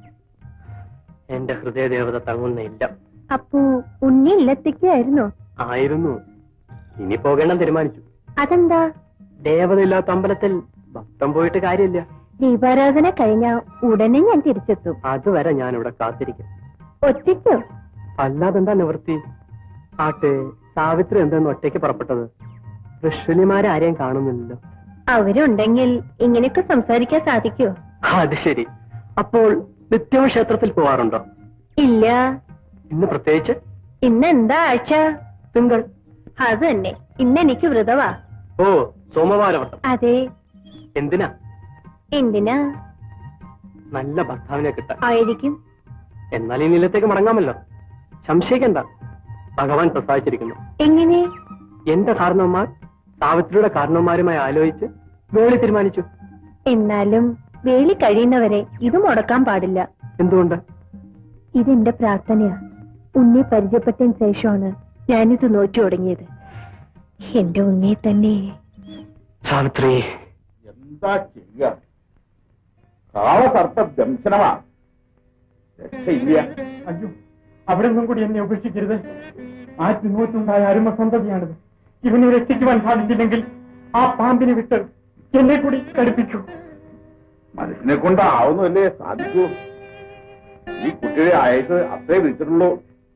എന്റെ ഹൃദയദേവത തങ്ങുന്നില്ല അപ്പോ ഉണ്ണി ഇല്ലത്തേക്കായിരുന്നോ ആയിരുന്നു ഇനി പോകണം തീരുമാനിച്ചു അതെന്താ ദേവതയില്ലാത്ത അമ്പലത്തിൽ ഭക്തം പോയിട്ട് കാര്യമില്ല ദീപാരാധന കഴിഞ്ഞ ഉടനെ ഞാൻ തിരിച്ചെത്തും അതുവരെ ഞാൻ ഇവിടെ കാത്തിരിക്കും ഒറ്റയ്ക്കോ അല്ലാതെന്താ നിവൃത്തി ആട്ടെ സാവിത്രി എന്തെന്ന് ഒറ്റയ്ക്ക് പുറപ്പെട്ടത് ഋഷിനിമാരെ ആരെയും കാണുന്നില്ലല്ലോ അവരുണ്ടെങ്കിൽ ഇങ്ങനെയൊക്കെ സംസാരിക്കാൻ സാധിക്കുമോ അത് ശരി അപ്പോൾ നിത്യവും ക്ഷേത്രത്തിൽ പോവാറുണ്ടോ ഇല്ല ഇന്ന് പ്രത്യേകിച്ച് ഇന്ന് എന്താ ആഴ്ച തിങ്കൾ അത് തന്നെ ഇന്ന് എനിക്ക് വ്രതവാ ഓ സോമവാരവട്ടം അതെ എന്തിനാ എന്തിനാ നല്ല ഭർത്താവിനെ കിട്ടാൻ ആയിരിക്കും എന്നാൽ ഈ നിലത്തേക്ക് മടങ്ങാമല്ലോ സംശയിക്കണ്ട ഭഗവാൻ പ്രസാദിച്ചിരിക്കുന്നു എങ്ങനെ എന്റെ കാരണവന്മാർ സാവിത്രിയുടെ കാരണവന്മാരുമായി ആലോചിച്ച് വേളി തീരുമാനിച്ചു എന്നാലും വേലി കഴിയുന്നവരെ ഇത് മുടക്കാൻ പാടില്ല എന്തുകൊണ്ട് ഇതെന്റെ പ്രാർത്ഥനയാ ഉണ്ണി പരിചയപ്പെട്ടതിന് ശേഷമാണ് ഞാനിത് നോക്കി തുടങ്ങിയത് എന്റെ ഉണ്ണിയെ തന്നെ സാവിത്രി എന്താ ചെയ്യുക കാളസർപ്പ ദംശനമാ രക്ഷയില്ല അയ്യോ അവിടെ നിന്നും കൂടി എന്നെ ഉപേക്ഷിക്കരുത് ആ തിങ്ങോട്ടുണ്ടായ അരുമസന്തതിയാണിത് ഇവനെ രക്ഷിക്കുവാൻ സാധിച്ചില്ലെങ്കിൽ ആ പാമ്പിനെ വിട്ട് എന്നെ കൂടി കടുപ്പിക്കൂ മനുഷ്യനെ കൊണ്ടാവുന്നതല്ലേ സാധിക്കൂ ഈ കുട്ടിയുടെ ആയുസ് അത്രേ വിളിച്ചിട്ടുള്ളൂ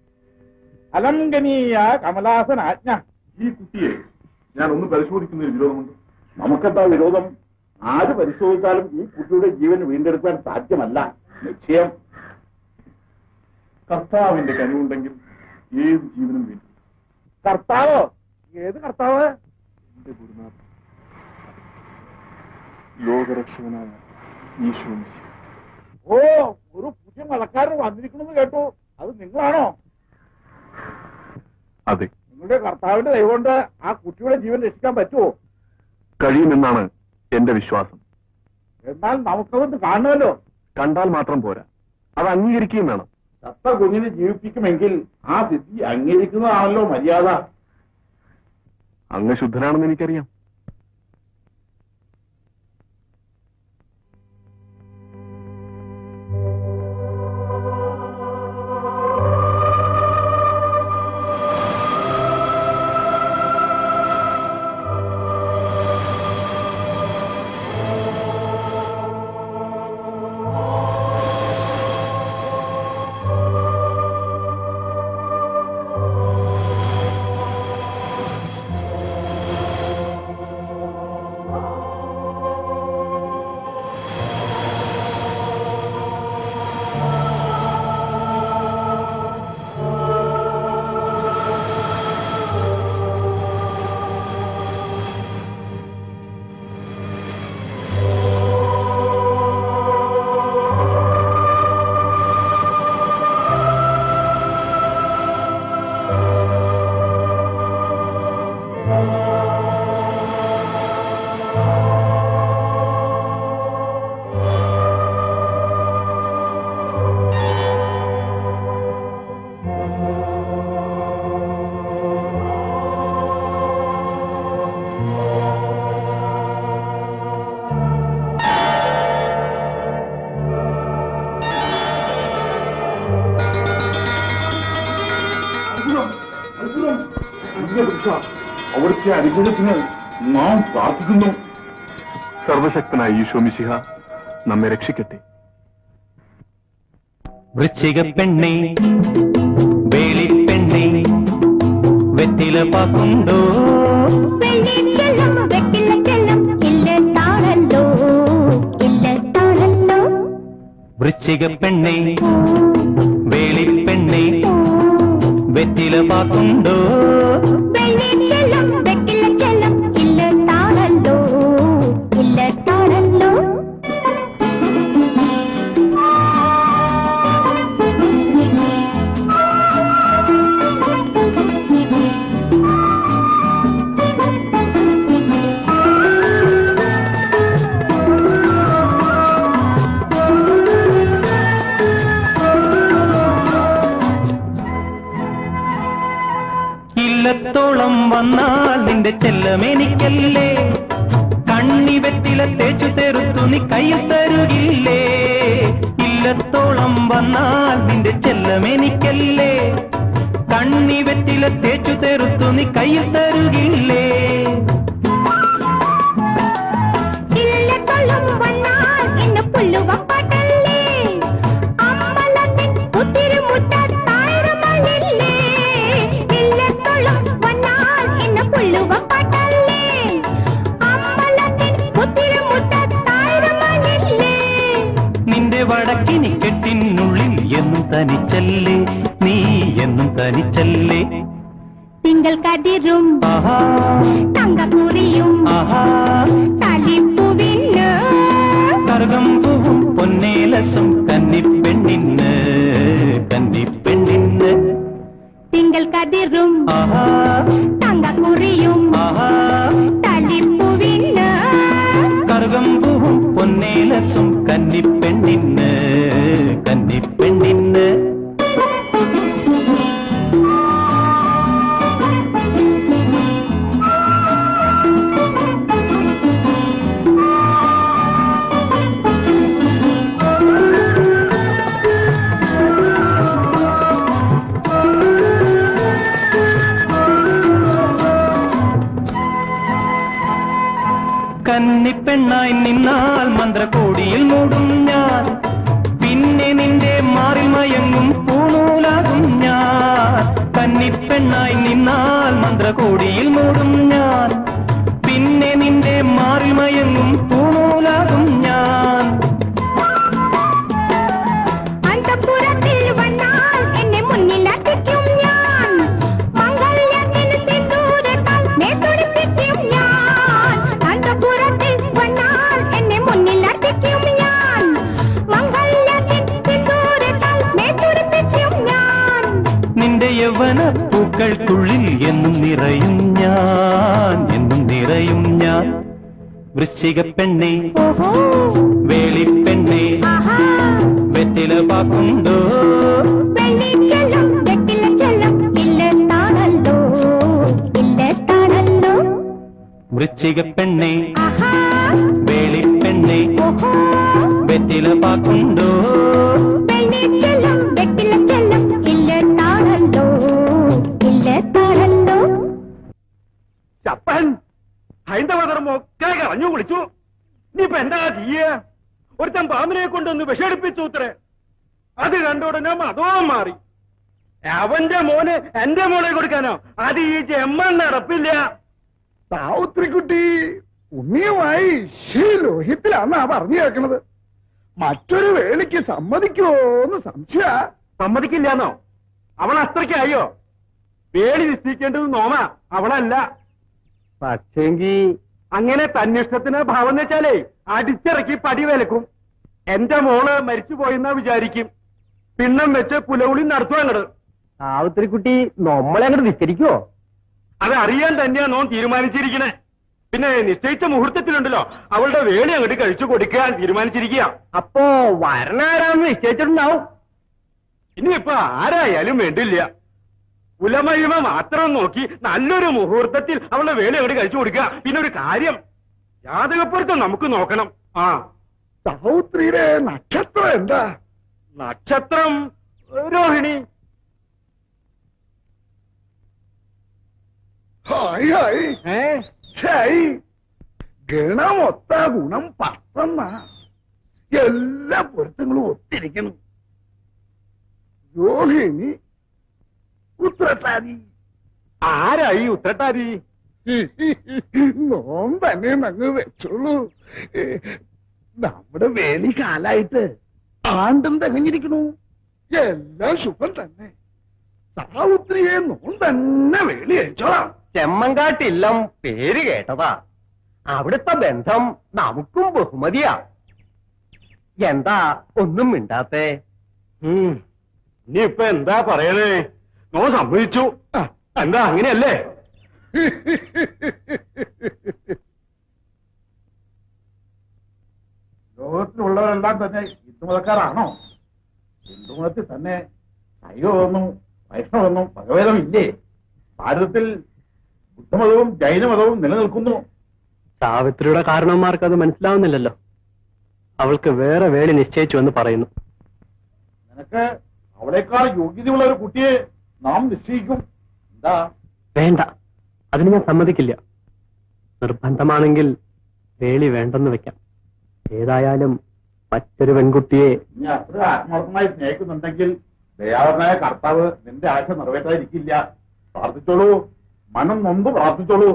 അലംഘനീയ കമലാസൻ ആജ്ഞ ഈ കുട്ടിയെ ഞാൻ ഒന്ന് പരിശോധിക്കുന്നതിൽ വിരോധമുണ്ട് നമുക്കെന്താ വിരോധം ആര് പരിശോധിച്ചാലും ഈ കുട്ടിയുടെ ജീവൻ വീണ്ടെടുക്കാൻ സാധ്യമല്ല നിശ്ചയം കർത്താവിന്റെ കനിവുണ്ടെങ്കിൽ ഏത് ജീവനും വീണ്ടും കർത്താവോ ഏത് കർത്താവ് എന്റെ ഗുരുനാഥൻ ലോകരക്ഷകനായ ഈശോ മിശിഹ. ഓ ഒരു പുതിയ മതക്കാരൻ വന്നിരിക്കണമെന്ന് കേട്ടു അത് നിങ്ങളാണോ അതെ നിങ്ങളുടെ കർത്താവിന്റെ ദൈവം കൊണ്ട് ആ കുട്ടിയുടെ ജീവൻ രക്ഷിക്കാൻ പറ്റുമോ കഴിയുമെന്നാണ് എന്റെ വിശ്വാസം എന്നാൽ നമുക്കതൊന്ന് കാണുമല്ലോ കണ്ടാൽ മാത്രം പോരാ അത് അംഗീകരിക്കുകയും വേണം ചത്ത കുഞ്ഞിനെ ജീവിപ്പിക്കുമെങ്കിൽ ആ സിദ്ധി അംഗീകരിക്കുന്നതാണല്ലോ മര്യാദ അങ്ങ് ശുദ്ധനാണെന്ന് എനിക്കറിയാം അവിടുത്തെ അനുഗ്രഹത്തിന് നാം പ്രാർത്ഥിക്കുന്നു സർവശക്തനായ ഈശോ മിശിഹ നമ്മെ രക്ഷിക്കട്ടെ വൃശ്ചിക പെണ്ണെ വേളിപ്പെണ്ണെ വെറ്റില പാക്കുണ്ടോ വെള്ളിച്ചെല്ലം വെട്ടില്ല ചെല്ലം ഇല്ല താളല്ലോ ഇല്ല താളല്ലോ വൃശ്ചിക പെണ്ണെ വേളിപ്പെണ്ണെ വെറ്റില പാക്കുണ്ടോ വെള്ളിച്ചെല്ലം വെട്ടില്ല ചെല്ലം ഇല്ല താളല്ലോ ഇല്ല താളല്ലോ ഇല്ലത്തോളം വന്നാൽ നിന്റെ ചെല്ലമെനിക്കല്ലേ കണ്ണി വെറ്റില തേച്ചു തെറുത്തു നീ കയ്യിൽ തരുകില്ലേ ഇല്ലത്തോളം വന്നാൽ നിന്റെ ചെല്ലമെനിക്കല്ലേ കണ്ണി വെറ്റില തേച്ചു തെറുത്തു നീ കയ്യിൽ തരുകില്ലേ ഇല്ല കൊള്ളും വന്നാൽ ഇന്ന് പുല്ലുവപ്പാട്ടല്ലേ അമ്പലത്തിൻ ഒത്തിരി മുറ്റത്തായിരമല്ലേ ഇല്ല കൊള്ളും വന്നാൽ ഇന്ന് പുല്ലുവപ്പാട്ടല്ലേ അമ്പലത്തിൻ ഒത്തിരി മുറ്റത്തായിരമല്ലേ നിന്റെ വടക്കിനി കെട്ടിനുള്ളിൽ എന്നും തനിച്ചല്ലേ നീ എന്നും തനിച്ചല്ലേ തിങ്കൾ കതിരും ആഹാ തങ്കക്കുറിയും ആഹാ തലിപ്പുവിന് കറുകം പൂവും പൊന്നേലസും കന്നിപ്പെണ്ണിന്ന് കന്നിപ്പെണ്ണിന്ന് തിങ്കൾ കതിരും ആഹാ തങ്കക്കുറിയും ആഹാ തലിപ്പുവിന് കറുകം പൂവും പൊന്നേലസും കന്നിപ്പെണ്ണിന്ന് കന്നിപ്പെണ്ണിന്ന് കന്നിപ്പെണ്ണായി നിന്നാൽ മന്ത്രകോടിയിൽ മൂടും ഞാൻ പിന്നെ നിന്റെ മാറിൽ മയങ്ങും പൂണൂലാകും ഞാൻ കന്നിപ്പെണ്ണായി നിന്നാൽ മന്ത്രകോടിയിൽ മൂടും ഞാൻ പിന്നെ നിന്റെ മാറിൽ മയങ്ങും പൂണൂലാകും ഞാൻ അന്തപുരത്തിൽ വന്നാൽ എന്നെ മുന്നിലെത്തിക്കും ഞാൻ മംഗല്യത്തിന് സിന്ദൂരത്താൽ മേത്തൊടിപ്പിക്കും ഞാൻ അന്തപുരത്തിൽ വന്നാൽ എന്നെ മുന്നിലെത്തിക്കും ഞാൻ മംഗല്യത്തിന് സിന്ദൂരത്താൽ മേത്തൊടിപ്പിക്കും ഞാൻ നിന്റെ യൗവന പൂക്കൾക്കുള്ളിൽ എന്നും നിറയും ഞാൻ എന്നും നിറയും ഞാൻ വൃശ്ചിക പെണ്ണെ ഓഹോ വേളിപ്പെണ്ണെ ആഹാ വെറ്റില പാക്കുണ്ടോ വെള്ളിച്ചെല്ലം വെട്ടില ചെല്ലം ഇല്ല താണല്ലോ ഇല്ല താണല്ലോ വൃശ്ചിക പെണ്ണെ ആഹാ വേളിപ്പെണ്ണെ ഓഹോ വെറ്റില പാക്കുണ്ടോ വെള്ളിച്ചെല്ലം വെട്ടില ചെല്ലം ഇല്ല താണല്ലോ ഇല്ല താണല്ലോ ചപ്പൻ ഹൈന്ദവ ധർമ്മം ഒക്കെ കളഞ്ഞു കുളിച്ചു നീയിപ്പൊ എന്താ ചെയ്യ ഒരുത്തൻ പാമ്പിനെ കൊണ്ടൊന്ന് വിഷടിപ്പിച്ചു ഉത്തരേ അത് കണ്ട ഉടനെ മതവും മാറി അവന്റെ മോന് എന്റെ മോളെ കൊടുക്കാനോ അത് ഈ ജമ്മൻ നടപ്പില്ല സാവുത്രിക്കുട്ടി ഉണ്ണിയുമായി ശീ ലോഹിത്തിലാന്നാ പറഞ്ഞു കേൾക്കണത് മറ്റൊരു വേളിക്ക് സമ്മതിക്കുമോന്ന് സംശയ സമ്മതിക്കില്ലാന്നോ അവൾ അത്രയ്ക്കായോ പേടി നിശ്ചയിക്കേണ്ടത് നോമ അവളല്ല പക്ഷേങ്കി അങ്ങനെ തന്നിഷ്ടത്തിന് ഭാവം എന്ന് വെച്ചാലേ അടിച്ചിറക്കി പടി വിലക്കും എന്റെ മോള് മരിച്ചു പോയെന്നാ വിചാരിക്കും പിണ്ണം വെച്ച് പുലവുളി നടത്തും അങ്ങട് സാവിത്രിക്കുട്ടി നമ്മളെ അങ്ങോട്ട് വിസ്തരിക്കോ അത് അറിയാൻ തന്നെയാ നോൻ തീരുമാനിച്ചിരിക്കണേ പിന്നെ നിശ്ചയിച്ച മുഹൂർത്തത്തിലുണ്ടല്ലോ അവളുടെ വേണി അങ്ങോട്ട് കഴിച്ചു കൊടുക്കാൻ തീരുമാനിച്ചിരിക്കുക അപ്പോ വരണാരാന്ന് നിശ്ചയിച്ചിട്ടുണ്ടാവും ഇനിയിപ്പോ ആരായാലും വേണ്ടില്ല കുലമഹിമ മാത്രം നോക്കി നല്ലൊരു മുഹൂർത്തത്തിൽ അവളുടെ വേല അങ്ങോട്ട് കഴിച്ചു കൊടുക്കുക പിന്നെ ഒരു കാര്യം ജാതകപ്പൊരുത്തം നമുക്ക് നോക്കണം ആ സാവുത്രിയുടെ നക്ഷത്രം എന്താ നക്ഷത്രം രോഹിണി ഹായ് ഹായ് ഏ ഛായ് ഗണമൊത്ത ഗുണം പത്തെന്ന എല്ലാ പൊരുത്തങ്ങളും ഒത്തിരിക്കണം രോഹിണി ഉത്രട്ടാതി ആരായി ഉത്രട്ടാരി നോം തന്നെ അങ്ങ് വെച്ചോളൂ ഏ, നമ്മുടെ വേലി കാലായിട്ട് ആണ്ടും തികഞ്ഞിരിക്കണു എല്ലാം ശുഭം തന്നെ സാവിത്രിയെ നോം തന്നെ വേലി അയച്ചോളാം ചെമ്മങ്കാട്ടില്ലം പേര് കേട്ടതാ അവിടുത്തെ ബന്ധം നമുക്കും ബഹുമതിയാ എന്താ ഒന്നും മിണ്ടാത്തേ നീ ഇപ്പൊ എന്താ പറയണേ നോ സമ്മതിച്ചു ആ, എന്താ അങ്ങനെയല്ലേ ലോകത്തിലുള്ളവരെല്ലാം തന്നെ ഹിന്ദുമതക്കാരാണോ ഹിന്ദുമതത്തിൽ തന്നെ ശൈവമൊന്നും വൈഷ്ണവൊന്നും ഭഗവേദമില്ലേ ഭാരതത്തിൽ ബുദ്ധമതവും ജൈനമതവും നിലനിൽക്കുന്നു സാവിത്രിയുടെ കാരണവന്മാർക്ക് അത് മനസ്സിലാവുന്നില്ലല്ലോ അവൾക്ക് വേറെ വേളി നിശ്ചയിച്ചു എന്ന് പറയുന്നു നിനക്ക് അവളെക്കാൾ യോഗ്യതയുള്ള ഒരു കുട്ടിയെ നാം നിശ്ചയിക്കും എന്താ വേണ്ട അതിന് ഞാൻ സമ്മതിക്കില്ല നിർബന്ധമാണെങ്കിൽ വേളി വേണ്ടെന്ന് വെക്കാം ഏതായാലും മറ്റൊരു പെൺകുട്ടിയെ നീ അത്ര ആത്മാർത്ഥമായി സ്നേഹിക്കുന്നുണ്ടെങ്കിൽ ദയാവനായ കർത്താവ് നിന്റെ ആശ നിറവേറ്റാതിരിക്കില്ല പ്രാർത്ഥിച്ചോളൂ മനം നൊന്ത് പ്രാർത്ഥിച്ചോളൂ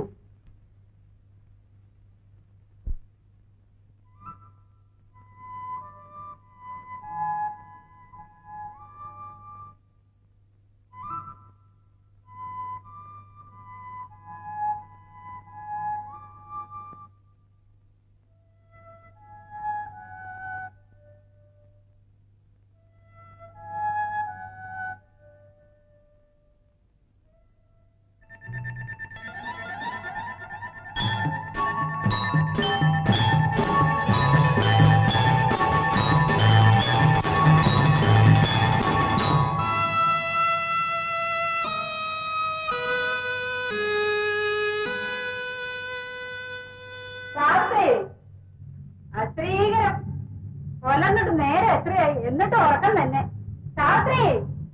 ശാസ്ത്രി അത്രീകരം കൊല്ലന്നിട്ട് നേരെ എത്രയായി എന്നിട്ട് ഉറക്കം തന്നെ ശാസ്ത്രി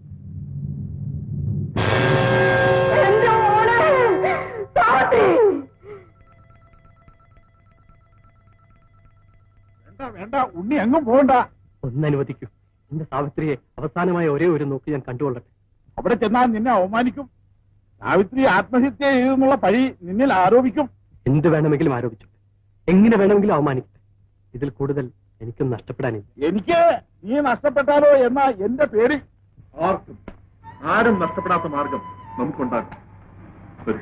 എന്റെ മോനെ ശാസ്ത്രി വേണ്ട വേണ്ട ഉണ്ണി എങ്ങും പോകണ്ട ഒന്നനുവദിക്കൂ എന്റെ സാവിത്രിയെ അവസാനമായ ഒരേ ഒരു നോക്ക് ഞാൻ കണ്ടുകൊള്ളട്ടെ അവിടെ ചെന്നാൽ നിന്നെ അവമാനിക്കും സാവിത്രി ആത്മഹത്യ ചെയ്തെന്നുള്ള പഴി നിന്നിൽ ആരോപിക്കും എന്ത് വേണമെങ്കിലും ആരോപിച്ചു എങ്ങനെ വേണമെങ്കിലും അവമാനിക്കട്ടെ ഇതിൽ കൂടുതൽ എനിക്കും നഷ്ടപ്പെടാനില്ല എനിക്ക് നീ നഷ്ടപ്പെട്ടാലോ എന്ന എന്റെ പേടി ആർക്കും ആരും നഷ്ടപ്പെടാത്ത മാർഗം നമുക്കുണ്ടാകും വരൂ.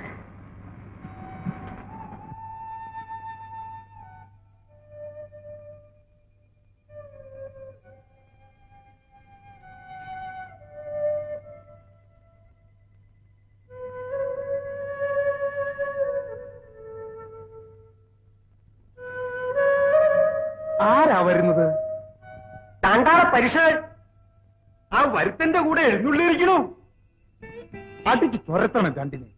ആരാ വരുന്നത് താണ്ടാള പരിശോധന ആ വരുത്തന്റെ കൂടെ എഴുന്നള്ളിയിരിക്കണു അടിച്ചു തുരത്തണം രണ്ടിനെ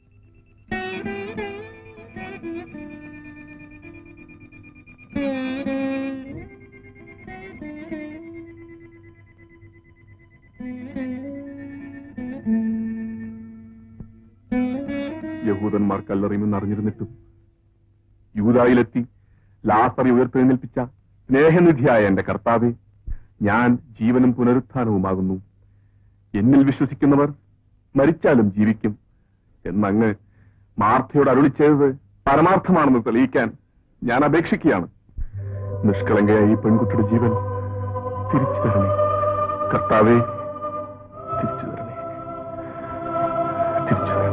യഹൂദന്മാർ കല്ലെറിയുമെന്ന് അറിഞ്ഞിരുന്നിട്ടും യൂതായിലെത്തി ലാസറി ഉയർത്തെഴുന്നേൽപ്പിച്ച സ്നേഹനിധിയായ എന്റെ കർത്താവെ ഞാൻ ജീവനും പുനരുത്ഥാനവുമാകുന്നു എന്നിൽ വിശ്വസിക്കുന്നവർ മരിച്ചാലും ജീവിക്കും എന്നങ്ങ് മാർത്തയോട് അരുളി ചെയ്തത് പരമാർത്ഥമാണെന്ന് തെളിയിക്കാൻ ഞാൻ അപേക്ഷിക്കുകയാണ് നിഷ്കളങ്കയായ ഈ പെൺകുട്ടിയുടെ ജീവൻ തിരിച്ചു തരണേ കർത്താവെ തിരിച്ചു തരണേ തിരിച്ചു തരണേ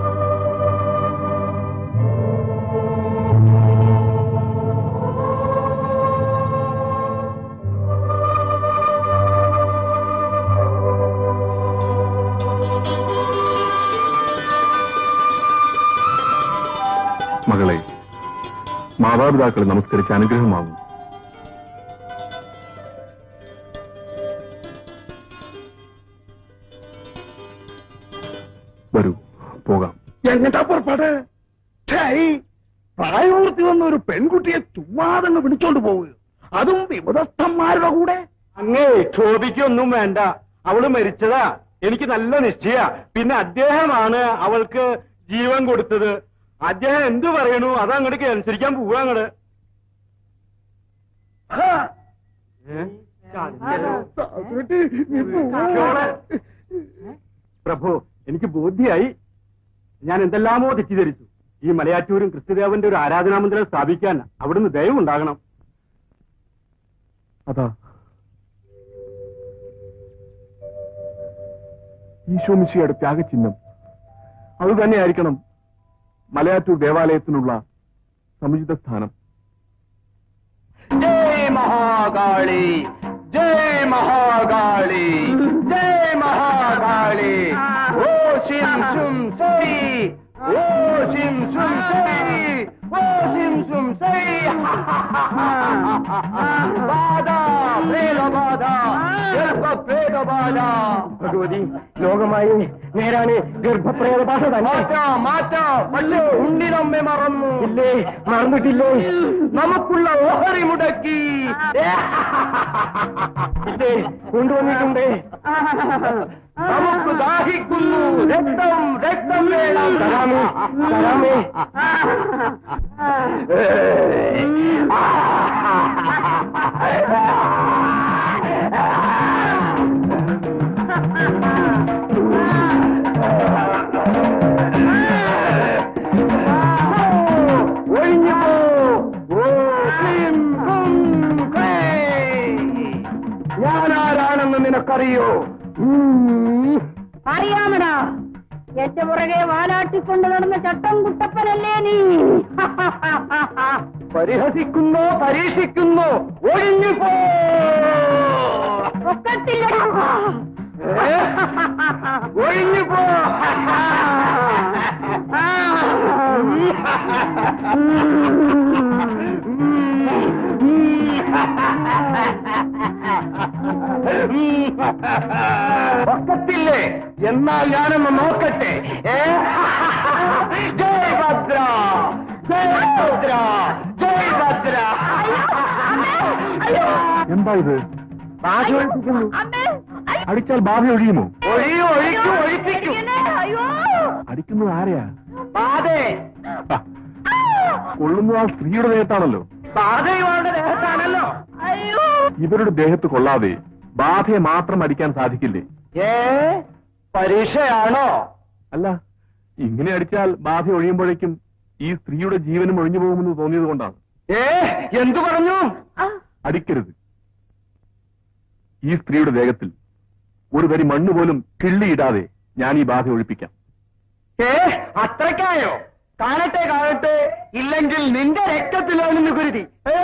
മകളെ മാതാപിതാക്കളെ നമസ്കരിച്ച് അനുഗ്രഹമാകും വരൂ പോകാം എങ്ങട്ടാ പുറപ്പാട് ഛേയ്, പ്രായപൂർത്തി വന്ന ഒരു പെൺകുട്ടിയെ ചുമ്മാതങ്ങ് പിടിച്ചോണ്ട് പോവുക അതും വിമതസ്ഥന്മാരുടെ കൂടെ അങ്ങേ ചോദിക്കൊന്നും വേണ്ട അവള് മരിച്ചതാ എനിക്ക് നല്ല നിശ്ചയ പിന്നെ അദ്ദേഹമാണ് അവൾക്ക് ജീവൻ കൊടുത്തത് അദ്ദേഹം എന്തു പറയണു അതങ്ങോട്ട് അനുസരിക്കാൻ പോവാ അങ്ങട് ആ, ഏ? സാവിത്രി, നീ പോവാ. ചോളെ. പ്രഭു എനിക്ക് ബോധ്യായി ഞാൻ എന്തെല്ലാമോ തെറ്റിദ്ധരിച്ചു ഈ മലയാറ്റൂരും ക്രിസ്തുദേവന്റെ ഒരു ആരാധനാമന്ദിരം സ്ഥാപിക്കാൻ അവിടുന്ന് ദയവുണ്ടാകണം അതാ ഈശോമിശിയുടെ ത്യാഗചിഹ്നം അത് തന്നെയായിരിക്കണം മലയാറ്റൂർ ദേവാലയത്തിനുള്ള സമുചിത സ്ഥാനം ജയ് മഹാകാളി ജയ് മഹാകാളി ജയ് മഹാകാളി ഓ ശിം ശും സൈ ഓ ശിം ശും സൈ ഓ ശിം ശും സൈ ബാധ ഭേദബാധ ഗർഭഭേദബാധ ഭഗവതി ലോകമായി നേരാണ് ഗർഭപ്രേതബാധ മാറ്റാം മാറ്റാം പക്ഷേ ഉണ്ണി നമ്മെ മറന്നു ഇല്ലേ മറന്നിട്ടില്ലേ നമുക്കുള്ള ഓഹരി മുടക്കി ഇല്ലേ കൊണ്ടുവന്നിട്ടുണ്ട് നമുക്ക് ദാഹിക്കുന്നു രക്തം രക്തം വേണം തരാമേ തരാമേ ഒഴിഞ്ഞു പോ ഓ ക്ലീം ഹും ക്ലേ ഞാനാരാണെന്ന് നിനക്കറിയോ ഉം. അറിയാമടാ എന്റെ പുറകെ വാലാട്ടിക്കൊണ്ട് നടന്ന ചട്ടം കുട്ടപ്പനല്ലേ നീ പരിഹസിക്കുന്നോ പരീക്ഷിക്കുന്നോ ഒഴിഞ്ഞു പോ ഒക്കത്തില്ലടാ ഏ? ഒഴിഞ്ഞു പോ ഒക്കത്തില്ലേ എന്നാൽ ഞാനൊന്ന് നോക്കട്ടെ ഏ? ജയ് ഭദ്ര ജയ് ഭദ്ര ജയ് ഭദ്ര എന്താ ഇത് അടിച്ചാൽ ബാധ ഒഴിയുമോ ഒഴിയും ഒഴിക്കും ഒഴിപ്പിക്കും അടിക്കുന്നത് ആരെയാ ബാധേ ആ, കൊള്ളുന്നത് ആ സ്ത്രീയുടെ ദേഹത്താണല്ലോ ബാധ ഇവളുടെ ദേഹത്താണല്ലോ ഇവരുടെ ദേഹത്ത് കൊള്ളാതെ ബാധയെ മാത്രം അടിക്കാൻ സാധിക്കില്ലേ ഏ പരീക്ഷയാണോ അല്ല ഇങ്ങനെ അടിച്ചാൽ ബാധ ഒഴിയുമ്പോഴേക്കും ഈ സ്ത്രീയുടെ ജീവനും ഒഴിഞ്ഞു പോകുമെന്ന് തോന്നിയത് കൊണ്ടാണ് ഏ എന്തു പറഞ്ഞു അടിക്കരുത് ഈ സ്ത്രീയുടെ ദേഹത്തിൽ ഒരു വരി മണ്ണ് പോലും കിള്ളിയിടാതെ ഞാൻ ഈ ബാധ ഒഴിപ്പിക്കാം ഏ അത്രക്കായോ കാണട്ടെ കാണട്ടെ ഇല്ലെങ്കിൽ നിന്റെ രക്തത്തിലാണെന്ന് കരുതി ഏ,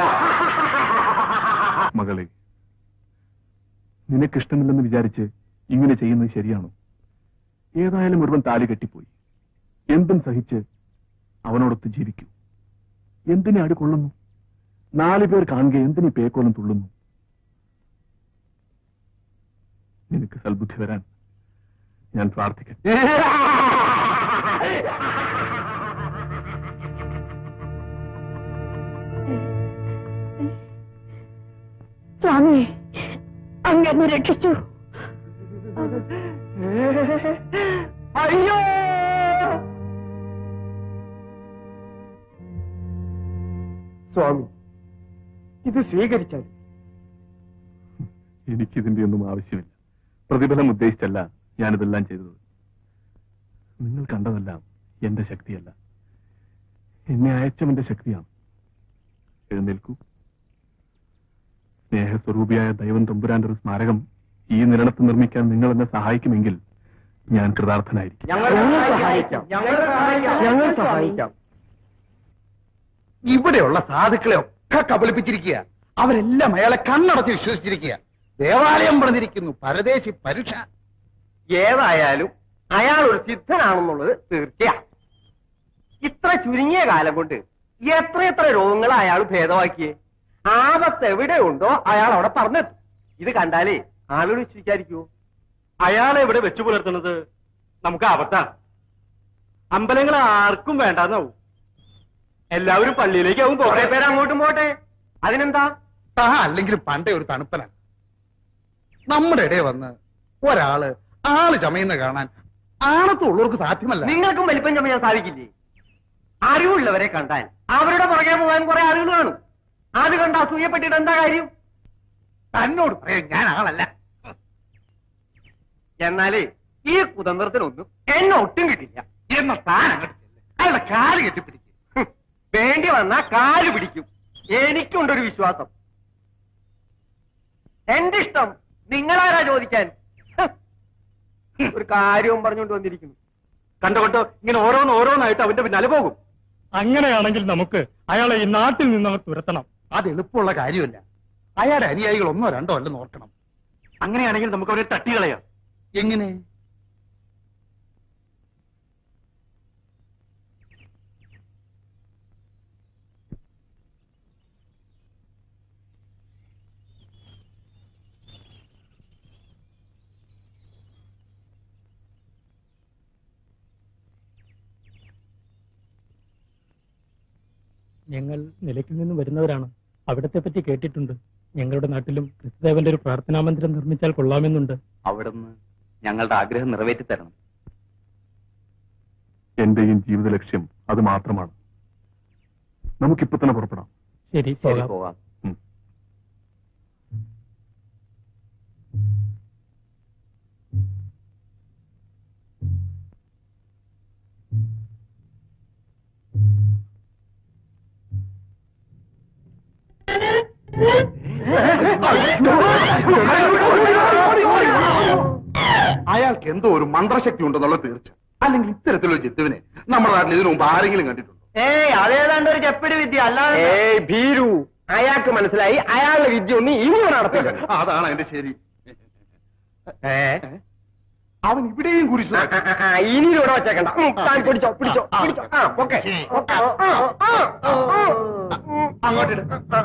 മകളെ നിനക്കിഷ്ടമില്ലെന്ന് വിചാരിച്ച് ഇങ്ങനെ ചെയ്യുന്നത് ശരിയാണോ ഏതായാലും ഒരുവൻ താലി കെട്ടിപ്പോയി എന്തും സഹിച്ച് അവനോടൊത്ത് ജീവിക്കൂ എന്തിനെ അടി കൊള്ളുന്നു നാലു പേർ കാണുക എന്തിനീ പേക്കോലം തുള്ളുന്നു നിനക്ക് സൽബുദ്ധി വരാൻ ഞാൻ പ്രാർത്ഥിക്കട്ടെ സ്വാമി അങ്ങനെ രക്ഷിച്ചു അയ്യോ സ്വാമി ഇത് സ്വീകരിച്ചാൽ എനിക്കിതിന്റെ ഒന്നും ആവശ്യമില്ല പ്രതിഫലം ഉദ്ദേശിച്ചല്ല ഞാനിതെല്ലാം ചെയ്തത് നിങ്ങൾ കണ്ടതെല്ലാം എന്റെ ശക്തിയല്ല എന്നെ അയച്ചവന്റെ ശക്തിയാണ് എഴുന്നേൽക്കൂ സ്നേഹസ്വരൂപിയായ ദൈവം തമ്പുരാന്റെ ഒരു സ്മാരകം ഈ നിരണത്ത് നിർമ്മിക്കാൻ നിങ്ങൾ എന്നെ സഹായിക്കുമെങ്കിൽ ഞാൻ കൃതാർത്ഥനായിരിക്കും ഞങ്ങൾ സഹായിക്കാം ഞങ്ങൾ സഹായിക്കാം ഞങ്ങൾ സഹായിക്കാം ഇവിടെയുള്ള സാധുക്കളെ ഒക്കെ കബളിപ്പിച്ചിരിക്കുക അവരെല്ലാം അയാളെ കണ്ണടച്ച് വിശ്വസിച്ചിരിക്കുക ദേവാലയം പറഞ്ഞിരിക്കുന്നു പരദേശി പരുഷ ഏതായാലും അയാൾ ഒരു സിദ്ധനാണെന്നുള്ളത് തീർച്ചയാണ് ഇത്ര ചുരുങ്ങിയ കാലം കൊണ്ട് എത്രയെത്ര രോഗങ്ങൾ അയാൾ ഭേദമാക്കിയേ ആപത്ത് എവിടെയുണ്ടോ അയാൾ അവിടെ പറഞ്ഞെത്തും ഇത് കണ്ടാലേ ആളുകൾ വിശ്വസിക്കാതിരിക്കുവോ അയാളെ ഇവിടെ വെച്ചു പുലർത്തുന്നത് നമുക്ക് ആപത്താണ് അമ്പലങ്ങൾ ആർക്കും വേണ്ടാന്നാവും എല്ലാവരും പള്ളിയിലേക്കാവും കുറെ പോകെ പേര് അങ്ങോട്ടും പോട്ടെ അതിനെന്താ ആ അല്ലെങ്കിൽ പണ്ടേ ഒരു തണുപ്പനാണ് നമ്മുടെ ഇടയിൽ വന്ന് ഒരാള് ആള് ചമയുന്ന കാണാൻ ആണത്തുള്ളവർക്ക് സാധ്യമല്ല നിങ്ങൾക്കും വലിപ്പം ചമയാൻ സാധിക്കില്ലേ അറിവുള്ളവരെ കണ്ടാൽ അവരുടെ പുറകെ പോകാൻ കുറെ ആളുകൾ കാണും അത് കണ്ട് അസൂയപ്പെട്ടിട്ട് എന്താ കാര്യം തന്നോട് പറയാൻ ഞാൻ ആളല്ല എന്നാലേ ഈ കുതന്ത്രത്തിനൊന്നും എന്നെ ഒട്ടും കിട്ടില്ല എന്ന താൻ അങ്ങോട്ട് ചെല്ല്. അയാളുടെ കാല് കെട്ടിപ്പിടിക്കും വേണ്ടി വന്നാ കാല് പിടിക്കും എനിക്കുണ്ടൊരു വിശ്വാസം എന്റെ ഇഷ്ടം നിങ്ങളാരാ ചോദിക്കാൻ ഹ്. ഒരു കാര്യവും പറഞ്ഞുകൊണ്ട് വന്നിരിക്കുന്നു കണ്ടോ കണ്ടോ ഇങ്ങനെ ഓരോന്ന് ഓരോന്നായിട്ട് അവന്റെ പിന്നാലെ പോകും അങ്ങനെയാണെങ്കിൽ നമുക്ക് അയാളെ ഈ നാട്ടിൽ നിന്ന് അങ്ങ് തുരത്തണം അത് എളുപ്പമുള്ള കാര്യമല്ല അയാളുടെ അനുയായികൾ ഒന്നോ രണ്ടോ അല്ലെന്ന് ഓർക്കണം അങ്ങനെയാണെങ്കിൽ നമുക്ക് അവരെ തട്ടികളയാം എങ്ങനെ ഞങ്ങൾ നിലയ്ക്കിൽ നിന്ന് വരുന്നവരാണ് അവിടത്തെ പറ്റി കേട്ടിട്ടുണ്ട് ഞങ്ങളുടെ നാട്ടിലും ക്രിസ്തുദേവന്റെ ഒരു പ്രാർത്ഥനാ മന്ദിരം നിർമ്മിച്ചാൽ കൊള്ളാമെന്നുണ്ട് അവിടുന്ന് ഞങ്ങളുടെ ആഗ്രഹം നിറവേറ്റി തരണം എന്റെയും ജീവിത ലക്ഷ്യം അത് മാത്രമാണ് നമുക്കിപ്പോ തന്നെ പുറപ്പെടാം ശരി ശരി പോകാം പോവാം അയാൾക്ക് എന്തോ ഒരു മന്ത്രശക്തി ഉണ്ടെന്നുള്ള തീർച്ച അല്ലെങ്കിൽ ഇത്തരത്തിലുള്ള ജത്തുവിനെ നമ്മുടെ നാട്ടിൽ ഇതിനു മുമ്പ് ആരെങ്കിലും കണ്ടിട്ടുണ്ടോ ഏയ് അതേതാണ്ട് ഒരു ചെപ്പിടി വിദ്യ അല്ലാതെ ഏയ് ഭീരു അയാൾക്ക് മനസ്സിലായി അയാളുടെ വിദ്യ ഒന്നും ഇനി നടത്തില്ല അതാണ് അതിന്റെ ശരി അവൻ ഇവിടെയും കുരിശു ഇനി ഇവിടെ വച്ചേക്കണ്ട ഉം, താൻ പിടിച്ചോ പിടിച്ചോ പിടിച്ചോ ആ ഓക്കെ അങ്ങോട്ടിട്ട്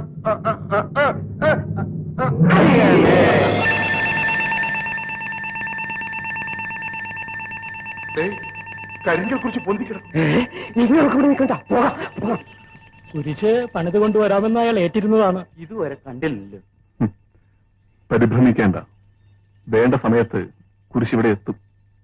കരിങ്കൽ കുറിച്ച് പൊന്തിക്കിടക്കും ഇവിടെ നിൽക്കണ്ട പോകാം പോകാം കുരിശ് പണിത് കൊണ്ടുവരാമെന്ന് അയാൾ ഏറ്റിരുന്നതാണ് ഇതുവരെ കണ്ടില്ലല്ലോ പരിഭ്രമിക്കേണ്ട വേണ്ട സമയത്ത് കുരിശിവിടെ എത്തും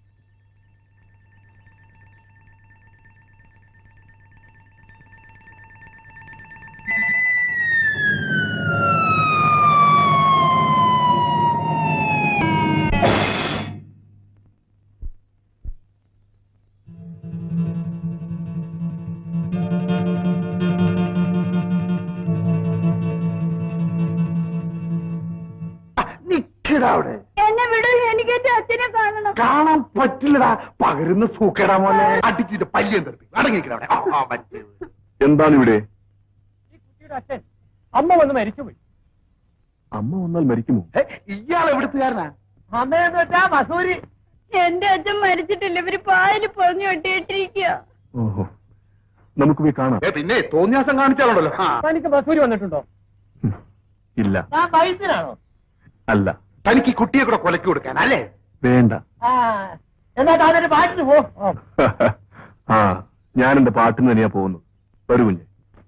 നിക്കടാ അവിടെ എന്നെ വിടൂ എനിക്ക് എന്റെ അച്ഛനെ കാണണം കാണാൻ പറ്റില്ലടാ പകരുന്ന സൂക്കേടാ മോനെ അടിച്ചിട്ട് പല്യം തെറിപ്പി അടങ്ങിക്കട അവിടെ ആ, ആ, മറ്റേ. എന്താണ് ഇവിടെ അച്ഛൻ അമ്മ വന്ന് മരിച്ചുപോയി അമ്മ വന്നാൽ മരിക്കുമോ ഏ, ഇയാൾ എവിടുത്തുകാരനാ അമ്മയെന്ന് വെച്ചാ മസൂരി എന്റെ അച്ഛൻ മരിച്ചിട്ടില്ല ഇവര് പായല് പൊങ്ങി ഒട്ടിയിട്ടിരിക്കുക ഓഹോ നമുക്ക് പോയി കാണാം ഏ, പിന്നെ തോന്നിയാസം കാണിച്ചാലുണ്ടല്ലോ ആ. തനിക്ക് മസൂരി വന്നിട്ടുണ്ടോ ഉം. ഇല്ല ഞാൻ വൈദ്യനാണോ അല്ല തനിക്ക് ഈ കുട്ടിയെ കൂടെ കൊലക്കി കൊടുക്കാൻ അല്ലേ വേണ്ട ആ എന്നാ താനൊരു പാട്ടിന് പോ ആ ഞാൻ എന്റെ പാട്ടിന് തന്നെയാ പോകുന്നത് വരൂ കുഞ്ഞെ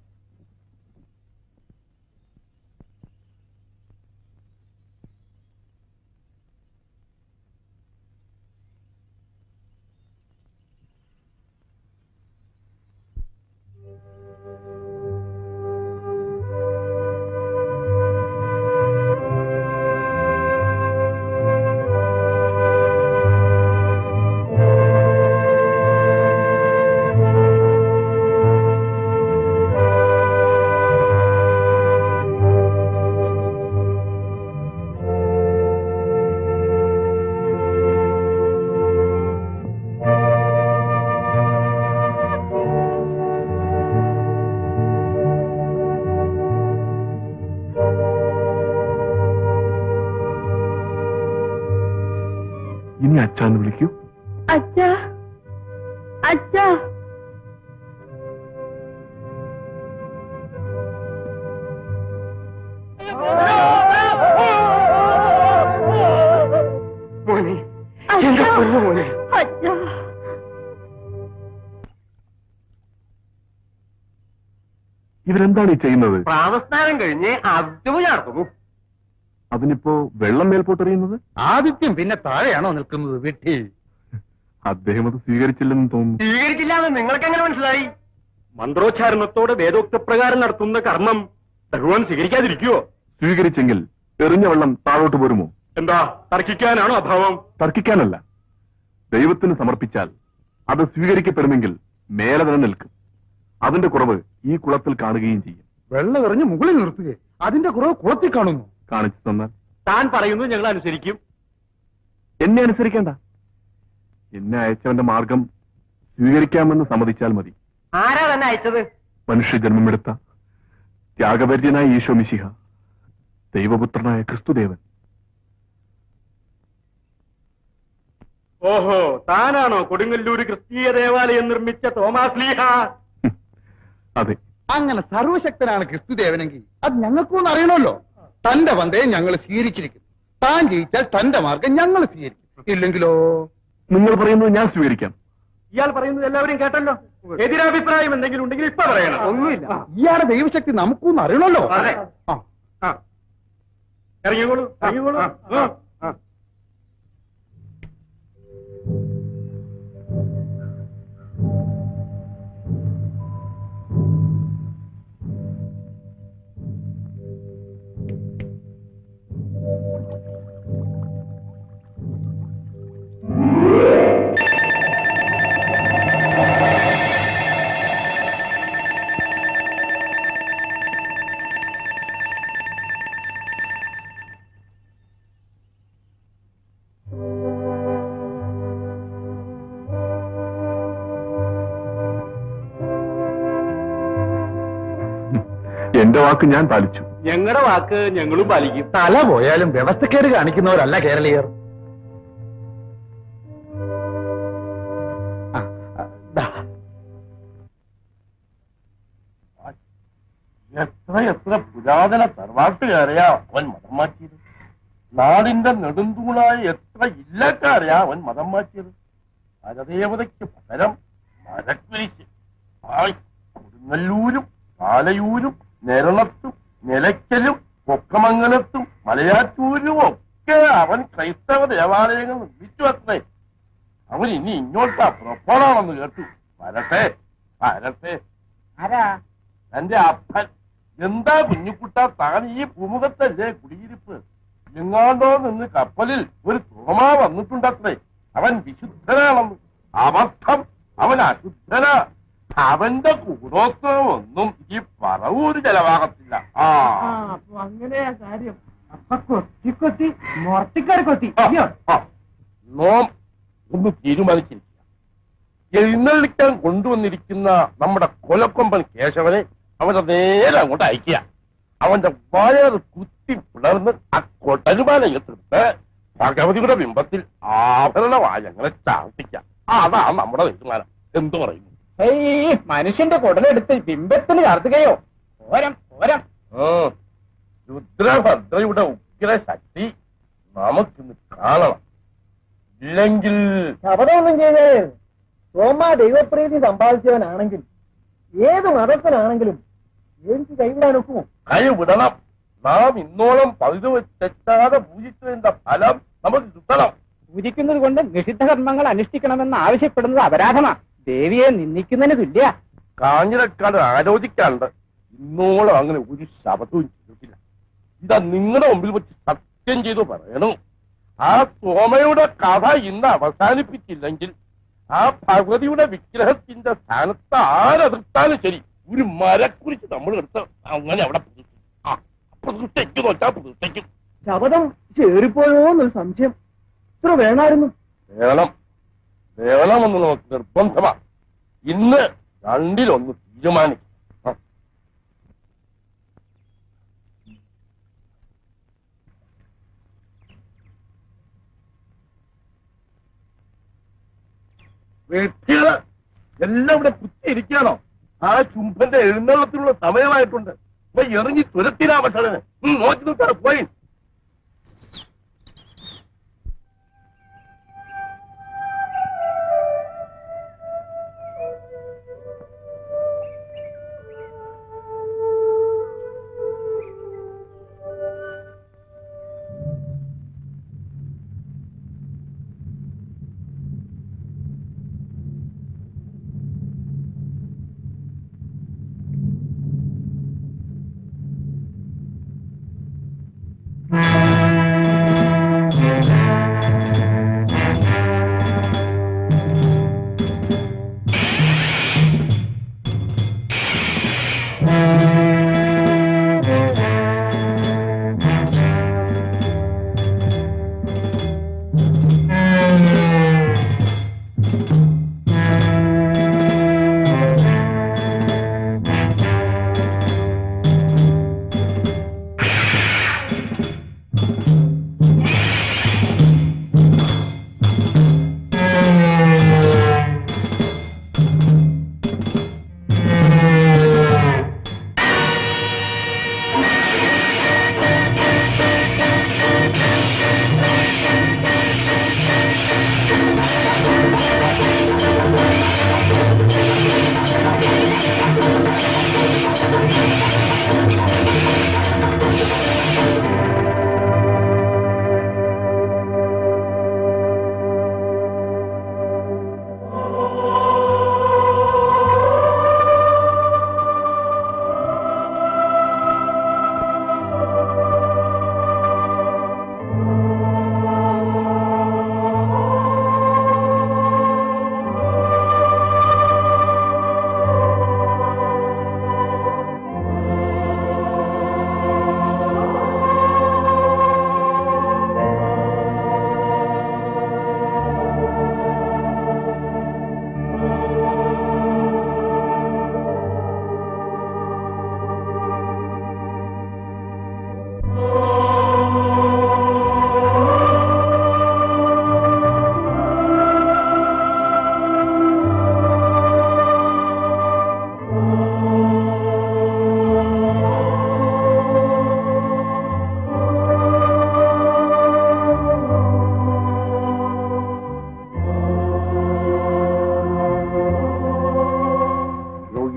ഇനി അച്ഛാന്ന് വിളിക്കൂ അച്ഛാ അച്ഛാ മോനെ എന്റെ പൊന്നു മോനെ അച്ഛാ ഇവരെന്താണ് ഈ ചെയ്യുന്നത് പ്രാതസ്നാനം കഴിഞ്ഞ് അദ്ഭുത നടത്തുന്നു അതിനിപ്പോ വെള്ളം മേൽപോട്ടെറിയുന്നത് ആദിത്യം പിന്നെ താഴെയാണോ നിൽക്കുന്നത് വീട്ടിൽ അദ്ദേഹം അത് സ്വീകരിച്ചില്ലെന്ന് തോന്നുന്നു സ്വീകരിച്ചില്ലാന്ന് നിങ്ങൾക്ക് എങ്ങനെ മനസ്സിലായി മന്ത്രോച്ചാരണത്തോടെ വേദോക്തപ്രകാരം നടത്തുന്ന കർമ്മം ഭഗവാൻ സ്വീകരിക്കാതിരിക്കുവോ സ്വീകരിച്ചെങ്കിൽ എറിഞ്ഞ വെള്ളം താഴോട്ട് പോരുമോ എന്താ തർക്കിക്കാനാണോ അഭാവം തർക്കിക്കാനല്ല ദൈവത്തിന് സമർപ്പിച്ചാൽ അത് സ്വീകരിക്കപ്പെടുമെങ്കിൽ മേലെ തന്നെ നിൽക്കും അതിന്റെ കുറവ് ഈ കുളത്തിൽ കാണുകയും ചെയ്യും വെള്ളം എറിഞ്ഞ് മുകളിൽ നിർത്തുകയെ അതിന്റെ കുറവ് കുളത്തിൽ കാണുന്നു കാണിച്ചു തന്നാൽ താൻ പറയുന്നത് ഞങ്ങൾ അനുസരിക്കും എന്നെ അനുസരിക്കേണ്ട എന്നെ അയച്ചവന്റെ മാർഗം സ്വീകരിക്കാമെന്ന് സമ്മതിച്ചാൽ മതി ആരാ തന്നെ അയച്ചത് മനുഷ്യ ജന്മമെടുത്ത ത്യാഗപര്യനായ ഈശോ മിശിഹ ദൈവപുത്രനായ ക്രിസ്തുദേവൻ ഓഹോ താനാണോ കൊടുങ്ങല്ലൂര് ക്രിസ്തീയ ദേവാലയം നിർമ്മിച്ച തോമാസ് ലീഹ അതെ അങ്ങനെ സർവശക്തനാണ് ക്രിസ്തുദേവനെങ്കിൽ അത് ഞങ്ങൾക്കൊന്നും അറിയണമല്ലോ തന്റെ പന്തയെ ഞങ്ങൾ സ്വീകരിച്ചിരിക്കും താൻ ജയിച്ചാൽ തന്റെ മാർഗം ഞങ്ങൾ സ്വീകരിക്കും ഇല്ലെങ്കിലോ നിങ്ങൾ പറയുന്നത് ഞാൻ സ്വീകരിക്കാം ഇയാൾ പറയുന്നത് എല്ലാവരും കേട്ടല്ലോ എതിരഭിപ്രായം എന്തെങ്കിലും ഉണ്ടെങ്കിൽ ഇപ്പൊ പറയണം ഒന്നുമില്ല ഇയാളുടെ ദൈവശക്തി നമുക്കൊന്നും അറിയണമല്ലോ അതെ. ആ. ഇറങ്ങിക്കോളൂ ഇറങ്ങിക്കോളൂ ആ, ആ. എന്റെ വാക്ക് ഞാൻ പാലിച്ചു ഞങ്ങളുടെ വാക്ക് ഞങ്ങളും പാലിക്കും തല പോയാലും വ്യവസ്ഥക്കേട് കാണിക്കുന്നവരല്ല കേരളീയർ ആ, ആ, ദാ. എത്ര എത്ര പുരാതന തറവാട്ടുകാരെയാ അവൻ മതം മാറ്റിയത് നാടിന്റെ നെടുന്തൂണായ എത്ര ഇല്ലക്കാരെയാ അവൻ മതം മാറ്റിയത് പരദേവതയ്ക്ക് പകരം മരക്കുരിശ് ആയ് കൊടുങ്ങല്ലൂരും പാലയൂരും നെരണത്തും നിലയ്ക്കലും പൊക്കമംഗലത്തും മലയാറ്റൂരും ഒക്കെ അവൻ ക്രൈസ്തവ ദേവാലയങ്ങൾ നിർമ്മിച്ചു അത്രേ അവൻ ഇനി ഇങ്ങോട്ടാ പുറപ്പെടാണെന്ന് കേട്ടു വരട്ടെ വരട്ടെ ആരാ തന്റെ അപ്പൻ എന്താ കുഞ്ഞുകുട്ട താൻ ഈ ഭൂമുഖത്തല്ലേ കുടിയിരിപ്പ് എങ്ങാണ്ടോ നിന്ന് കപ്പലിൽ ഒരു തുറമാ വന്നിട്ടുണ്ടത്രേ അവൻ വിശുദ്ധനാണെന്ന് അബദ്ധം അവൻ അശുദ്ധനാ അവന്റെ കൂടോത്സവം ഒന്നും ഈ പറവൂര് ചെലവാകത്തില്ല ആ അപ്പൊ അങ്ങനെയാ കാര്യം അപ്പൊ കൊത്തി കൊത്തി മുറത്തിക്കാർ കൊത്തി അയ്യോ ആ, നോം ഒന്ന് തീരുമാനിച്ചിരിക്കുക എഴുന്നള്ളിക്കാൻ കൊണ്ടുവന്നിരിക്കുന്ന നമ്മുടെ കൊലക്കൊമ്പൻ കേശവനെ അവന്റെ നേരെ അങ്ങോട്ട് അയക്കുക അവന്റെ വയറ് കുത്തി പിളർന്ന് ആ കൊട്ടരുമാലയത്തിട്ട് ഭഗവതിയുടെ ബിംബത്തിൽ ആഭരണവായങ്ങളെ ചാർത്തിക്കാം അതാണ് നമ്മുടെ തീരുമാനം എന്തു പറയുന്നു ഏയ് മനുഷ്യന്റെ കുടലെടുത്ത് ബിംബത്തിന് ചാർത്തുകയോ ഓരം ഓരം ആ, രുദ്രഭദ്രയുടെ ഉഗ്ര ശക്തി നമുക്കിന്ന് കാണണം ഇല്ലെങ്കിൽ ശപഥമൊന്നും ചെയ്തേ റോമ ദൈവപ്രീതി സമ്പാദിച്ചവനാണെങ്കിൽ ഏത് മതത്തിനാണെങ്കിലും എനിക്ക് കൈവിടാൻ ഒക്കുമോ കൈ വിടണം നാം ഇന്നോളം പഴുതു തെറ്റാതെ പൂജിച്ചതിന്റെ ഫലം നമുക്ക് കിട്ടണം പൂജിക്കുന്നത് കൊണ്ട് നിഷിദ്ധ കർമ്മങ്ങൾ അനുഷ്ഠിക്കണമെന്ന് ആവശ്യപ്പെടുന്നത് അപരാധമാ ദേവിയെ നിന്ദിക്കുന്നതിന് തുല്യ കാഞ്ഞിരക്കാട് ആലോചിക്കാണ്ട് ഇന്നോളം അങ്ങനെ ഒരു ശബ്ദവും ചെയ്തിട്ടില്ല ഇതാ നിങ്ങളുടെ മുമ്പിൽ വെച്ച് സത്യം ചെയ്തു പറയണു ആ സോമയുടെ കഥ ഇന്ന് അവസാനിപ്പിച്ചില്ലെങ്കിൽ ആ ഭഗവതിയുടെ വിഗ്രഹത്തിന്റെ സ്ഥാനത്ത് ആരെതിർത്താലും ശരി ഒരു മരക്കുറിച്ച് നമ്മൾ എടുത്ത് അങ്ങനെ അവിടെ പ്രതിഷ്ഠിക്കും. ആ പ്രതിഷ്ഠയ്ക്ക് നോച്ചാൽ പ്രതിഷ്ഠയ്ക്കും ശപഥം ചേറിപ്പോയോ എന്നൊരു സംശയം ഇത്ര വേണമായിരുന്നു വേണം വേണമെന്ന് നമുക്ക് നിർബന്ധമാണ് ഇന്ന് രണ്ടിലൊന്ന് തീരുമാനിക്കും ആ. വെട്ടികള് എല്ലാം ഇവിടെ കുത്തിയിരിക്കണോ ആ ചുംബന്റെ എഴുന്നള്ളത്തിനുള്ള സമയമായിട്ടുണ്ട് ഇപ്പൊ ഇറങ്ങി തുരത്തിനാ ഭക്ഷണന് നോക്കി നിൽക്കാതെ പോയി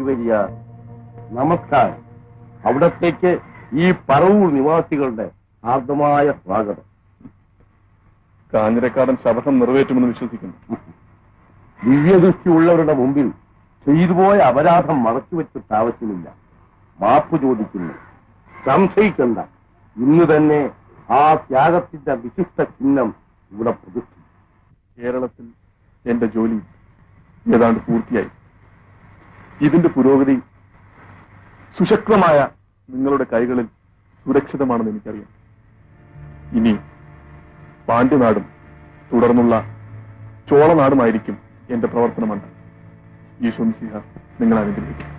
വരിക നമസ്കാരം അവിടത്തേക്ക് ഈ പറവൂർ നിവാസികളുടെ ആർദ്രമായ സ്വാഗതം കാഞ്ഞിരക്കാടൻ ശപഥം നിറവേറ്റുമെന്ന് വിശ്വസിക്കുന്നു ദിവ്യദൃഷ്ടിയുള്ളവരുടെ മുമ്പിൽ ചെയ്തുപോയ അപരാധം മറച്ചുവെച്ചിട്ട് ആവശ്യമില്ല മാപ്പ് ചോദിക്കുന്നു സംശയിക്കണ്ട ഇന്ന് തന്നെ ആ ത്യാഗത്തിന്റെ വിശിഷ്ട ചിഹ്നം ഇവിടെ പ്രതിഷ്ഠിക്കും കേരളത്തിൽ എന്റെ ജോലി ഏതാണ്ട് പൂർത്തിയായി ഇതിന്റെ പുരോഗതി സുശക്തമായ നിങ്ങളുടെ കൈകളിൽ സുരക്ഷിതമാണെന്ന് എനിക്കറിയാം ഇനി പാണ്ഡ്യനാടും തുടർന്നുള്ള ചോളനാടുമായിരിക്കും എന്റെ പ്രവർത്തനമണ്ഡലം ഈശോ സിഹ നിങ്ങൾ അനുഗ്രഹിക്കും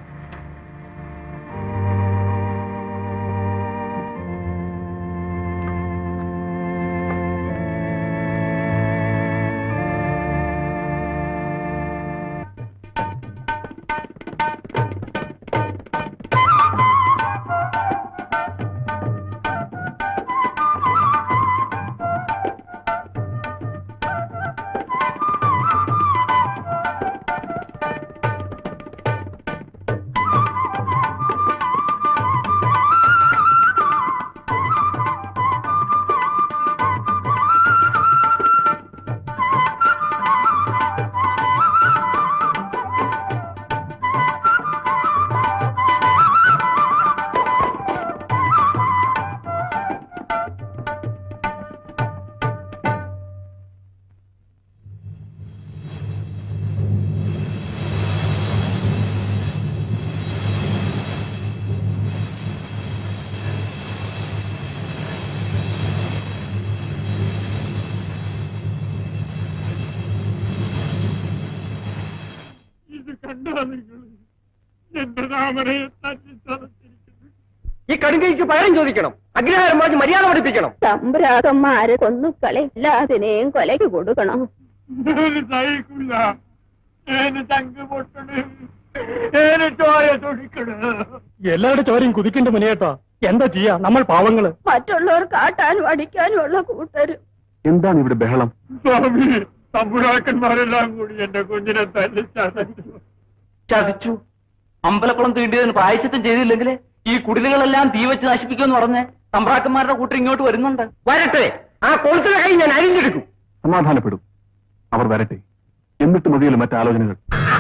ഇത് കണ്ടാ നിങ്ങൾ എന്റെ താമരയെ തട്ടിത്തറച്ചിരിക്കുന്നു ഈ കടുങ്കൈക്ക് പകരം ചോദിക്കണം അഗ്രഹാരം പറഞ്ഞ് മര്യാദ പഠിപ്പിക്കണം തമ്പുരാക്കന്മാരെ കൊന്നുക്കളെ എല്ലാത്തിനെയും കൊലയ്ക്ക് കൊടുക്കണം ഞാൻ സഹിക്കില്ല ഏന് തങ്ക് പൊട്ടണ് ഏന് ചോര തുടിക്കണ് എല്ലാവരുടെ ചോരയും കുതിക്കിന്റെ മുനേട്ടാ എന്താ ചെയ്യാ നമ്മൾ പാവങ്ങള് മറ്റുള്ളവർ കാട്ടാനും അടിക്കാനും ഉള്ള കൂട്ടരും എന്താണ് ഇവിടെ ബഹളം സ്വാമി തമ്പുരാക്കന്മാരെല്ലാം കൂടി എന്റെ കുഞ്ഞിനെ തല്ലി ചതച്ചു ചതിച്ചു അമ്പലക്കുളം തീണ്ടിയതിന് പ്രായച്ചിത്തം ചെയ്തില്ലെങ്കിൽ ഈ കുടിലുകളെല്ലാം തീ വെച്ച് നശിപ്പിക്കുമെന്ന് പറഞ്ഞ് തമ്പ്രാക്കന്മാരുടെ കൂട്ടർ ഇങ്ങോട്ട് വരുന്നുണ്ട് വരട്ടെ ആ കൊളുത്തിലെ കൈ ഞാൻ അരിഞ്ഞെടുക്കും സമാധാനപ്പെടും അവർ വരട്ടെ എന്നിട്ട് മതിയല്ലോ മറ്റാലോചനകൾ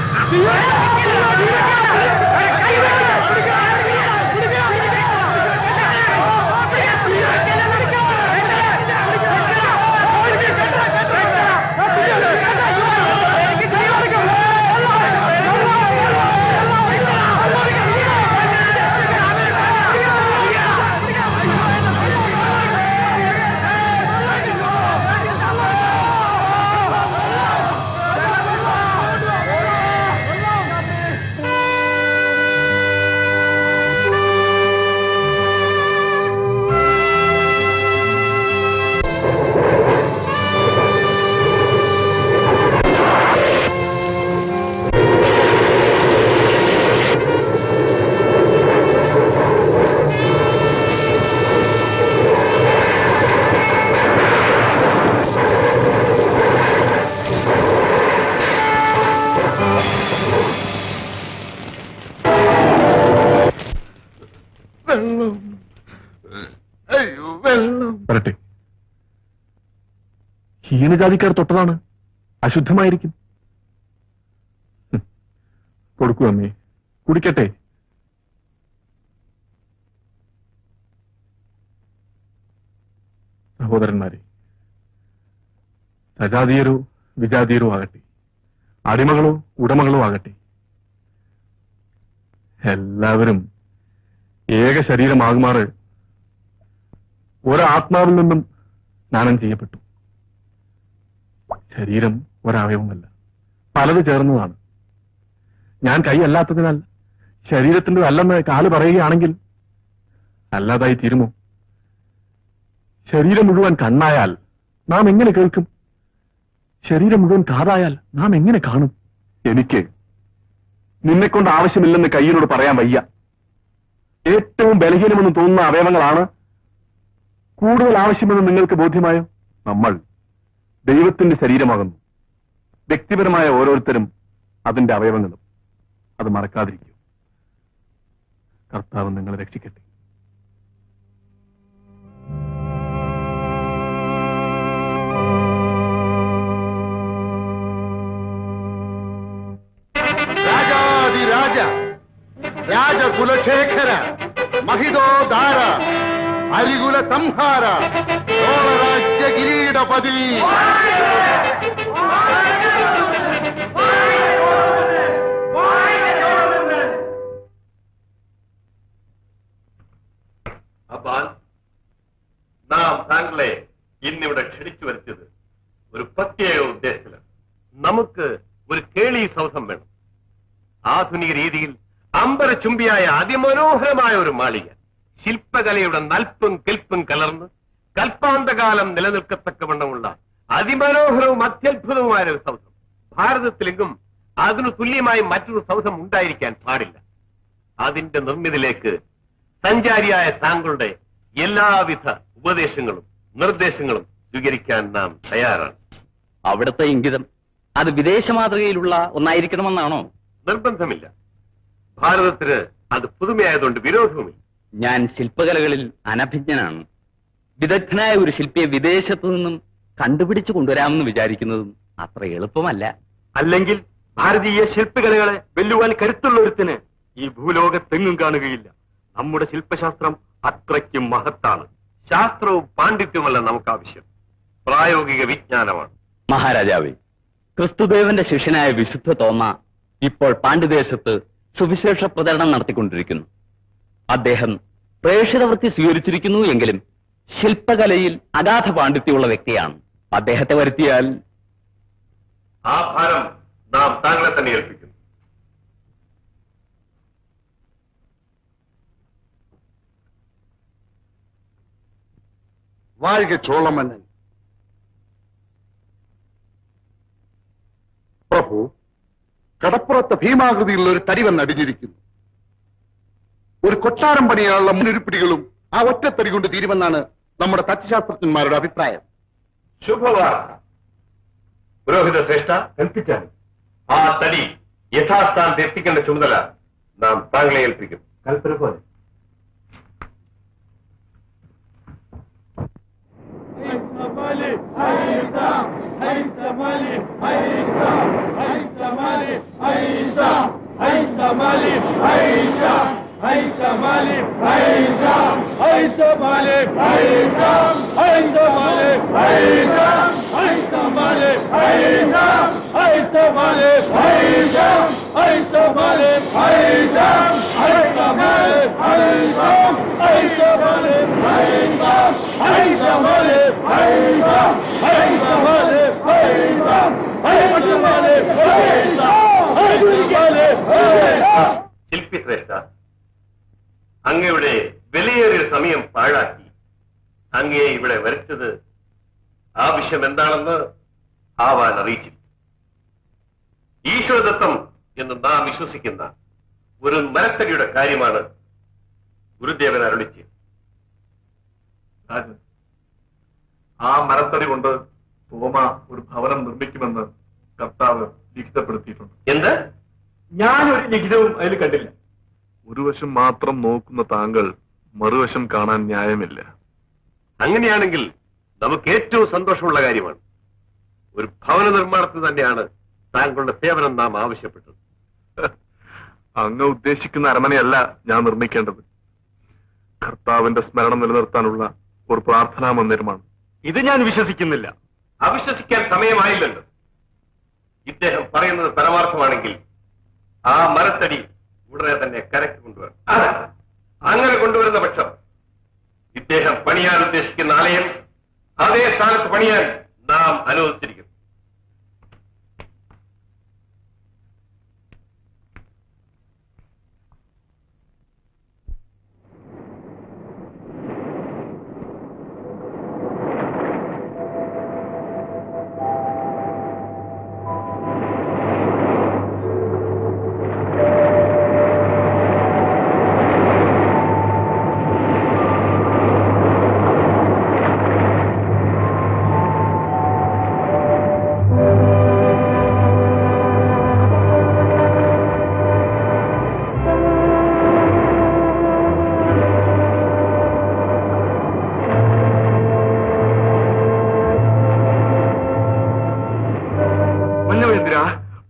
വെള്ളം അയ്യോ വെള്ളം വരട്ടെ ഹീനജാതിക്കാർ തൊട്ടതാണ് അശുദ്ധമായിരിക്കും ഹും. കൊടുക്കൂ അമ്മേ കുടിക്കട്ടെ സഹോദരന്മാരെ സജാതീയരോ വിജാതീയരോ ആകട്ടെ അടിമകളോ ഉടമകളോ ആകട്ടെ എല്ലാവരും ഏക ശരീരമാകുമാറ് ഒരാത്മാവിൽ നിന്നും സ്നാനം ചെയ്യപ്പെട്ടു ശരീരം ഒരവയവമല്ല പലത് ചേർന്നതാണ് ഞാൻ കൈയല്ലാത്തതിനാൽ ശരീരത്തിന്റെ അല്ലെന്ന് കാല് പറയുകയാണെങ്കിൽ അല്ലാതായി തീരുമോ ശരീരം മുഴുവൻ കണ്ണായാൽ നാം എങ്ങനെ കേൾക്കും ശരീരം മുഴുവൻ കാതായാൽ നാം എങ്ങനെ കാണും എനിക്ക് നിന്നെക്കൊണ്ട് ആവശ്യമില്ലെന്ന് കയ്യിനോട് പറയാൻ വയ്യ ഏറ്റവും ബലഹീനമെന്ന് തോന്നുന്ന അവയവങ്ങളാണ് കൂടുതൽ ആവശ്യമെന്ന് നിങ്ങൾക്ക് ബോധ്യമായോ നമ്മൾ ദൈവത്തിന്റെ ശരീരമാകുന്നു വ്യക്തിപരമായ ഓരോരുത്തരും അതിന്റെ അവയവങ്ങളും അത് മറക്കാതിരിക്കും കർത്താവ് നിങ്ങളെ രക്ഷിക്കട്ടെ രാജാതിരാജ രാജകുലശേഖര മഹിതോദാര അരികുല സംഹാര ചോളരാജ്യ കിരീടപതി അപ്പാൻ നാം താങ്കളെ ഇന്നിവിടെ ക്ഷണിച്ചു വരുത്തിയത് ഒരു പ്രത്യേക ഉദ്ദേശത്തിലാണ് നമുക്ക് ഒരു കേളി സൗധം വേണം ആധുനിക രീതിയിൽ അമ്പരചുംബിയായ അതിമനോഹരമായ ഒരു മാളിക ശില്പകലയുടെ നൽപ്പും കെൽപ്പും കലർന്ന് കൽപ്പാന്തകാലം നിലനിൽക്കത്തക്കവണ്ണമുള്ള അതിമനോഹരവും അത്യത്ഭുതവുമായ ഒരു സൗധം ഭാരതത്തിലെങ്കും അതിനു തുല്യമായി മറ്റൊരു സൗധം ഉണ്ടായിരിക്കാൻ പാടില്ല അതിന്റെ നിർമ്മിതിയിലേക്ക് സഞ്ചാരിയായ താങ്കളുടെ എല്ലാവിധ ഉപദേശങ്ങളും നിർദ്ദേശങ്ങളും സ്വീകരിക്കാൻ നാം തയ്യാറാണ് അവിടുത്തെ ഇംഗിതം അത് വിദേശ മാതൃകയിലുള്ള ഒന്നായിരിക്കണമെന്നാണോ നിർബന്ധമില്ല ഭാരതത്തിന് അത് പുതുമയായതുകൊണ്ട് വിരോധവുമില്ല ഞാൻ ശില്പകലകളിൽ അനഭിജ്ഞനാണ് വിദഗ്ധനായ ഒരു ശില്പിയെ വിദേശത്തു നിന്നും കണ്ടുപിടിച്ചു കൊണ്ടുവരാമെന്ന് വിചാരിക്കുന്നതും അത്ര എളുപ്പമല്ല അല്ലെങ്കിൽ ഭാരതീയ ശില്പകലകളെ വെല്ലുവാൻ കരുത്തുള്ള ഒരുത്തിന് ഈ ഭൂലോകത്തെങ്ങും കാണുകയില്ല നമ്മുടെ ശില്പശാസ്ത്രം അത്രയ്ക്കും മഹത്താണ് ശാസ്ത്രവും പാണ്ഡിത്യമല്ല നമുക്ക് ആവശ്യം പ്രായോഗിക വിജ്ഞാനമാണ് മഹാരാജാവേ ക്രിസ്തുദേവന്റെ ശിഷ്യനായ വിശുദ്ധ തോമ ഇപ്പോൾ പാണ്ഡ്യദേശത്ത് സുവിശേഷ പ്രചരണം നടത്തിക്കൊണ്ടിരിക്കുന്നു അദ്ദേഹം പ്രേക്ഷിതവൃത്തി സ്വീകരിച്ചിരിക്കുന്നു എങ്കിലും ശില്പകലയിൽ അഗാധ പാണ്ഡിത്യമുള്ള വ്യക്തിയാണ് അദ്ദേഹത്തെ വരുത്തിയാൽ ആ ഭാരം നാം താങ്കളെ തന്നെ ഏൽപ്പിക്കുന്നു வாழ்க ചോളമന്നൻ പ്രഭു കടപ്പുറത്ത് ഭീമാകൃതിയിലുള്ള ഒരു തടി വന്ന് അടിഞ്ഞിരിക്കുന്നു ഒരു കൊട്ടാരം പണിയാനുള്ള മുന്നൊരുപ്പിടികളും ആ ഒറ്റത്തടി കൊണ്ട് തീരുമെന്നാണ് നമ്മുടെ തച്ചുശാസ്ത്രജ്ഞന്മാരുടെ അഭിപ്രായം ശുഭവാർത്ത പുരോഹിത ശ്രേഷ്ഠ കൽപ്പിച്ചാൽ ആ തടി യഥാസ്ഥാനത്ത് എത്തിക്കേണ്ട ചുമതല നാം താങ്കളെ ഏൽപ്പിക്കും കൽപ്പന പോലെ ശില്പി ശ്രേഷ്ഠ അങ്ങയുടെ വിലയേറിയ സമയം പാഴാക്കി അങ്ങയെ ഇവിടെ വരച്ചത് ആവശ്യം എന്താണെന്ന് ആവാൻ അറിയിച്ചു ഈശ്വരദത്തം എന്ന് നാം വിശ്വസിക്കുന്ന ഒരു മരത്തടിയുടെ കാര്യമാണ് ഗുരുദേവൻ അരുളിച്ച് രാജൻ ആ മരത്തടി കൊണ്ട് തോമ ഒരു ഭവനം നിർമ്മിക്കുമെന്ന് കർത്താവ് ലിഖിതപ്പെടുത്തിയിട്ടുണ്ട് എന്ത് ഞാനൊരു ലിഖിതവും അതിൽ കണ്ടില്ല ഒരു വശം മാത്രം നോക്കുന്ന താങ്കൾ മറുവശം കാണാൻ ന്യായമില്ല അങ്ങനെയാണെങ്കിൽ നമുക്ക് ഏറ്റവും സന്തോഷമുള്ള കാര്യമാണ് ഒരു ഭവന നിർമ്മാണത്തിന് തന്നെയാണ് താങ്കളുടെ സേവനം നാം ആവശ്യപ്പെട്ടത് അങ്ങ് ഉദ്ദേശിക്കുന്ന അരമനയല്ല ഞാൻ നിർമ്മിക്കേണ്ടത് കർത്താവിന്റെ സ്മരണം നിലനിർത്താനുള്ള ഒരു പ്രാർത്ഥനാ മന്ദിരമാണ് ഇത് ഞാൻ വിശ്വസിക്കുന്നില്ല അവിശ്വസിക്കാൻ സമയമായില്ലല്ലോ ഇദ്ദേഹം പറയുന്നത് പരമാർത്ഥമാണെങ്കിൽ ആ മരത്തടി ഉടനെ തന്നെ കരക്ക് കൊണ്ടുവരണം അതെ. അങ്ങനെ കൊണ്ടുവരുന്ന പക്ഷം ഇദ്ദേഹം പണിയാൻ ഉദ്ദേശിക്കുന്ന ആലയം അതേ സ്ഥാനത്ത് പണിയാൻ നാം അനുവദിച്ചിരിക്കുന്നു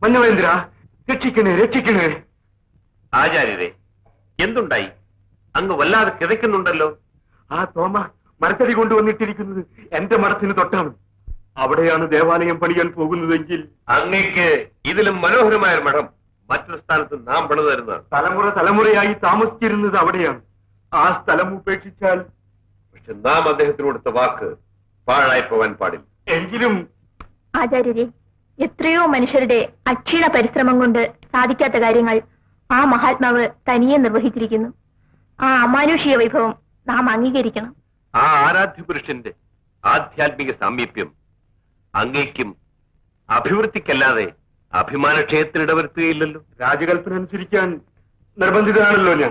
മഞ്ഞവേന്ദ്ര രക്ഷിക്കണേ രക്ഷിക്കണേ ആചാര്യരെ എന്തുണ്ടായി അങ്ങ് വല്ലാതെ കിതയ്ക്കുന്നുണ്ടല്ലോ ആ തോമ മരത്തടി കൊണ്ടുവന്നിട്ടിരിക്കുന്നത് എന്റെ മഠത്തിന് തൊട്ടാണ് അവിടെയാണ് ദേവാലയം പണിയാൻ പോകുന്നതെങ്കിൽ അങ്ങേക്ക് ഇതിലും മനോഹരമായ ഒരു മഠം മറ്റൊരു സ്ഥാനത്ത് നാം പണിതു തരുന്നതാണ് തലമുറ തലമുറയായി താമസിച്ചിരുന്നത് അവിടെയാണ് ആ സ്ഥലം ഉപേക്ഷിച്ചാൽ പക്ഷെ നാം അദ്ദേഹത്തിന് കൊടുത്ത വാക്ക് പാഴായി പോവാൻ പാടില്ല എങ്കിലും ആചാര്യരെ എത്രയോ മനുഷ്യരുടെ അക്ഷീണ പരിശ്രമം കൊണ്ട് സാധിക്കാത്ത കാര്യങ്ങൾ ആ മഹാത്മാവ് തനിയെ നിർവഹിച്ചിരിക്കുന്നു ആ അമാനുഷിക വൈഭവം നാം അംഗീകരിക്കണം ആ ആരാധ്യ പുരുഷന്റെ ആധ്യാത്മിക സാമീപ്യം അങ്ങേക്കും അഭിവൃദ്ധിക്കല്ലാതെ അഭിമാനക്ഷയത്തിന് ഇടവരുത്തുകയില്ലല്ലോ രാജകൽപ്പന അനുസരിക്കാൻ നിർബന്ധിതനാണല്ലോ ഞാൻ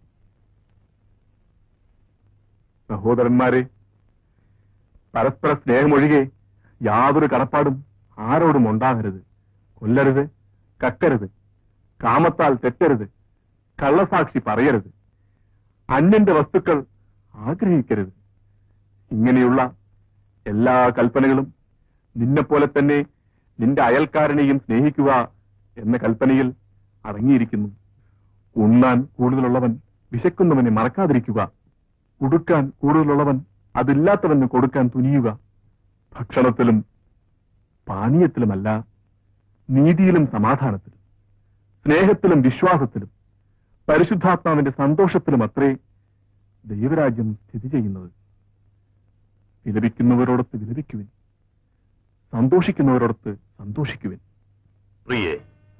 സഹോദരന്മാരെ പരസ്പര സ്നേഹമൊഴികെ യാതൊരു കടപ്പാടും ആരോടും ഉണ്ടാകരുത് കൊല്ലരുത് കക്കരുത് കാമത്താൽ തെറ്റരുത് കള്ളസാക്ഷി പറയരുത് അന്യന്റെ വസ്തുക്കൾ ആഗ്രഹിക്കരുത് ഇങ്ങനെയുള്ള എല്ലാ കൽപ്പനകളും നിന്നെപ്പോലെ തന്നെ നിന്റെ അയൽക്കാരനെയും സ്നേഹിക്കുക എന്ന കൽപ്പനയിൽ അടങ്ങിയിരിക്കുന്നു ഉണ്ണാൻ കൂടുതലുള്ളവൻ വിശക്കുന്നവനെ മറക്കാതിരിക്കുക ഉടുക്കാൻ കൂടുതലുള്ളവൻ അതില്ലാത്തവന് കൊടുക്കാൻ തുനിയുക ഭക്ഷണത്തിലും പാനീയത്തിലുമല്ല നീതിയിലും സമാധാനത്തിലും സ്നേഹത്തിലും വിശ്വാസത്തിലും പരിശുദ്ധാത്മാവിന്റെ സന്തോഷത്തിലും അത്രേ ദൈവരാജ്യം സ്ഥിതി ചെയ്യുന്നത് വിലപിക്കുന്നവരോടൊത്ത് വിലപിക്കുവിൻ സന്തോഷിക്കുന്നവരോടൊത്ത് സന്തോഷിക്കുവിൻ പ്രിയെ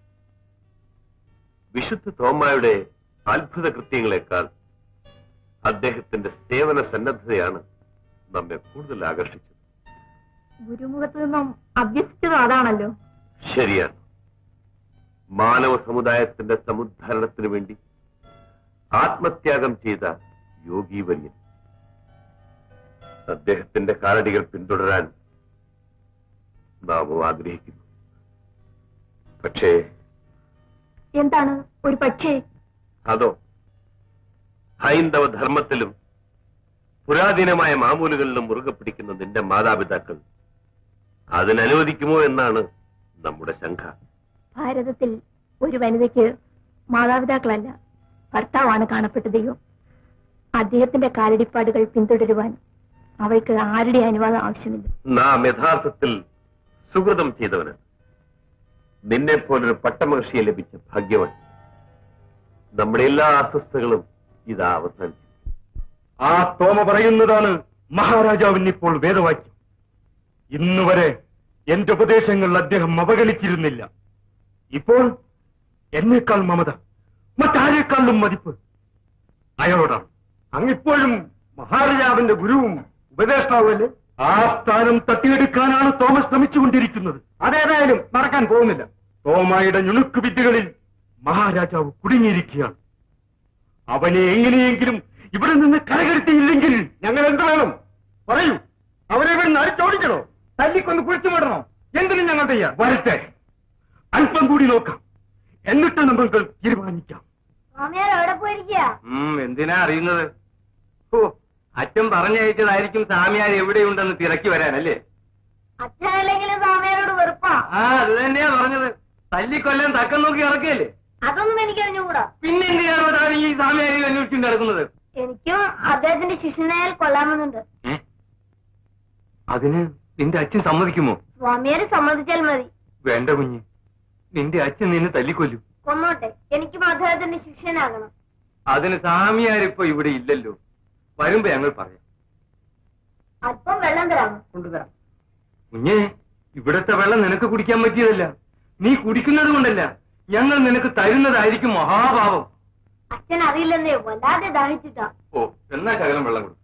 വിശുദ്ധ തോമായുടെ അത്ഭുത കൃത്യങ്ങളെക്കാൾ അദ്ദേഹത്തിന്റെ സേവന സന്നദ്ധതയാണ് നമ്മെ കൂടുതൽ ആകർഷിച്ചത് ഗുരുമുഖത്ത് നിന്നും അഭ്യസിച്ചത് അതാണല്ലോ ശരിയാണ് മാനവ സമുദായത്തിന്റെ സമുദ്ധാരണത്തിന് വേണ്ടി ആത്മത്യാഗം ചെയ്ത യോഗീവര്യൻ അദ്ദേഹത്തിന്റെ കാലടികൾ പിന്തുടരാൻ നാം ആഗ്രഹിക്കുന്നു പക്ഷേ എന്താണ് ഒരു പക്ഷേ അതോ ഹൈന്ദവ ധർമ്മത്തിലും പുരാതനമായ മാമൂലുകളിലും മുറുകെ പിടിക്കുന്ന നിന്റെ മാതാപിതാക്കൾ അതിനനുവദിക്കുമോ എന്നാണ് നമ്മുടെ ശങ്ക ഭാരതത്തിൽ ഒരു വനിതയ്ക്ക് മാതാപിതാക്കളല്ല ഭർത്താവാണ് കാണപ്പെട്ട ദൈവം അദ്ദേഹത്തിന്റെ കാലടിപ്പാടുകൾ പിന്തുടരുവാൻ അവൾക്ക് ആരുടെ അനുവാദം ആവശ്യമില്ല നാം യഥാർത്ഥത്തിൽ സുഹൃതം ചെയ്തവന് നിന്നെ പോലൊരു പട്ടമഹർഷിയെ ലഭിച്ച ഭാഗ്യവൻ നമ്മുടെ എല്ലാ അസ്വസ്ഥകളും ഇതാ അവസാനിച്ചു ആ തോമ പറയുന്നതാണ് മഹാരാജാവിന് ഇപ്പോൾ വേദവാക്യം ഇന്നുവരെ എന്റെ ഉപദേശങ്ങൾ അദ്ദേഹം അവഗണിച്ചിരുന്നില്ല ഇപ്പോൾ എന്നേക്കാൾ മമത മറ്റാരേക്കാളും മതിപ്പ് അയാളോടാണ് അങ്ങിപ്പോഴും മഹാരാജാവിന്റെ ഗുരുവും ഉപദേഷ്ടാവുമല്ലേ ആ സ്ഥാനം തട്ടിയെടുക്കാനാണ് തോമസ് ശ്രമിച്ചുകൊണ്ടിരിക്കുന്നത് അതേതായാലും നടക്കാൻ പോകുന്നില്ല തോമായുടെ ഞുണുക്ക് വിദ്യകളിൽ മഹാരാജാവ് കുടുങ്ങിയിരിക്കുകയാണ് അവനെ എങ്ങനെയെങ്കിലും ഇവിടെ നിന്ന് കരകരുത്തിയില്ലെങ്കിൽ ഞങ്ങൾ എന്ത് വേണം പറയൂ അവനെ ഇവിടെ നരിച്ചോടിക്കണോ തല്ലിക്കൊന്ന് കുഴിച്ചു വിടണോ എന്തിനും ഞങ്ങൾ തയ്യാർ വരട്ടെ അല്പം കൂടി നോക്കാം എന്നിട്ട് നമുക്ക് തീരുമാനിക്കാം സ്വാമിയാർ എവിടെ പോയിരിക്കുക എന്തിനാ അറിയുന്നത് ഓ അച്ഛൻ പറഞ്ഞയച്ചതായിരിക്കും സാമിയാർ എവിടെയുണ്ടെന്ന് തിരക്കി വരാനല്ലേ അച്ഛനല്ലെങ്കിലും സ്വാമിയാരോട് വെറുപ്പാ ആ അത് തന്നെയാ പറഞ്ഞത് തല്ലിക്കൊല്ലാൻ തക്കം നോക്കി ഇറക്കിയല്ലേ അതൊന്നും എനിക്ക് അറിഞ്ഞുകൂടാ പിന്നെ എന്തിനാണോ താൻ ഈ സാമിയാരി അന്വേഷിച്ചുകൊണ്ട് നടക്കുന്നത് എനിക്കും അദ്ദേഹത്തിന്റെ ശിഷ്യനായാൽ കൊള്ളാമെന്നുണ്ട് അതിന് നിന്റെ അച്ഛൻ സമ്മതിക്കുമോ സ്വാമിയാര് സമ്മതിച്ചാൽ മതി വേണ്ട കുഞ്ഞ് നിന്റെ അച്ഛൻ നിന്നെ തല്ലിക്കൊല്ലും കൊന്നോട്ടെ എനിക്കും അദ്ദേഹത്തിന്റെ ശിഷ്യനാകണം അതിന് സാമിയാരിപ്പോ ഇവിടെ ഇല്ലല്ലോ വരുമ്പോ ഞങ്ങൾ പറയാം അല്പം വെള്ളം തരാമോ കൊണ്ടുതരാം കുഞ്ഞെ ഇവിടത്തെ വെള്ളം നിനക്ക് കുടിക്കാൻ പറ്റിയതല്ല നീ കുടിക്കുന്നത് കൊണ്ടല്ല ഞങ്ങൾ നിനക്ക് തരുന്നതായിരിക്കും മഹാഭാവം അച്ഛൻ അറിയില്ലെന്നേ വല്ലാതെ ദാഹിച്ചിട്ടാ ഓ എന്നാ ശകലം വെള്ളം കൊടുക്കും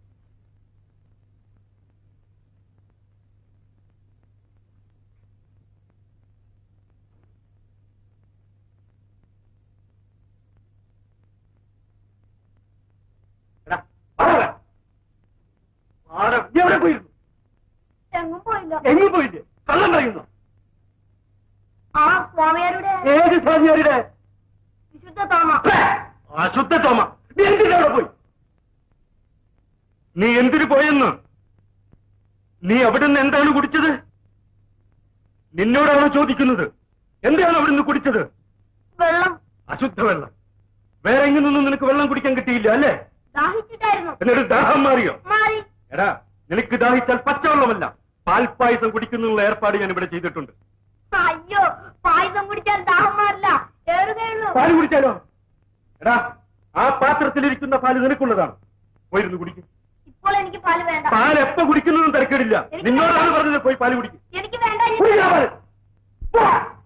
എവിടെ പോയിരുന്നു എങ്ങും പോയില്ല എങ്ങും പോയില്ലേ കള്ളം പറയുന്നു ആ സ്വാമിയാരുടെ ഏത് സ്വാമിയാരുടെ വിശുദ്ധ തോമ അശുദ്ധ തോമ നീ എന്തിനാ അവിടെ പോയി നീ എന്തിനു പോയെന്ന് നീ അവിടെ നിന്ന് എന്താണ് കുടിച്ചത് നിന്നോടാണോ ചോദിക്കുന്നത് എന്താണ് അവിടുന്ന് കുടിച്ചത് വെള്ളം അശുദ്ധ വെള്ളം വേറെ എങ്ങു നിന്നും നിനക്ക് വെള്ളം കുടിക്കാൻ കിട്ടിയില്ല അല്ലേ ദാഹിച്ചിട്ടായിരുന്നു എന്നിട്ട് ദാഹം മാറിയോ മാറി എടാ നിനക്ക് ദാഹിച്ചാൽ പച്ചവെള്ളമല്ല പാൽപ്പായസം കുടിക്കുന്നുള്ള ഏർപ്പാട് ഞാൻ ഇവിടെ ചെയ്തിട്ടുണ്ട് അയ്യോ പായസം കുടിച്ചാൽ ദാഹം മാറില്ല ഏറുകയുള്ളൂ പാല് കുടിച്ചാലോ എടാ ആ പാത്രത്തിലിരിക്കുന്ന പാല് നിനക്കുള്ളതാണ് പോയിരുന്നു കുടിക്കും ഇപ്പോൾ എനിക്ക് പാല് വേണ്ട പാൽ എപ്പോ കുടിക്കുന്നതും തിരക്കേടില്ല നിന്നോടാണ് പറഞ്ഞത് പോയി പാല് കുടിക്കും എനിക്ക് വേണ്ട കുടിക്കാൻ പാല്. പോ.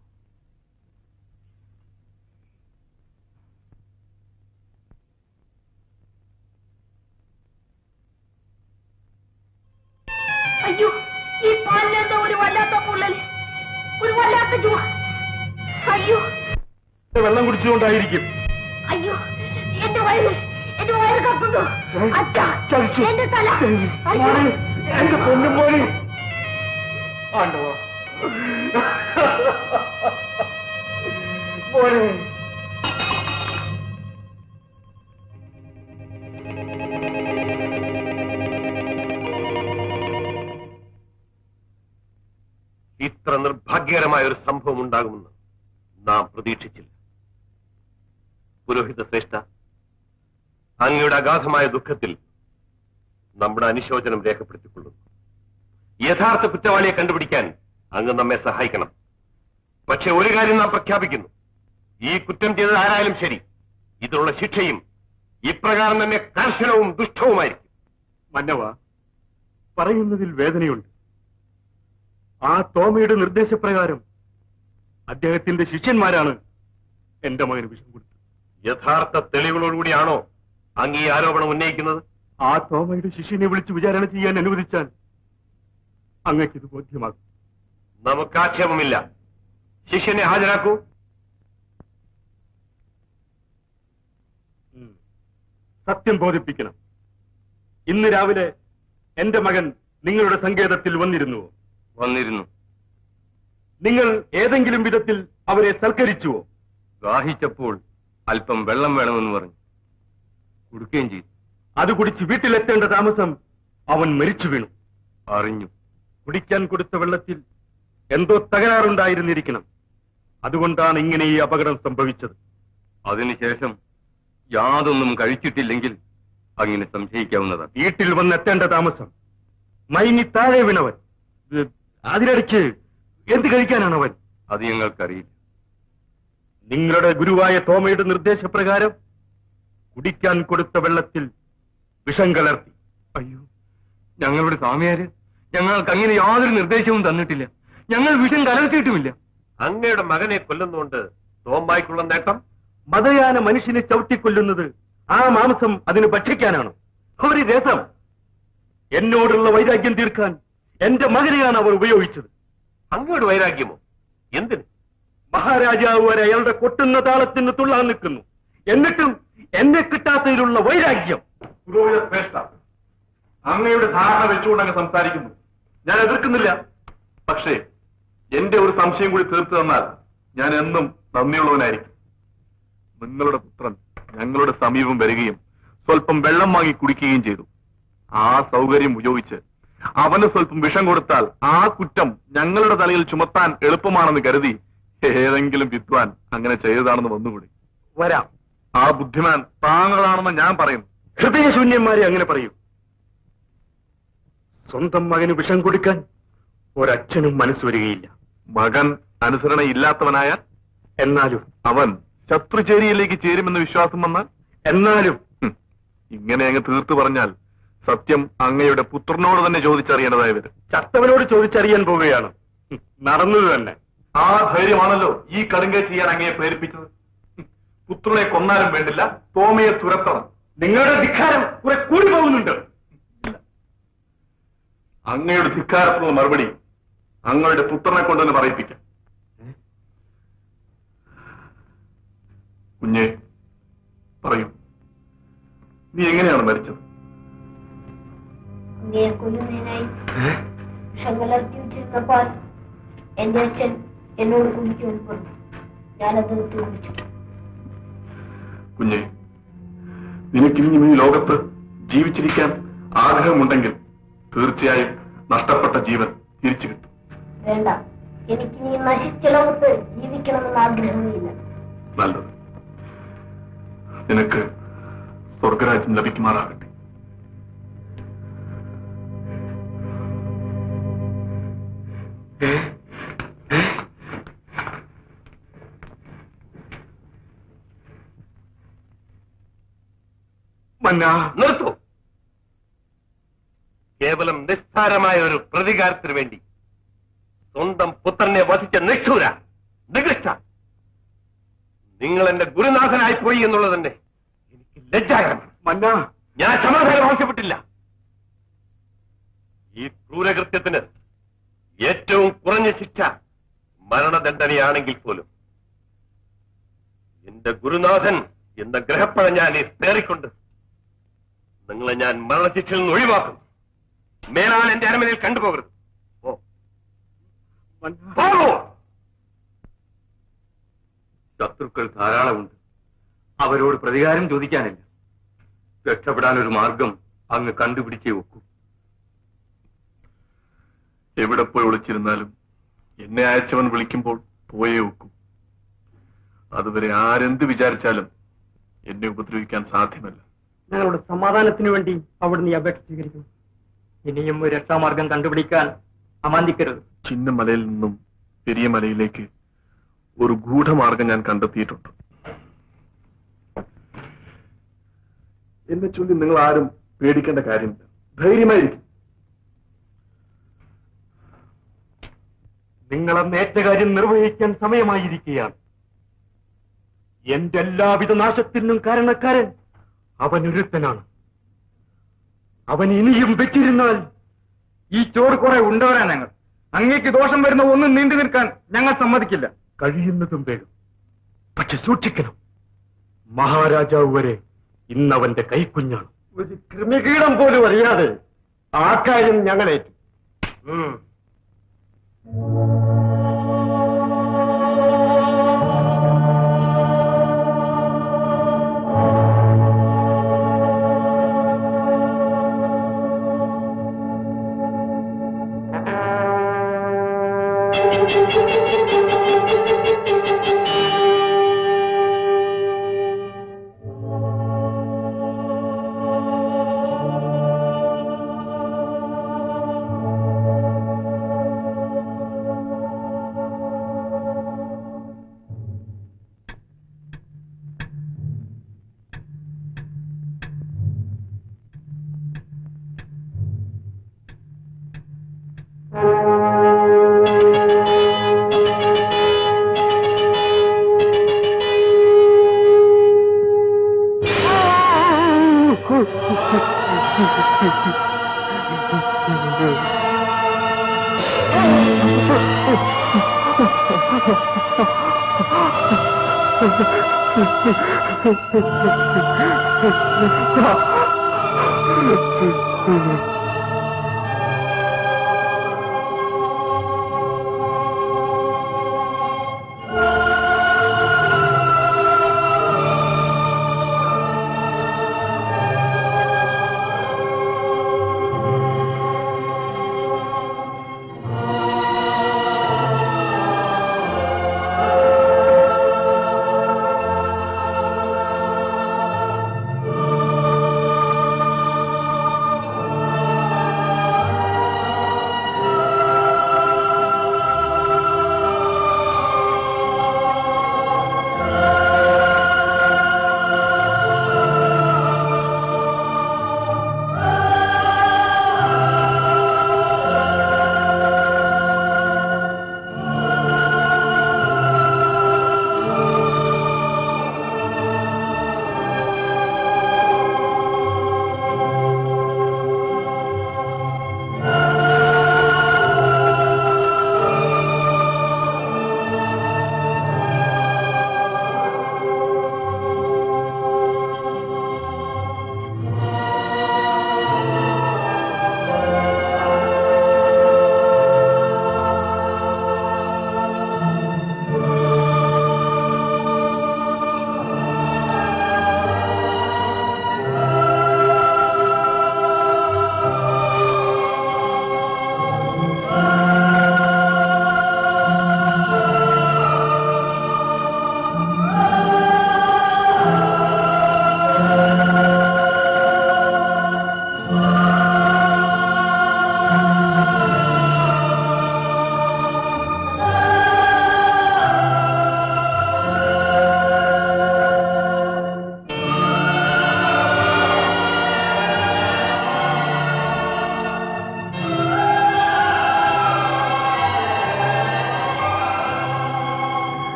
അയ്യോ ഈ പാലിലെന്താ ഒരു വല്ലാത്ത പൊള്ളല് ഒരു വല്ലാത്ത ചുവ അയ്യോ വെള്ളം കുടിച്ചുകൊണ്ടായിരിക്കും അയ്യോ എന്റെ വയറ് എന്റെ വയറ് കത്തുന്നു അച്ഛാ എന്റെ തല അയ്യോ എന്റെ പൊന്നും മോനെ ആണ്ടവാ മോനെ ഇത്ര നിർഭാഗ്യകരമായ ഒരു സംഭവം ഉണ്ടാകുമെന്ന് നാം പ്രതീക്ഷിച്ചില്ല പുരോഹിത ശ്രേഷ്ഠ അങ്ങയുടെ അഗാധമായ ദുഃഖത്തിൽ നമ്മുടെ അനുശോചനം രേഖപ്പെടുത്തിക്കൊള്ളുന്നു യഥാർത്ഥ കുറ്റവാളിയെ കണ്ടുപിടിക്കാൻ അങ്ങ് നമ്മെ സഹായിക്കണം പക്ഷെ ഒരു കാര്യം നാം പ്രഖ്യാപിക്കുന്നു ഈ കുറ്റം ചെയ്തത് ആരായാലും ശരി ഇതിനുള്ള ശിക്ഷയും ഇപ്രകാരം തന്നെ കർശനവും ദുഷ്ടവുമായിരിക്കും മന്നവ പറയുന്നതിൽ വേദനയുണ്ട് ആ തോമയുടെ നിർദ്ദേശപ്രകാരം അദ്ദേഹത്തിന്റെ ശിഷ്യന്മാരാണ് എന്റെ മകന് വിഷം കൊടുത്തത് യഥാർത്ഥ തെളിവുകളോടുകൂടിയാണോ അങ്ങ് ഈ ആരോപണം ഉന്നയിക്കുന്നത് ആ തോമയുടെ ശിഷ്യനെ വിളിച്ച് വിചാരണ ചെയ്യാൻ അനുവദിച്ചാൽ അങ്ങക്ക് ഇത് ബോധ്യമാകും നമുക്ക് ആക്ഷേപമില്ല ശിഷ്യനെ ഹാജരാക്കൂ സത്യം ബോധിപ്പിക്കണം ഇന്ന് രാവിലെ എന്റെ മകൻ നിങ്ങളുടെ സങ്കേതത്തിൽ വന്നിരുന്നുവോ വന്നിരുന്നു നിങ്ങൾ ഏതെങ്കിലും വിധത്തിൽ അവരെ സൽക്കരിച്ചുവോ ദാഹിച്ചപ്പോൾ അല്പം വെള്ളം വേണമെന്ന് പറഞ്ഞു കൊടുക്കുകയും ചെയ്തു അത് കുടിച്ച് വീട്ടിലെത്തേണ്ട താമസം അവൻ മരിച്ചു വീണു അറിഞ്ഞു കുടിക്കാൻ കൊടുത്ത വെള്ളത്തിൽ എന്തോ തകരാറുണ്ടായിരുന്നിരിക്കണം അതുകൊണ്ടാണ് ഇങ്ങനെ ഈ അപകടം സംഭവിച്ചത് അതിനുശേഷം യാതൊന്നും കഴിച്ചിട്ടില്ലെങ്കിൽ അങ്ങനെ സംശയിക്കാവുന്നതാണ് വീട്ടിൽ വന്നെത്തേണ്ട താമസം മൈനി താഴെ വീണവൻ ഇത് അതിനിടയ്ക്ക് എന്ത് കഴിക്കാനാണ് അവൻ അത് ഞങ്ങൾക്കറിയില്ല നിങ്ങളുടെ ഗുരുവായ തോമയുടെ നിർദ്ദേശപ്രകാരം കുടിക്കാൻ കൊടുത്ത വെള്ളത്തിൽ വിഷം കലർത്തി അയ്യോ ഞങ്ങളുടെ സ്വാമിയാര് ഞങ്ങൾക്ക് അങ്ങനെ യാതൊരു നിർദ്ദേശവും തന്നിട്ടില്ല ഞങ്ങൾ വിഷം കലർത്തിയിട്ടുമില്ല അങ്ങയുടെ മകനെ കൊല്ലുന്നുകൊണ്ട് തോമ്പായ്ക്കുള്ള നേട്ടം മതയാന മനുഷ്യനെ ചവിട്ടിക്കൊല്ലുന്നത് ആ മാംസം അതിന് ഭക്ഷിക്കാനാണ് ഒരു രസം എന്നോടുള്ള വൈരാഗ്യം തീർക്കാൻ എന്റെ മകനെയാണ് അവർ ഉപയോഗിച്ചത് അങ്ങയുടെ വൈരാഗ്യമോ എന്തിന് മഹാരാജാവ് വരെ അയാളുടെ കൊട്ടുന്ന താളത്തിന് തുള്ളാൻ നിൽക്കുന്നു എന്നിട്ടും എന്നെ കിട്ടാത്തതിലുള്ള വൈരാഗ്യം പുരോഹിത ശ്രേഷ്ഠ അങ്ങയുടെ ധാരണ വെച്ചുകൊണ്ട് അങ്ങ് സംസാരിക്കുന്നു ഞാൻ എതിർക്കുന്നില്ല പക്ഷേ എന്റെ ഒരു സംശയം കൂടി തീർത്തു തന്നാൽ ഞാൻ എന്നും നന്ദിയുള്ളവനായിരിക്കും നിങ്ങളുടെ പുത്രൻ ഞങ്ങളുടെ സമീപം വരികയും സ്വല്പം വെള്ളം വാങ്ങി കുടിക്കുകയും ചെയ്തു ആ സൗകര്യം ഉപയോഗിച്ച് അവന് സ്വല്പം വിഷം കൊടുത്താൽ ആ കുറ്റം ഞങ്ങളുടെ തലയിൽ ചുമത്താൻ എളുപ്പമാണെന്ന് കരുതി ഏതെങ്കിലും വിദ്വാൻ അങ്ങനെ ചെയ്തതാണെന്ന് വന്നുകൂടി വരാം ആ ബുദ്ധിമാൻ താങ്കളാണെന്ന് ഞാൻ പറയുന്നു ഹൃദയശൂന്യന്മാരെ അങ്ങനെ പറയൂ സ്വന്തം മകന് വിഷം കൊടുക്കാൻ ഒരച്ഛനും മനസ്സ് വരികയില്ല മകൻ അനുസരണയില്ലാത്തവനായാൽ എന്നാലും അവൻ ശത്രുചേരിയിലേക്ക് ചേരുമെന്ന് വിശ്വാസം വന്നാൽ എന്നാലും ഹും, ഇങ്ങനെ അങ്ങ് തീർത്തു പറഞ്ഞാൽ സത്യം അങ്ങയുടെ പുത്രനോട് തന്നെ ചോദിച്ചറിയേണ്ടതായി വരും ചത്തവനോട് ചോദിച്ചറിയാൻ പോവുകയാണ് ഹും, നടന്നത് തന്നെ ആ ധൈര്യമാണല്ലോ ഈ കടുങ്ക ചെയ്യാൻ അങ്ങയെ പ്രേരിപ്പിച്ചത് ഹും, പുത്രനെ കൊന്നാലും വേണ്ടില്ല തോമയെ തുരത്തണം നിങ്ങളുടെ ധിക്കാരം കുറെ കൂടി പോകുന്നുണ്ട് അങ്ങയുടെ ധിക്കാരത്തിനുള്ള മറുപടി അങ്ങയുടെ പുത്രനെ കൊണ്ടുതന്നെ പറയിപ്പിക്കാം കുഞ്ഞെ പറയൂ നീ എങ്ങനെയാണ് മരിച്ചത് അങ്ങയെ കൊല്ലുന്നതിനായി വിഷം കലർത്തി വെച്ചിരുന്ന പാൽ എന്റെ അച്ഛൻ എന്നോട് കുടിക്കുവാൻ പറഞ്ഞു ഞാനത് എടുത്ത് കുടിച്ചു കുഞ്ഞെ നിനക്കിനിയും ഈ ലോകത്ത് ജീവിച്ചിരിക്കാൻ ആഗ്രഹമുണ്ടെങ്കിൽ തീർച്ചയായും നഷ്ടപ്പെട്ട ജീവൻ തിരിച്ചു കിട്ടും വേണ്ട എനിക്ക് നീ നശിച്ച ലോകത്ത് ജീവിക്കണമെന്ന് ആഗ്രഹമില്ല നല്ലത് നിനക്ക് സ്വർഗരാജ്യം ലഭിക്കുമാറാകട്ടെ മന്നാ നിർത്തൂ കേവലം നിസ്സാരമായ ഒരു പ്രതികാരത്തിന് വേണ്ടി സ്വന്തം പുത്രനെ വധിച്ച നിഷ്ഠൂര നികൃഷ്ട നിങ്ങൾ എന്റെ ഗുരുനാഥനായി പോയി എന്നുള്ളത് തന്നെ എനിക്ക് ലജ്ജാകരമാണ് മന്നാ ഞാൻ സമാധാനം ആവശ്യപ്പെട്ടില്ല ഈ ക്രൂരകൃത്യത്തിന് ഏറ്റവും കുറഞ്ഞ ശിക്ഷ മരണദണ്ഡനയാണെങ്കിൽ പോലും എന്റെ ഗുരുനാഥൻ എന്ന ഗ്രഹപ്പഴ ഞാൻ ഈ പേറിക്കൊണ്ട് നിങ്ങളെ ഞാൻ മരണശിക്ഷയിൽ നിന്ന് ഒഴിവാക്കും മേലാൽ എന്റെ അരമനയിൽ കണ്ടുപോകരുത് ഓ പോകൂ ശത്രുക്കൾ ധാരാളമുണ്ട് അവരോട് പ്രതികാരം ചോദിക്കാനില്ല രക്ഷപ്പെടാൻ ഒരു മാർഗം അങ്ങ് കണ്ടുപിടിച്ചേ ഒക്കൂ എവിടെ പോയി ഒളിച്ചിരുന്നാലും എന്നെ അയച്ചവൻ വിളിക്കുമ്പോൾ പോയേ ഒക്കൂ അതുവരെ ആരെന്ത് വിചാരിച്ചാലും എന്നെ ഉപദ്രവിക്കാൻ സാധ്യമല്ല ഞങ്ങളുടെ സമാധാനത്തിനു വേണ്ടി അവിടുന്ന് ഈ അപേക്ഷ സ്വീകരിക്കുന്നു ഇനിയും ഒരു രക്ഷാമാർഗം കണ്ടുപിടിക്കാൻ അമാന്തിക്കരുത് ചിന്ന മലയിൽ നിന്നും പെരിയ മലയിലേക്ക് ഒരു ഗൂഢമാർഗം ഞാൻ കണ്ടെത്തിയിട്ടുണ്ട് എന്നെ ചൊല്ലി നിങ്ങൾ ആരും പേടിക്കേണ്ട കാര്യമില്ല ധൈര്യമായിരിക്കും നിങ്ങളന്ന് ഏറ്റ കാര്യം നിർവഹിക്കാൻ സമയമായിരിക്കുകയാണ് എന്റെ എല്ലാവിധ നാശത്തിനും കാരണക്കാരൻ അവൻ ഒരുത്തനാണ് അവൻ ഇനിയും വെച്ചിരുന്നാൽ ഈ ചോറ് കുറെ ഉണ്ടവരാ ഞങ്ങൾ അങ്ങേക്ക് ദോഷം വരുന്ന ഒന്നും നീണ്ടു നിൽക്കാൻ ഞങ്ങൾ സമ്മതിക്കില്ല കഴിയുന്നതും വേഗം പക്ഷെ സൂക്ഷിക്കണം മഹാരാജാവ് വരെ ഇന്നവന്റെ കൈക്കുഞ്ഞാണ് ഒരു കൃമികീടം പോലും അറിയാതെ ആ കാര്യം ഞങ്ങളേറ്റു ഉം. ആ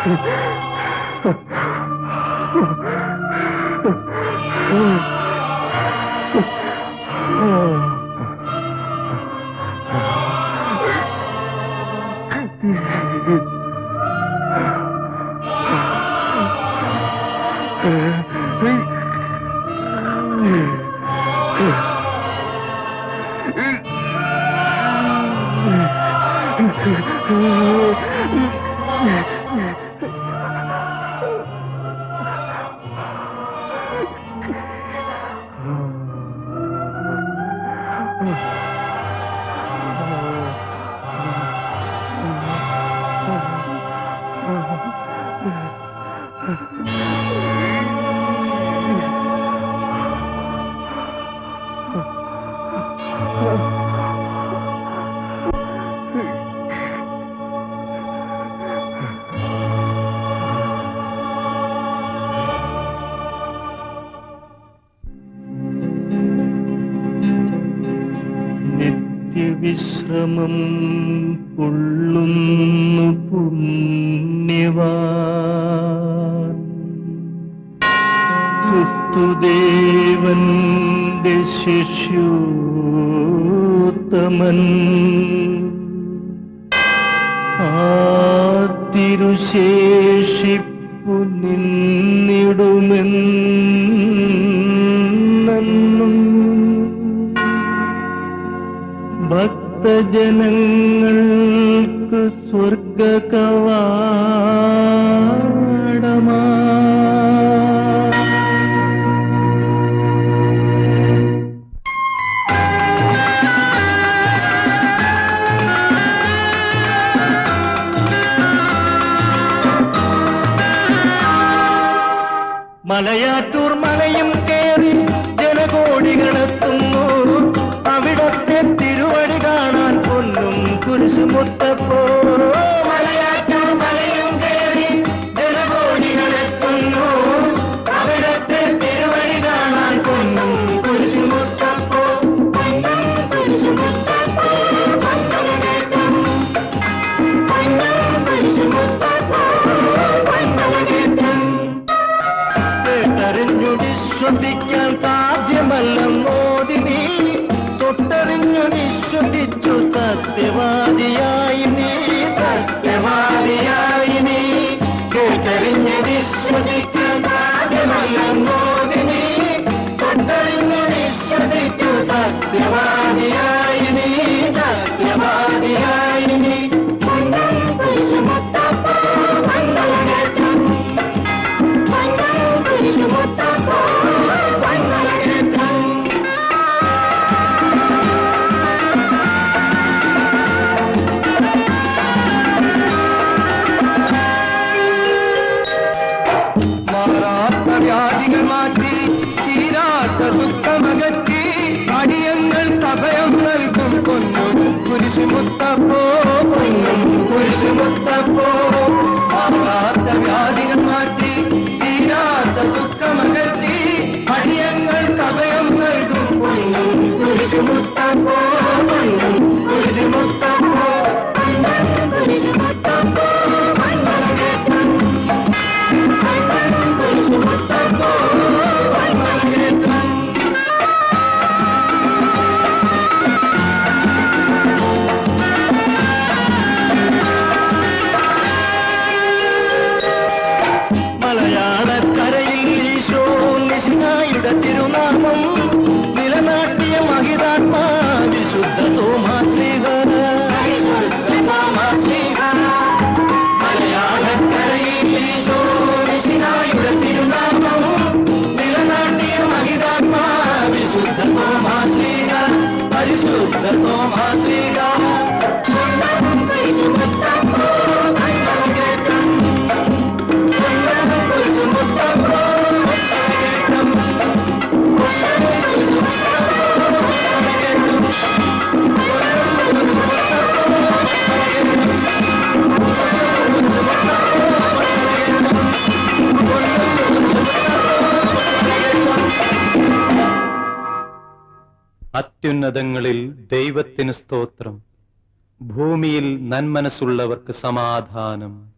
നിത്യവിശ്രമം കൊള്ളുന്നു പുണ്യവാൻ ക്രിസ്തുദേവന്റെ ശിഷ്യോത്തമൻ ആ തിരുശേഷിപ്പു നിന്നിടുമെന്നും ഭക്തജനങ്ങൾക്ക് സ്വർഗ കവാടമാ മലയാറ്റൂർ മലയും കയറി ജനകോടികളെത്തുന്നു അവിടത്തെ തിരുവടി കാണാൻ പൊന്നും കുരിശുമുത്തപ്പോ മലയാറ്റൂർ മലയും കയറി ജനകോടികളെത്തുന്നു അവിടത്തെ തിരുവടി കാണാൻ പൊന്നും കുരിശുമുത്തപ്പോ പൊന്നും കുരിശുമുത്തപ്പോ പൊന്നും കേട്ടും പൊന്നും കുരിശുമുത്തപ്പോ പൊന്നും കേട്ടും കേട്ടറിഞ്ഞു വിശ്വസിക്കാൻ സാധ്യമല്ലെന്നോതി നീ തൊട്ടറിഞ്ഞു വിശ്വസിച്ചു സത്യവാദിയായി നീ സത്യവാദിയായി നീ കേട്ടറിഞ്ഞു വിശ്വസിക്കാൻ സാധ്യമല്ലെന്നോതി നീ തൊട്ടറിഞ്ഞു വിശ്വസിച്ചു സത്യവാദിയായി നീ സത്യവാദിയായി നീ പൊന്നും കുരിശുമുത്തപ്പോ മണ്ഡലകേറ്റം മാറാത്ത വ്യാധികൾ മാറ്റി തീരാത്ത ദുഃഖമകറ്റി അടിയങ്ങൾ അഭയം നൽകും പൊന്നും കുരിശുമുത്തപ്പോ പൊന്നും കുരിശുമുത്തപ്പോ മാറാത്ത വ്യാധികൾ മാറ്റി തീരാത്ത ദുഃഖമകറ്റി അടിയങ്ങൾ അഭയം നൽകും പൊന്നും കുരിശുമുത്തപ്പോ പൊന്നും കുരിശുമുത്തപ്പോ പൊന്നും കുരിശുമുത്തപ്പോ മണ്ഡലകേട്ടം കുരിശുമുത്തപ്പോ മണ്ഡലകേട്ടം മലയാളക്കരയിൽ ഈശോ നിശിനായുടെ തിരുനാമം നിലനാട്ടിയ മഹിതാത്മാ വിശുദ്ധ തോമാശ്രീഹര മലയാളക്കരയിൽ ഈശോ നിശിനായുടെ തിരുനാമം നിലനാട്ടിയ മഹിതാത്മാ വിശുദ്ധ തോമാശ്രീഹ പരിശുദ്ധ തോമാശ്രീഹ പരിശുദ്ധ അത്യുന്നതങ്ങളിൽ ദൈവത്തിന് സ്തോത്രം ഭൂമിയിൽ നന്മനസ്സുള്ളവർക്ക് സമാധാനം